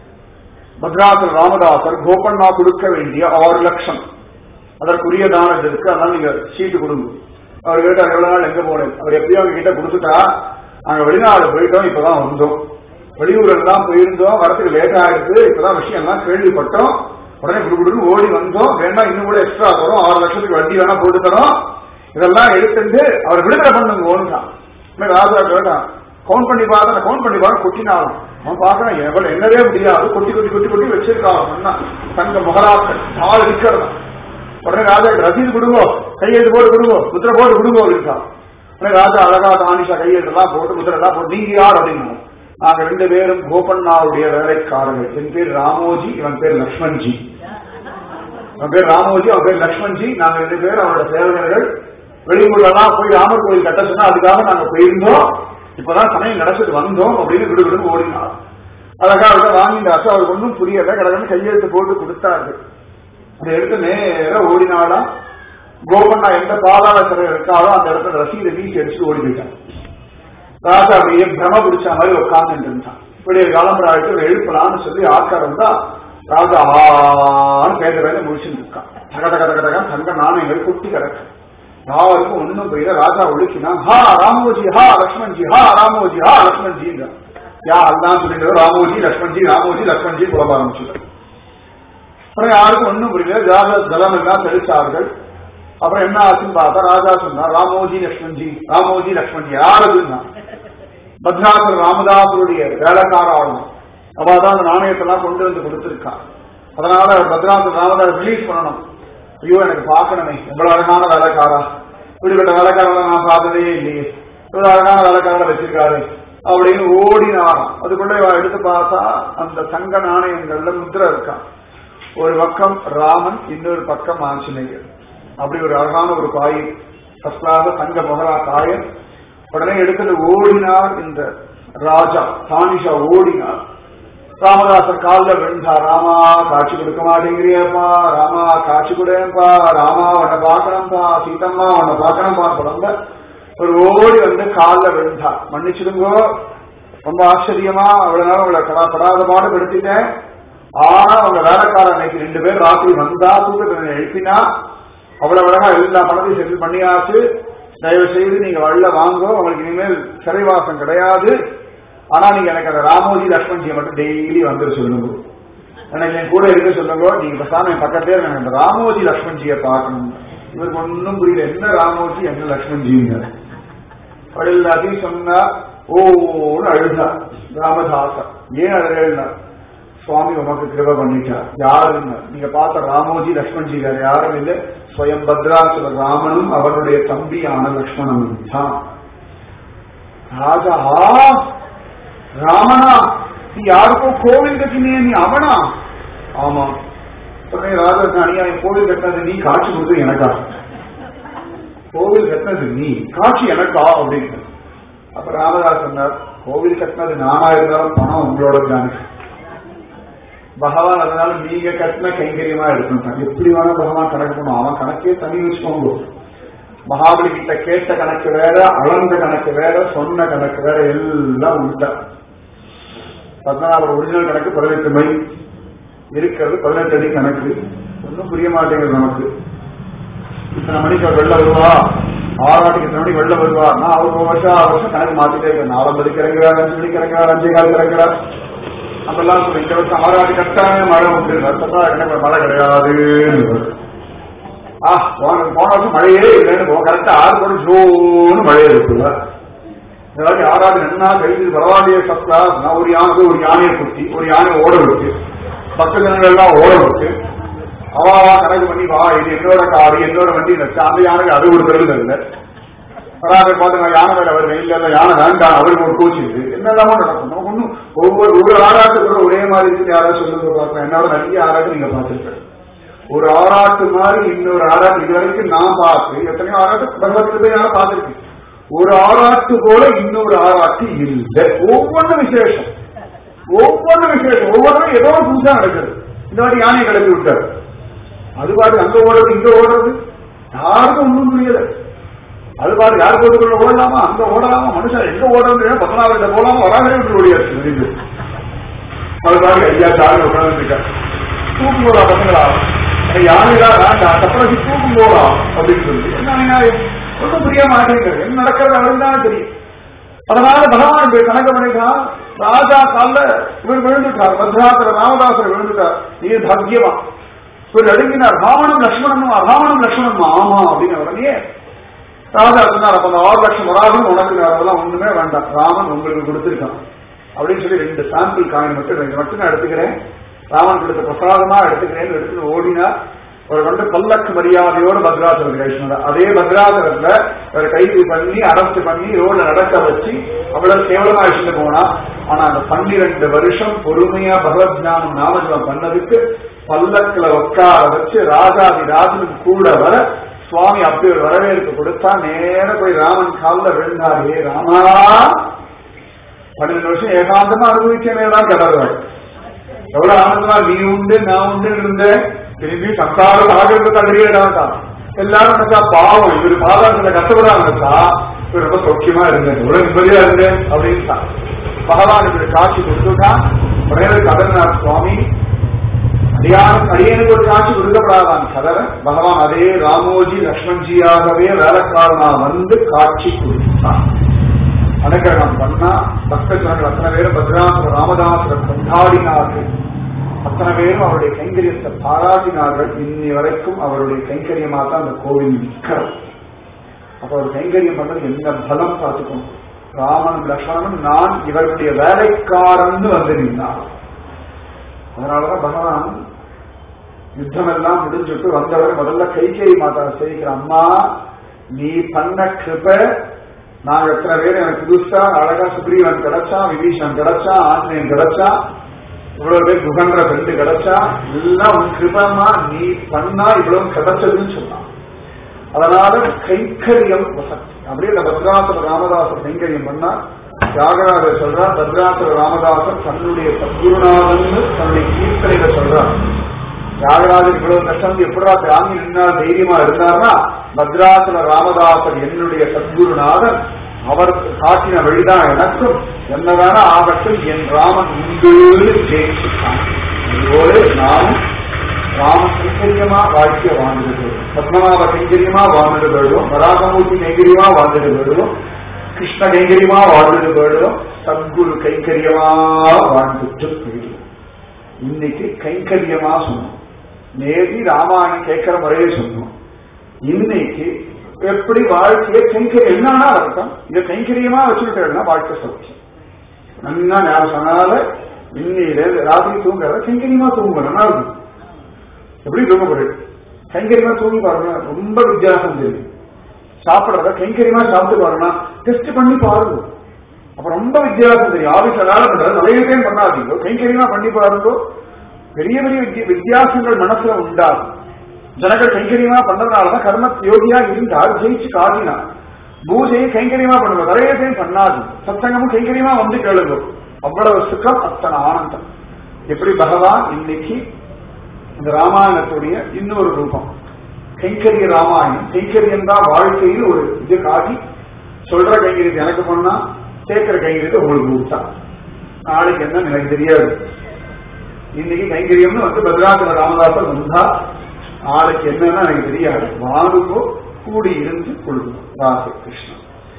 S1: பத்ராசர் ராமதாசர் கோபண்ணா கொடுக்க வேண்டிய ஆறு லட்சம் அதற்குரியதான இது இருக்கு அதனால நீங்க சீட்டு கொடுங்க அவர் கேட்டார் எவ்வளவு நாள் எங்க போனேன் அவர் எப்படியோ அவங்க கிட்ட கொடுத்துட்டா நாங்க வெளிநாடு போயிட்டோம் இப்பதான் வந்தோம் வெளியூர்ல தான் போயிருந்தோம் வரத்துக்கு லேட் ஆயிடுச்சு இப்பதான் விஷயம் எல்லாம் கேள்விப்பட்டோம் உடனே குடுகுடுன்னு ஓடி வந்தோம் வேண்டாம் இன்னும் கூட எக்ஸ்ட்ரா தரும் ஆறு லட்சத்துக்கு வண்டி வேணா போட்டு தரோம் இதெல்லாம் எடுத்துட்டு அவர் விடுதலை பண்ணுங்க ஓடுதான் ராஜா கேட்டான் கவுண்ட் பண்ணி பார்த்தா கவுண்ட் பண்ணி பார்த்து கொட்டினாலும் அவன் பார்க்கறான் எவ்வளவு என்னவே முடியாது கொட்டி கொட்டி கொட்டி கொட்டி வச்சிருக்கான் தங்க முகராக்கள் நாலு இருக்கிறதா உடனே ராஜா ரசீது கொடுங்கோ கையெழுத்து போட்டு கொடுங்கோ முத்திரை போட்டு கொடுங்கோ அப்படின்ட்டான் உடனே ராஜா அழகா தானிஷா கையெழுத்தெல்லாம் போட்டு முத்திரை எல்லாம் போட்டு நீங்க யார் அப்படின்னு நாங்க ரெண்டு பேரும் கோபண்ணாவுடைய வேலைக்காரர்கள் என் பேர் ராமோஜி இவன் பேர் லக்ஷ்மண்ஜி அவன் பேர் ராமோஜி அவன் பேர் லக்ஷ்மண்ஜி நாங்க ரெண்டு பேரும் அவரோட சேவகர்கள் வெளியூர்லாம் போய் ராமர் கோயில் கட்ட சொன்னா அதுக்காக நாங்க போயிருந்தோம் இப்பதான் சமயம் கிடைச்சிட்டு வந்தோம் அப்படின்னு விடுவிடுன்னு ஓடினார் அழகா அவர்கிட்ட வாங்கிட்டாச்சு அவருக்கு ஒன்றும் புரியல கடகன்னு கையெழுத்து போட்டு கொடுத்தாரு அதை எடுத்து நேர ஓடினாலா கோபண்ணா எந்த பாதாள சிறை இருக்காரோ அந்த இடத்துல ரசீதை வீசி அடிச்சுட்டு ஓடி போயிட்டான் ராஜா அப்படியே பிரம பிடிச்ச மாதிரி உட்கார்ந்துட்டு இருந்தான் இப்படி கிளம்புறாட்டு எழுப்பலாம்னு சொல்லி ஆக்காரம் தான் ராஜா ஆன்னு பேச பேச முடிச்சுட்டு இருக்கான் தக தக தக தக தங்க நாணயங்கள் குட்டி கிடக்கு யாருக்கும் ஒண்ணும் புரியல ராஜா ஒழுக்கினா ஹா ராமோஜி ஹா லக்ஷ்மண்ஜி ஹா ராமோஜி ஹா லக்ஷ்மண்ஜி யா அதான் சொல்லிட்டு ராமோஜி லக்ஷ்மண்ஜி ராமோஜி லக்ஷ்மண்ஜி புலம்ப ஆரம்பிச்சுட்டார் அப்புறம் யாருக்கும் ஒண்ணும் புரியல ஜாக ஜலம் எல்லாம் தெளிச்சார்கள் அப்புறம் என்ன ஆச்சுன்னு பார்த்தா ராஜா சொன்னா ராமோஜி லக்ஷ்மண்ஜி ராமோஜி லக்ஷ்மண்ஜி யார் அதுன்னா பத்ராசர் ராமதாசருடைய வேலைக்கார ஆகணும் அவதான் அந்த நாணயத்தெல்லாம் கொண்டு வந்து கொடுத்திருக்கான் அதனால பத்ராசர் ராமதாஸ் ரிலீஸ் பண்ணணும் ஐயோ எனக்கு பார்க்கணுமே எவ்வளவு அழகான வேலைக்காரா இப்படிப்பட்ட வேலைக்காரங்களை நான் பார்த்ததே இல்லையே இவ்வளவு அழகான வேலைக்காரரை வச்சிருக்காரு அப்படின்னு ஓடினாராம் அதுக்குள்ள இவ எடுத்து பார்த்தா அந்த தங்க நாணயங்கள்ல முத்திரை இருக்கான் ஒரு பக்கம் ராமன் இன்னொரு பக்கம் ஆஞ்சநேயர் அப்படி ஒரு அழகான ஒரு காய் ஃபர்ஸ்ட் தங்க மொகரா காயன் உடனே எடுத்துட்டு ஓடினார் இந்த ராஜா தானிஷா ஓடினார் ராமதாசர் காலில் விழுந்தா ராமா காட்சி கொடுக்க மாட்டேங்கிறியப்பா ராமா காட்சி கொடுப்பா ராமா உன்னை பார்க்கணும்பா சீதம்மா உன்னை பார்க்கணும்பா குழந்த ஒரு ஓடி வந்து காலில் விழுந்தா மன்னிச்சிடுங்கோ ரொம்ப ஆச்சரியமா அவ்வளவு நேரம் உங்களை கடா படாத பாடு படுத்திட்டேன் ஆனா உங்க வேலைக்காரன் அன்னைக்கு ரெண்டு பேர் ராத்திரி வந்தா தூக்கத்தை எழுப்பினா அவ்வளவு அழகா எல்லா பணத்தையும் செட்டில் பண்ணியாச்சு தயவு செய்து நீங்க வள்ள வாங்கோ உங்களுக்கு இனிமேல் சிறைவாசம் கிடையாது ஆனா நீங்க எனக்கு அந்த ராமோஜி லக்ஷ்மண்ஜியை மட்டும் டெய்லி வந்துட சொல்லுங்க எனக்கு என் கூட இருக்க சொல்லுங்க நீங்க பேசாம என் பக்கத்தே எனக்கு அந்த ராமோஜி லக்ஷ்மண்ஜியை பார்க்கணும் இவருக்கு ஒன்னும் புரியல என்ன ராமோஜி என்ன லக்ஷ்மண்ஜிங்க அப்படி எல்லாத்தையும் சொன்னா ஓன்னு அழுதா ராமதாசா ஏன் அழுதா சுவாமி உமக்கு கிருப பண்ணிட்டார் யாருன்னு நீங்க பார்த்த ராமோஜி லக்ஷ்மண்ஜி வேற யாரும் இல்லை ஸ்வயம் பத்ராசுர ராமனும் அவருடைய தம்பியான லக்ஷ்மணனும் தான் ராஜா ராமனா நீ யாருக்கோ கோவில் கட்டினியே நீ அவனா ஆமா உடனே ராஜா அநியாயம் கோவில் கட்டினது நீ காட்சி கொடுத்து எனக்கா கோவில் கட்டினது நீ காட்சி எனக்கா அப்படின்னு அப்ப ராமதாஸ் சொன்னார் கோவில் கட்டினது நானா இருந்தாலும் பணம் உங்களோட தானே பகவான் அதனால நீங்க கட்டின கைங்கரியமா எடுக்கணும் எப்படி வேணா பகவான் கணக்கு பண்ணும் அவன் கணக்கே தனி வச்சுக்கோங்க மகாபலி கிட்ட கேட்ட கணக்கு வேற அளந்த கணக்கு வேற சொன்ன கணக்கு வேற எல்லாம் உண்டா பத்மநாபர் ஒரிஜினல் கணக்கு பதினெட்டு மைல் இருக்கிறது பதினெட்டு அடி கணக்கு ஒன்றும் புரிய மாட்டேங்குது நமக்கு இத்தனை மணிக்கு அவர் வெளில வருவா ஆறாட்டுக்கு இத்தனை மணிக்கு வெளில வருவா நான் அவர் ஒரு வருஷம் ஆறு வருஷம் கணக்கு மாத்திட்டே இருக்கேன் நாலாம் மணிக்கு இறங்குறார் அஞ்சு மணிக்கு இறங்குறார் அஞ்சே காலுக்கு இறங்குறார் அப்பெல்லாம் சொல்லி இந்த வருஷம் ஆறாட்டு கட்டாய மழை உண்டு வருஷத்தா என்ன மழை கிடையாது ஆ போன போன வருஷம் மழையே இல்லைன்னு கரெக்டா ஆறு மணி ஜோன்னு மழையே இருக்குல்ல இந்த வாட்டி ஆறாவது என்ன கைது பரவாயில்லையே சத்தா நான் ஒரு யானை ஒரு யானையை குத்தி ஒரு யானையை ஓட விட்டு பக்க ஜனங்கள் எல்லாம் ஓட விட்டு அவாவா கணக்கு பண்ணி வா இது என்னோட காரு என்னோட வண்டி வச்சு அந்த யானைக்கு அது ஒரு பெருமை இல்லை வராத பார்த்து நான் யானை வேலை வருவேன் இல்ல இல்ல யானை வேண்டாம் அவருக்கு ஒரு கோச்சு இருக்கு என்னெல்லாமோ நடக்கும் நமக்கு ஒன்றும் ஒவ்வொரு ஒரு ஆராட்டு கூட ஒரே மாதிரி இருக்கு யாராவது சொல்லுங்க பார்க்கலாம் என்னோட நிறைய ஆராட்டு நீங்க பார்த்துருக்கேன் ஒரு ஆராட்டு மாதிரி இன்னொரு ஆராட்டு இது வரைக்கும் நான் பார்த்து எத்தனையோ ஆராட்டு பகவத்கீதையால பார்த்திருக்கேன் ஒரு ஆராட்டு போல இன்னொரு ஆராட்டு இல்லை ஒவ்வொன்று விசேஷம் ஒவ்வொன்று விசேஷம் ஒவ்வொன்றும் ஏதோ ஒரு புதுசா நடக்குது இந்த வாட்டி யானையை கிளப்பி விட்டாரு அது பாட்டு அங்க ஓடுறது இங்க ஓடுறது யாருக்கும் ஒன்றும் புரியல அது பாரு யார் போட்டுக்குள்ள ஓடலாமா அங்க ஓடலாமா மனுஷன் எங்க ஓடுறது பத்மநாபத்தை போலாமா வராகவே விட்டு ஓடியாச்சு முடிந்து அது பாரு ஐயா சாரு உட்காந்துருக்காரு தூக்கும் போதா பசங்களா யானைதான் வேண்டாம் தப்பி தூக்கும் போதா அப்படின்னு சொல்லி என்ன ஒன்றும் புரிய மாட்டேங்கிறது என்ன நடக்கிறது அவருக்கு தான் தெரியும் அதனால பகவான் இப்படி கணக்கு பண்ணிட்டான் ராஜா கால இவர் விழுந்துட்டார் பத்ராசர ராமதாசர் விழுந்துட்டார் இது பாக்கியமா இவர் அடுங்கினார் ராவணம் லட்சுமணனும் ராவணம் லட்சுமணனும் ஆமா அப்படின்னு உடனே ராஜா சொன்னார் அப்ப அந்த ஆறு லட்சம் வராகும் உனக்கு அதெல்லாம் ஒண்ணுமே வேண்டாம் ராமன் உங்களுக்கு கொடுத்திருக்கான் அப்படின்னு சொல்லி ரெண்டு சாம்பிள் காயின் மட்டும் ரெண்டு மட்டும் நான் எடுத்துக்கிறேன் ராமன் கொடுத்த பிரசாதமா எடுத்துக்கிறேன்னு எடுத்துட்டு ஓடினா ஒரு வந்து பல்லக்கு மரியாதையோட பத்ராசரர் கழிச்சுனார் அதே பத்ராசரத்துல ஒரு கைது பண்ணி அரெஸ்ட் பண்ணி ரோட்ல நடக்க வச்சு அவ்வளவு கேவலமா வச்சுட்டு போனா ஆனா அந்த பன்னிரண்டு வருஷம் பொறுமையா பகவத் ஞானம் நாமஜபம் பண்ணதுக்கு பல்லக்குல உட்கார வச்சு ராஜாதி ராஜனுக்கு கூட வர சுவாமி அப்படி ஒரு வரவேற்பு கொடுத்தா நேர போய் ராமன் காலில் விழுந்தாரே ராமா பன்னெண்டு வருஷம் ஏகாந்தமா அனுபவிச்சேனே தான் கடவுள் எவ்வளவு ஆனந்தமா நீ உண்டு நான் உண்டு இருந்தேன் திரும்பி சம்சாரம் ஆகிறது தகுதியிடாதான் எல்லாரும் நினைச்சா பாவம் இவர் பாதாளத்துல கஷ்டப்படாம இருந்தா இவர் ரொம்ப சௌக்கியமா இருந்தேன் இவ்வளவு நிம்மதியா இருந்தேன் அப்படின்னு பகவான் இப்படி காட்சி கொடுத்துட்டான் உடனே கதறினார் சுவாமி அடியான அடியனுக்கு ஒரு காட்சி கொடுக்கப்படாதான் கதற பகவான் அதே ராமோஜி லக்ஷ்மண்ஜியாகவே வேலைக்காரனா வந்து காட்சி கொடுத்தான் அனுகிரகம் பண்ணா பக்தர்கள் அத்தனை பேரும் பத்ராசுர ராமதாசுர கொண்டாடினார்கள் அத்தனை பேரும் அவருடைய கைங்கரியத்தை பாராட்டினார்கள் இன்னி வரைக்கும் அவருடைய கைங்கரியமா தான் அந்த கோவில் நிற்கிறது அப்ப அவர் கைங்கரியம் பண்ணது என்ன பலம் பார்த்துக்கணும் ராமன் லக்ஷ்மணனும் நான் இவருடைய வேலைக்காரன் வந்து நின்றார் அதனாலதான் பகவான் யுத்தம் எல்லாம் முடிஞ்சுட்டு வந்தவர் முதல்ல கைகேயி மாதா சேவிக்கிற அம்மா நீ பண்ண கிருப நாங்க எத்தனை பேர் எனக்கு புதுசா அழகா சுக்ரீவன் கிடைச்சா விபீஷன் கிடைச்சா ஆஞ்சநேயன் கிடைச்சா இவ்வளவு பேர் குகன்ற ஃப்ரெண்டு கிடைச்சா எல்லாம் உன் கிருபமா நீ பண்ணா இவ்வளவு கிடைச்சதுன்னு சொன்னான் அதனால கைக்கரியம் வசக்தி அப்படியே இந்த பத்ராசுர ராமதாசர் கைங்கரியம் பண்ணா தியாகராஜர் சொல்றார் பத்ராசுர ராமதாசர் தன்னுடைய சத்குருநாதன் தன்னுடைய கீர்த்தனையில சொல்றார் தியாகராஜர் இவ்வளவு கஷ்டம் எப்படா தாங்கி நின்னால் தைரியமா இருந்தார்னா பத்ராசுர ராமதாசர் என்னுடைய சத்குருநாதன் அவர் காட்டின வழிதான் எனக்கும் என்னதான ஆகட்டும் என் ராமன் உண்டு ஜெயிச்சுட்டான் அதுபோல நானும் ராம கைங்கரியமா வாழ்க்கைய வாழ்ந்துட்டு பத்மநாப கைங்கரியமா வாழ்ந்துட்டு போயிடுவோம் வராகமூர்த்தி கைங்கரியமா வாழ்ந்துட்டு போயிடுவோம் கிருஷ்ண கைங்கரியமா வாழ்ந்துட்டு போயிடுவோம் சத்குரு கைங்கரியமா வாழ்ந்துட்டு போயிடுவோம் இன்னைக்கு கைங்கரியமா சொன்னோம் நேதி ராமாயணம் கேட்கிற முறையே சொன்னோம் இன்னைக்கு எப்படி வாழ்க்கையை கைங்கரியம் என்னன்னா அர்த்தம் இதை கைங்கரியமா வச்சுக்கிட்டேன்னா வாழ்க்கை சௌக்கியம் நல்லா ஞாபகம் சொன்னால இன்னையில ராத்திரி தூங்குறத கைங்கரியமா தூங்கணும் இருக்கும் எப்படி தூங்கப்படுது கைங்கரியமா தூங்கி பாருங்க ரொம்ப வித்தியாசம் தெரியும் சாப்பிடுறத கைங்கரியமா சாப்பிட்டு பாருங்க டெஸ்ட் பண்ணி பாருங்க அப்ப ரொம்ப வித்தியாசம் தெரியும் ஆபீஸ்ல வேலை பண்றது நிறைய டைம் பண்ணாதீங்க கைங்கரியமா பண்ணி பாருங்க பெரிய பெரிய வித்திய- வித்தியாசங்கள் மனசுல உண்டாகும் ஜனங்கள் கைங்கரியமா பண்றதுனாலதான் கர்ம யோகியா இருந்தால் ஜெயிச்சு காட்டினார் பூஜையை கைங்கரியமா பண்ணுங்க நிறைய டைம் பண்ணாது சத்சங்கமும் கைங்கரியமா வந்து கேளுங்க அவ்வளவு சுகம் அத்தனை ஆனந்தம் எப்படி பகவான் இன்னைக்கு இந்த ராமாயணத்துடைய இன்னொரு ரூபம் கைங்கரிய ராமாயணம் கைங்கரியம் தான் வாழ்க்கையில் ஒரு இது காட்டி சொல்ற கைங்கரியத்தை எனக்கு பண்ணா கேட்கிற கைங்கரியத்தை உங்களுக்கு கொடுத்தா நாளைக்கு என்ன எனக்கு தெரியாது இன்னைக்கு கைங்கரியம்னு வந்து பத்ராசன ராமதாசர் வந்தா நாளைக்கு என்னன்னு எனக்கு தெரியாது வாருங்கோ கூடி இருந்து கொள்வோம் ராதே கிருஷ்ணா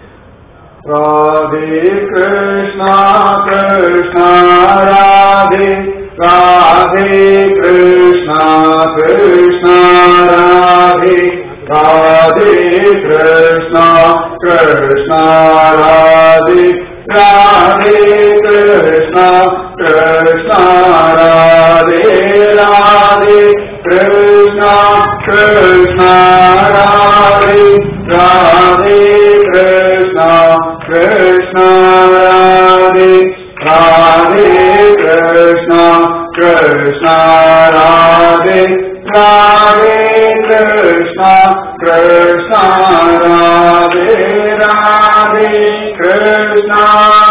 S1: ராதே கிருஷ்ணா கிருஷ்ணா ராதே ராதே கிருஷ்ணா கிருஷ்ணா ராதே ராதே கிருஷ்ணா கிருஷ்ணா ராதே ராதே கிருஷ்ணா கிருஷ்ணா ராதே ராதே கிருஷ்ணா கிருஷ்ணா ராதே ராதே கிருஷ்ணா கிருஷ்ணா ராதே ராதே கிருஷ்ணா கிருஷ்ணா ராதே ராதே கிருஷ்ணா கிருஷ்ணா ராதே ராதே கிருஷ்ணா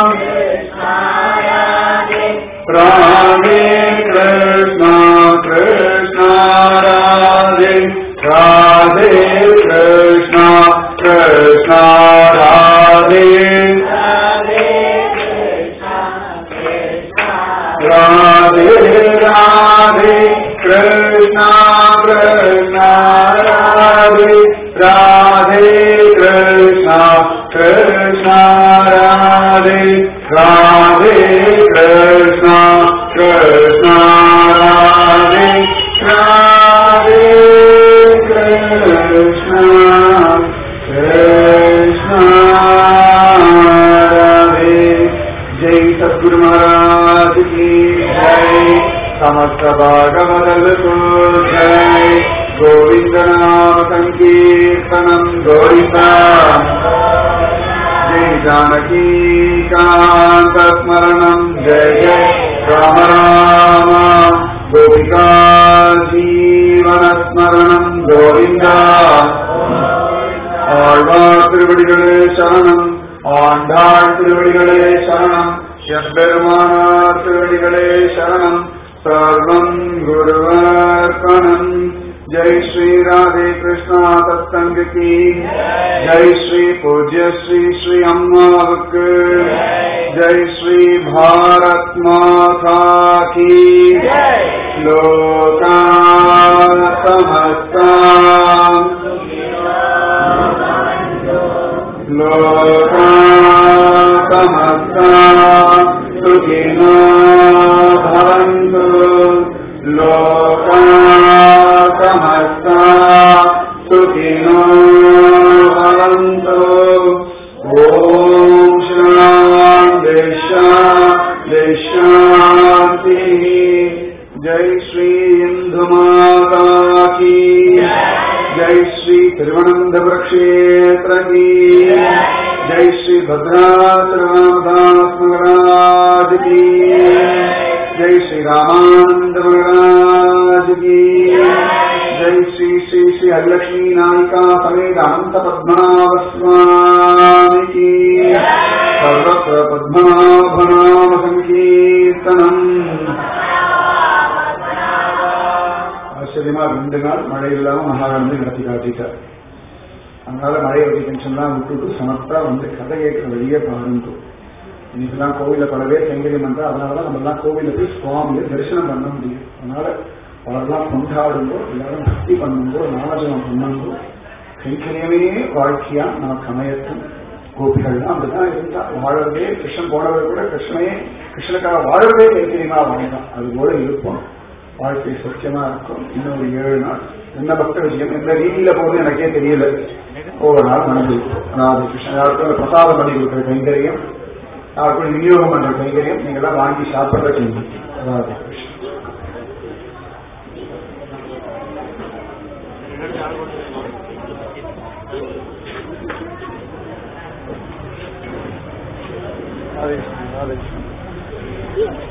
S1: ராதே கிருஷ்ணா கிருஷ்ணா ராதே ராதே கிருஷ்ணா கிருஷ்ணா ராதே ராதே ராதே கிருஷ்ணா கிருஷ்ணா ராதே ராதே கிருஷ்ணா கிருஷ்ணா ராதே ராதே கிருஷ்ணா கிருஷ்ணா ராதே ராதே கிருஷ்ணா கிருஷ்ணா ராதே जय सद्गुरु महाराज की जय समस्त भागवदल को जय गोविंद नाम संकीर्तनम गोविंदा जय जानकी कांत स्मरणम जय जय राम राम गोपिका जीवन स्मरणम गोविंदा ஆழ்வார் திருவடிகளே சரணம் ஆண்டாள் திருவடிகளே சரணம் எம்பெருமானார் திருவடிகளே சரணம் சர்வம் குருவர்ப்பணம் ஜெய் ஸ்ரீ ராதே கிருஷ்ணா சத்சங்க கி ஜெய் ஸ்ரீ பூஜ்ய ஸ்ரீ ஸ்ரீ அம்மாவுக்கு ஜெய் ஸ்ரீ பாரத் மாதா கி லோகா சமஸ்தா लोका समस्ता सुखिनो भवन्तु जय श्री इंदु माता की जय श्री तिरुवनंतपुर क्षेत्र की जय श्री भद्राचरणदास महाराज की जय श्री रामानंद महाराज की जय श्री श्री श्री हरिलक्ष्मी नायिका समेत अनंत पद्मनाभ स्वामी की सर्वत्र पद्मनाभनाम संकीर्तनम् ஆச்சரியமா ரெண்டு நாள் மழை இல்லாம மகாராணி நடத்தி காட்டிட்டார் அதனால மழையை பத்தி டென்ஷன்லாம் விட்டுட்டு சமத்தா வந்து கதை கேட்கிற வழியே பாருங்க இன்னைக்கெல்லாம் கோவில பலவே கைங்கரியம் பண்றா அதனாலதான் நம்ம எல்லாம் கோவில போய் சுவாமியை தரிசனம் பண்ண முடியும் அதனால பலரெல்லாம் கொண்டாடுங்கோ எல்லாரும் பக்தி பண்ணுங்கோ நாமஜனம் பண்ணுங்கோ கைங்கரியமே வாழ்க்கையா நமக்கு அமையட்டும் கோபிகள்லாம் அப்படிதான் இருந்தா வாழறதே கிருஷ்ணன் போனவர் கூட கிருஷ்ணனே கிருஷ்ணனுக்காக வாழறதே கைங்கரியமா வாழ்ந்தான் அது போல இருப்போம் வாழ்க்கை சத்தியமா இருக்கும் இன்னொரு ஏழு நாள் என்ன பக்த விஷயம் எந்த ரீதியில போகுது எனக்கே தெரியல ஒவ்வொரு நாள் நடந்து அதாவது கிருஷ்ணன் யாருக்கும் பிரசாதம் பண்ணி கொடுக்குற கைங்கரியம் யாருக்கும் விநியோகம் பண்ற கைங்கரியம் நீங்க எல்லாம் வாங்கி சாப்பிடுற கைங்கரியம் அதாவது கிருஷ்ணன் ராதே கிருஷ்ணன், ராதே கிருஷ்ணன்.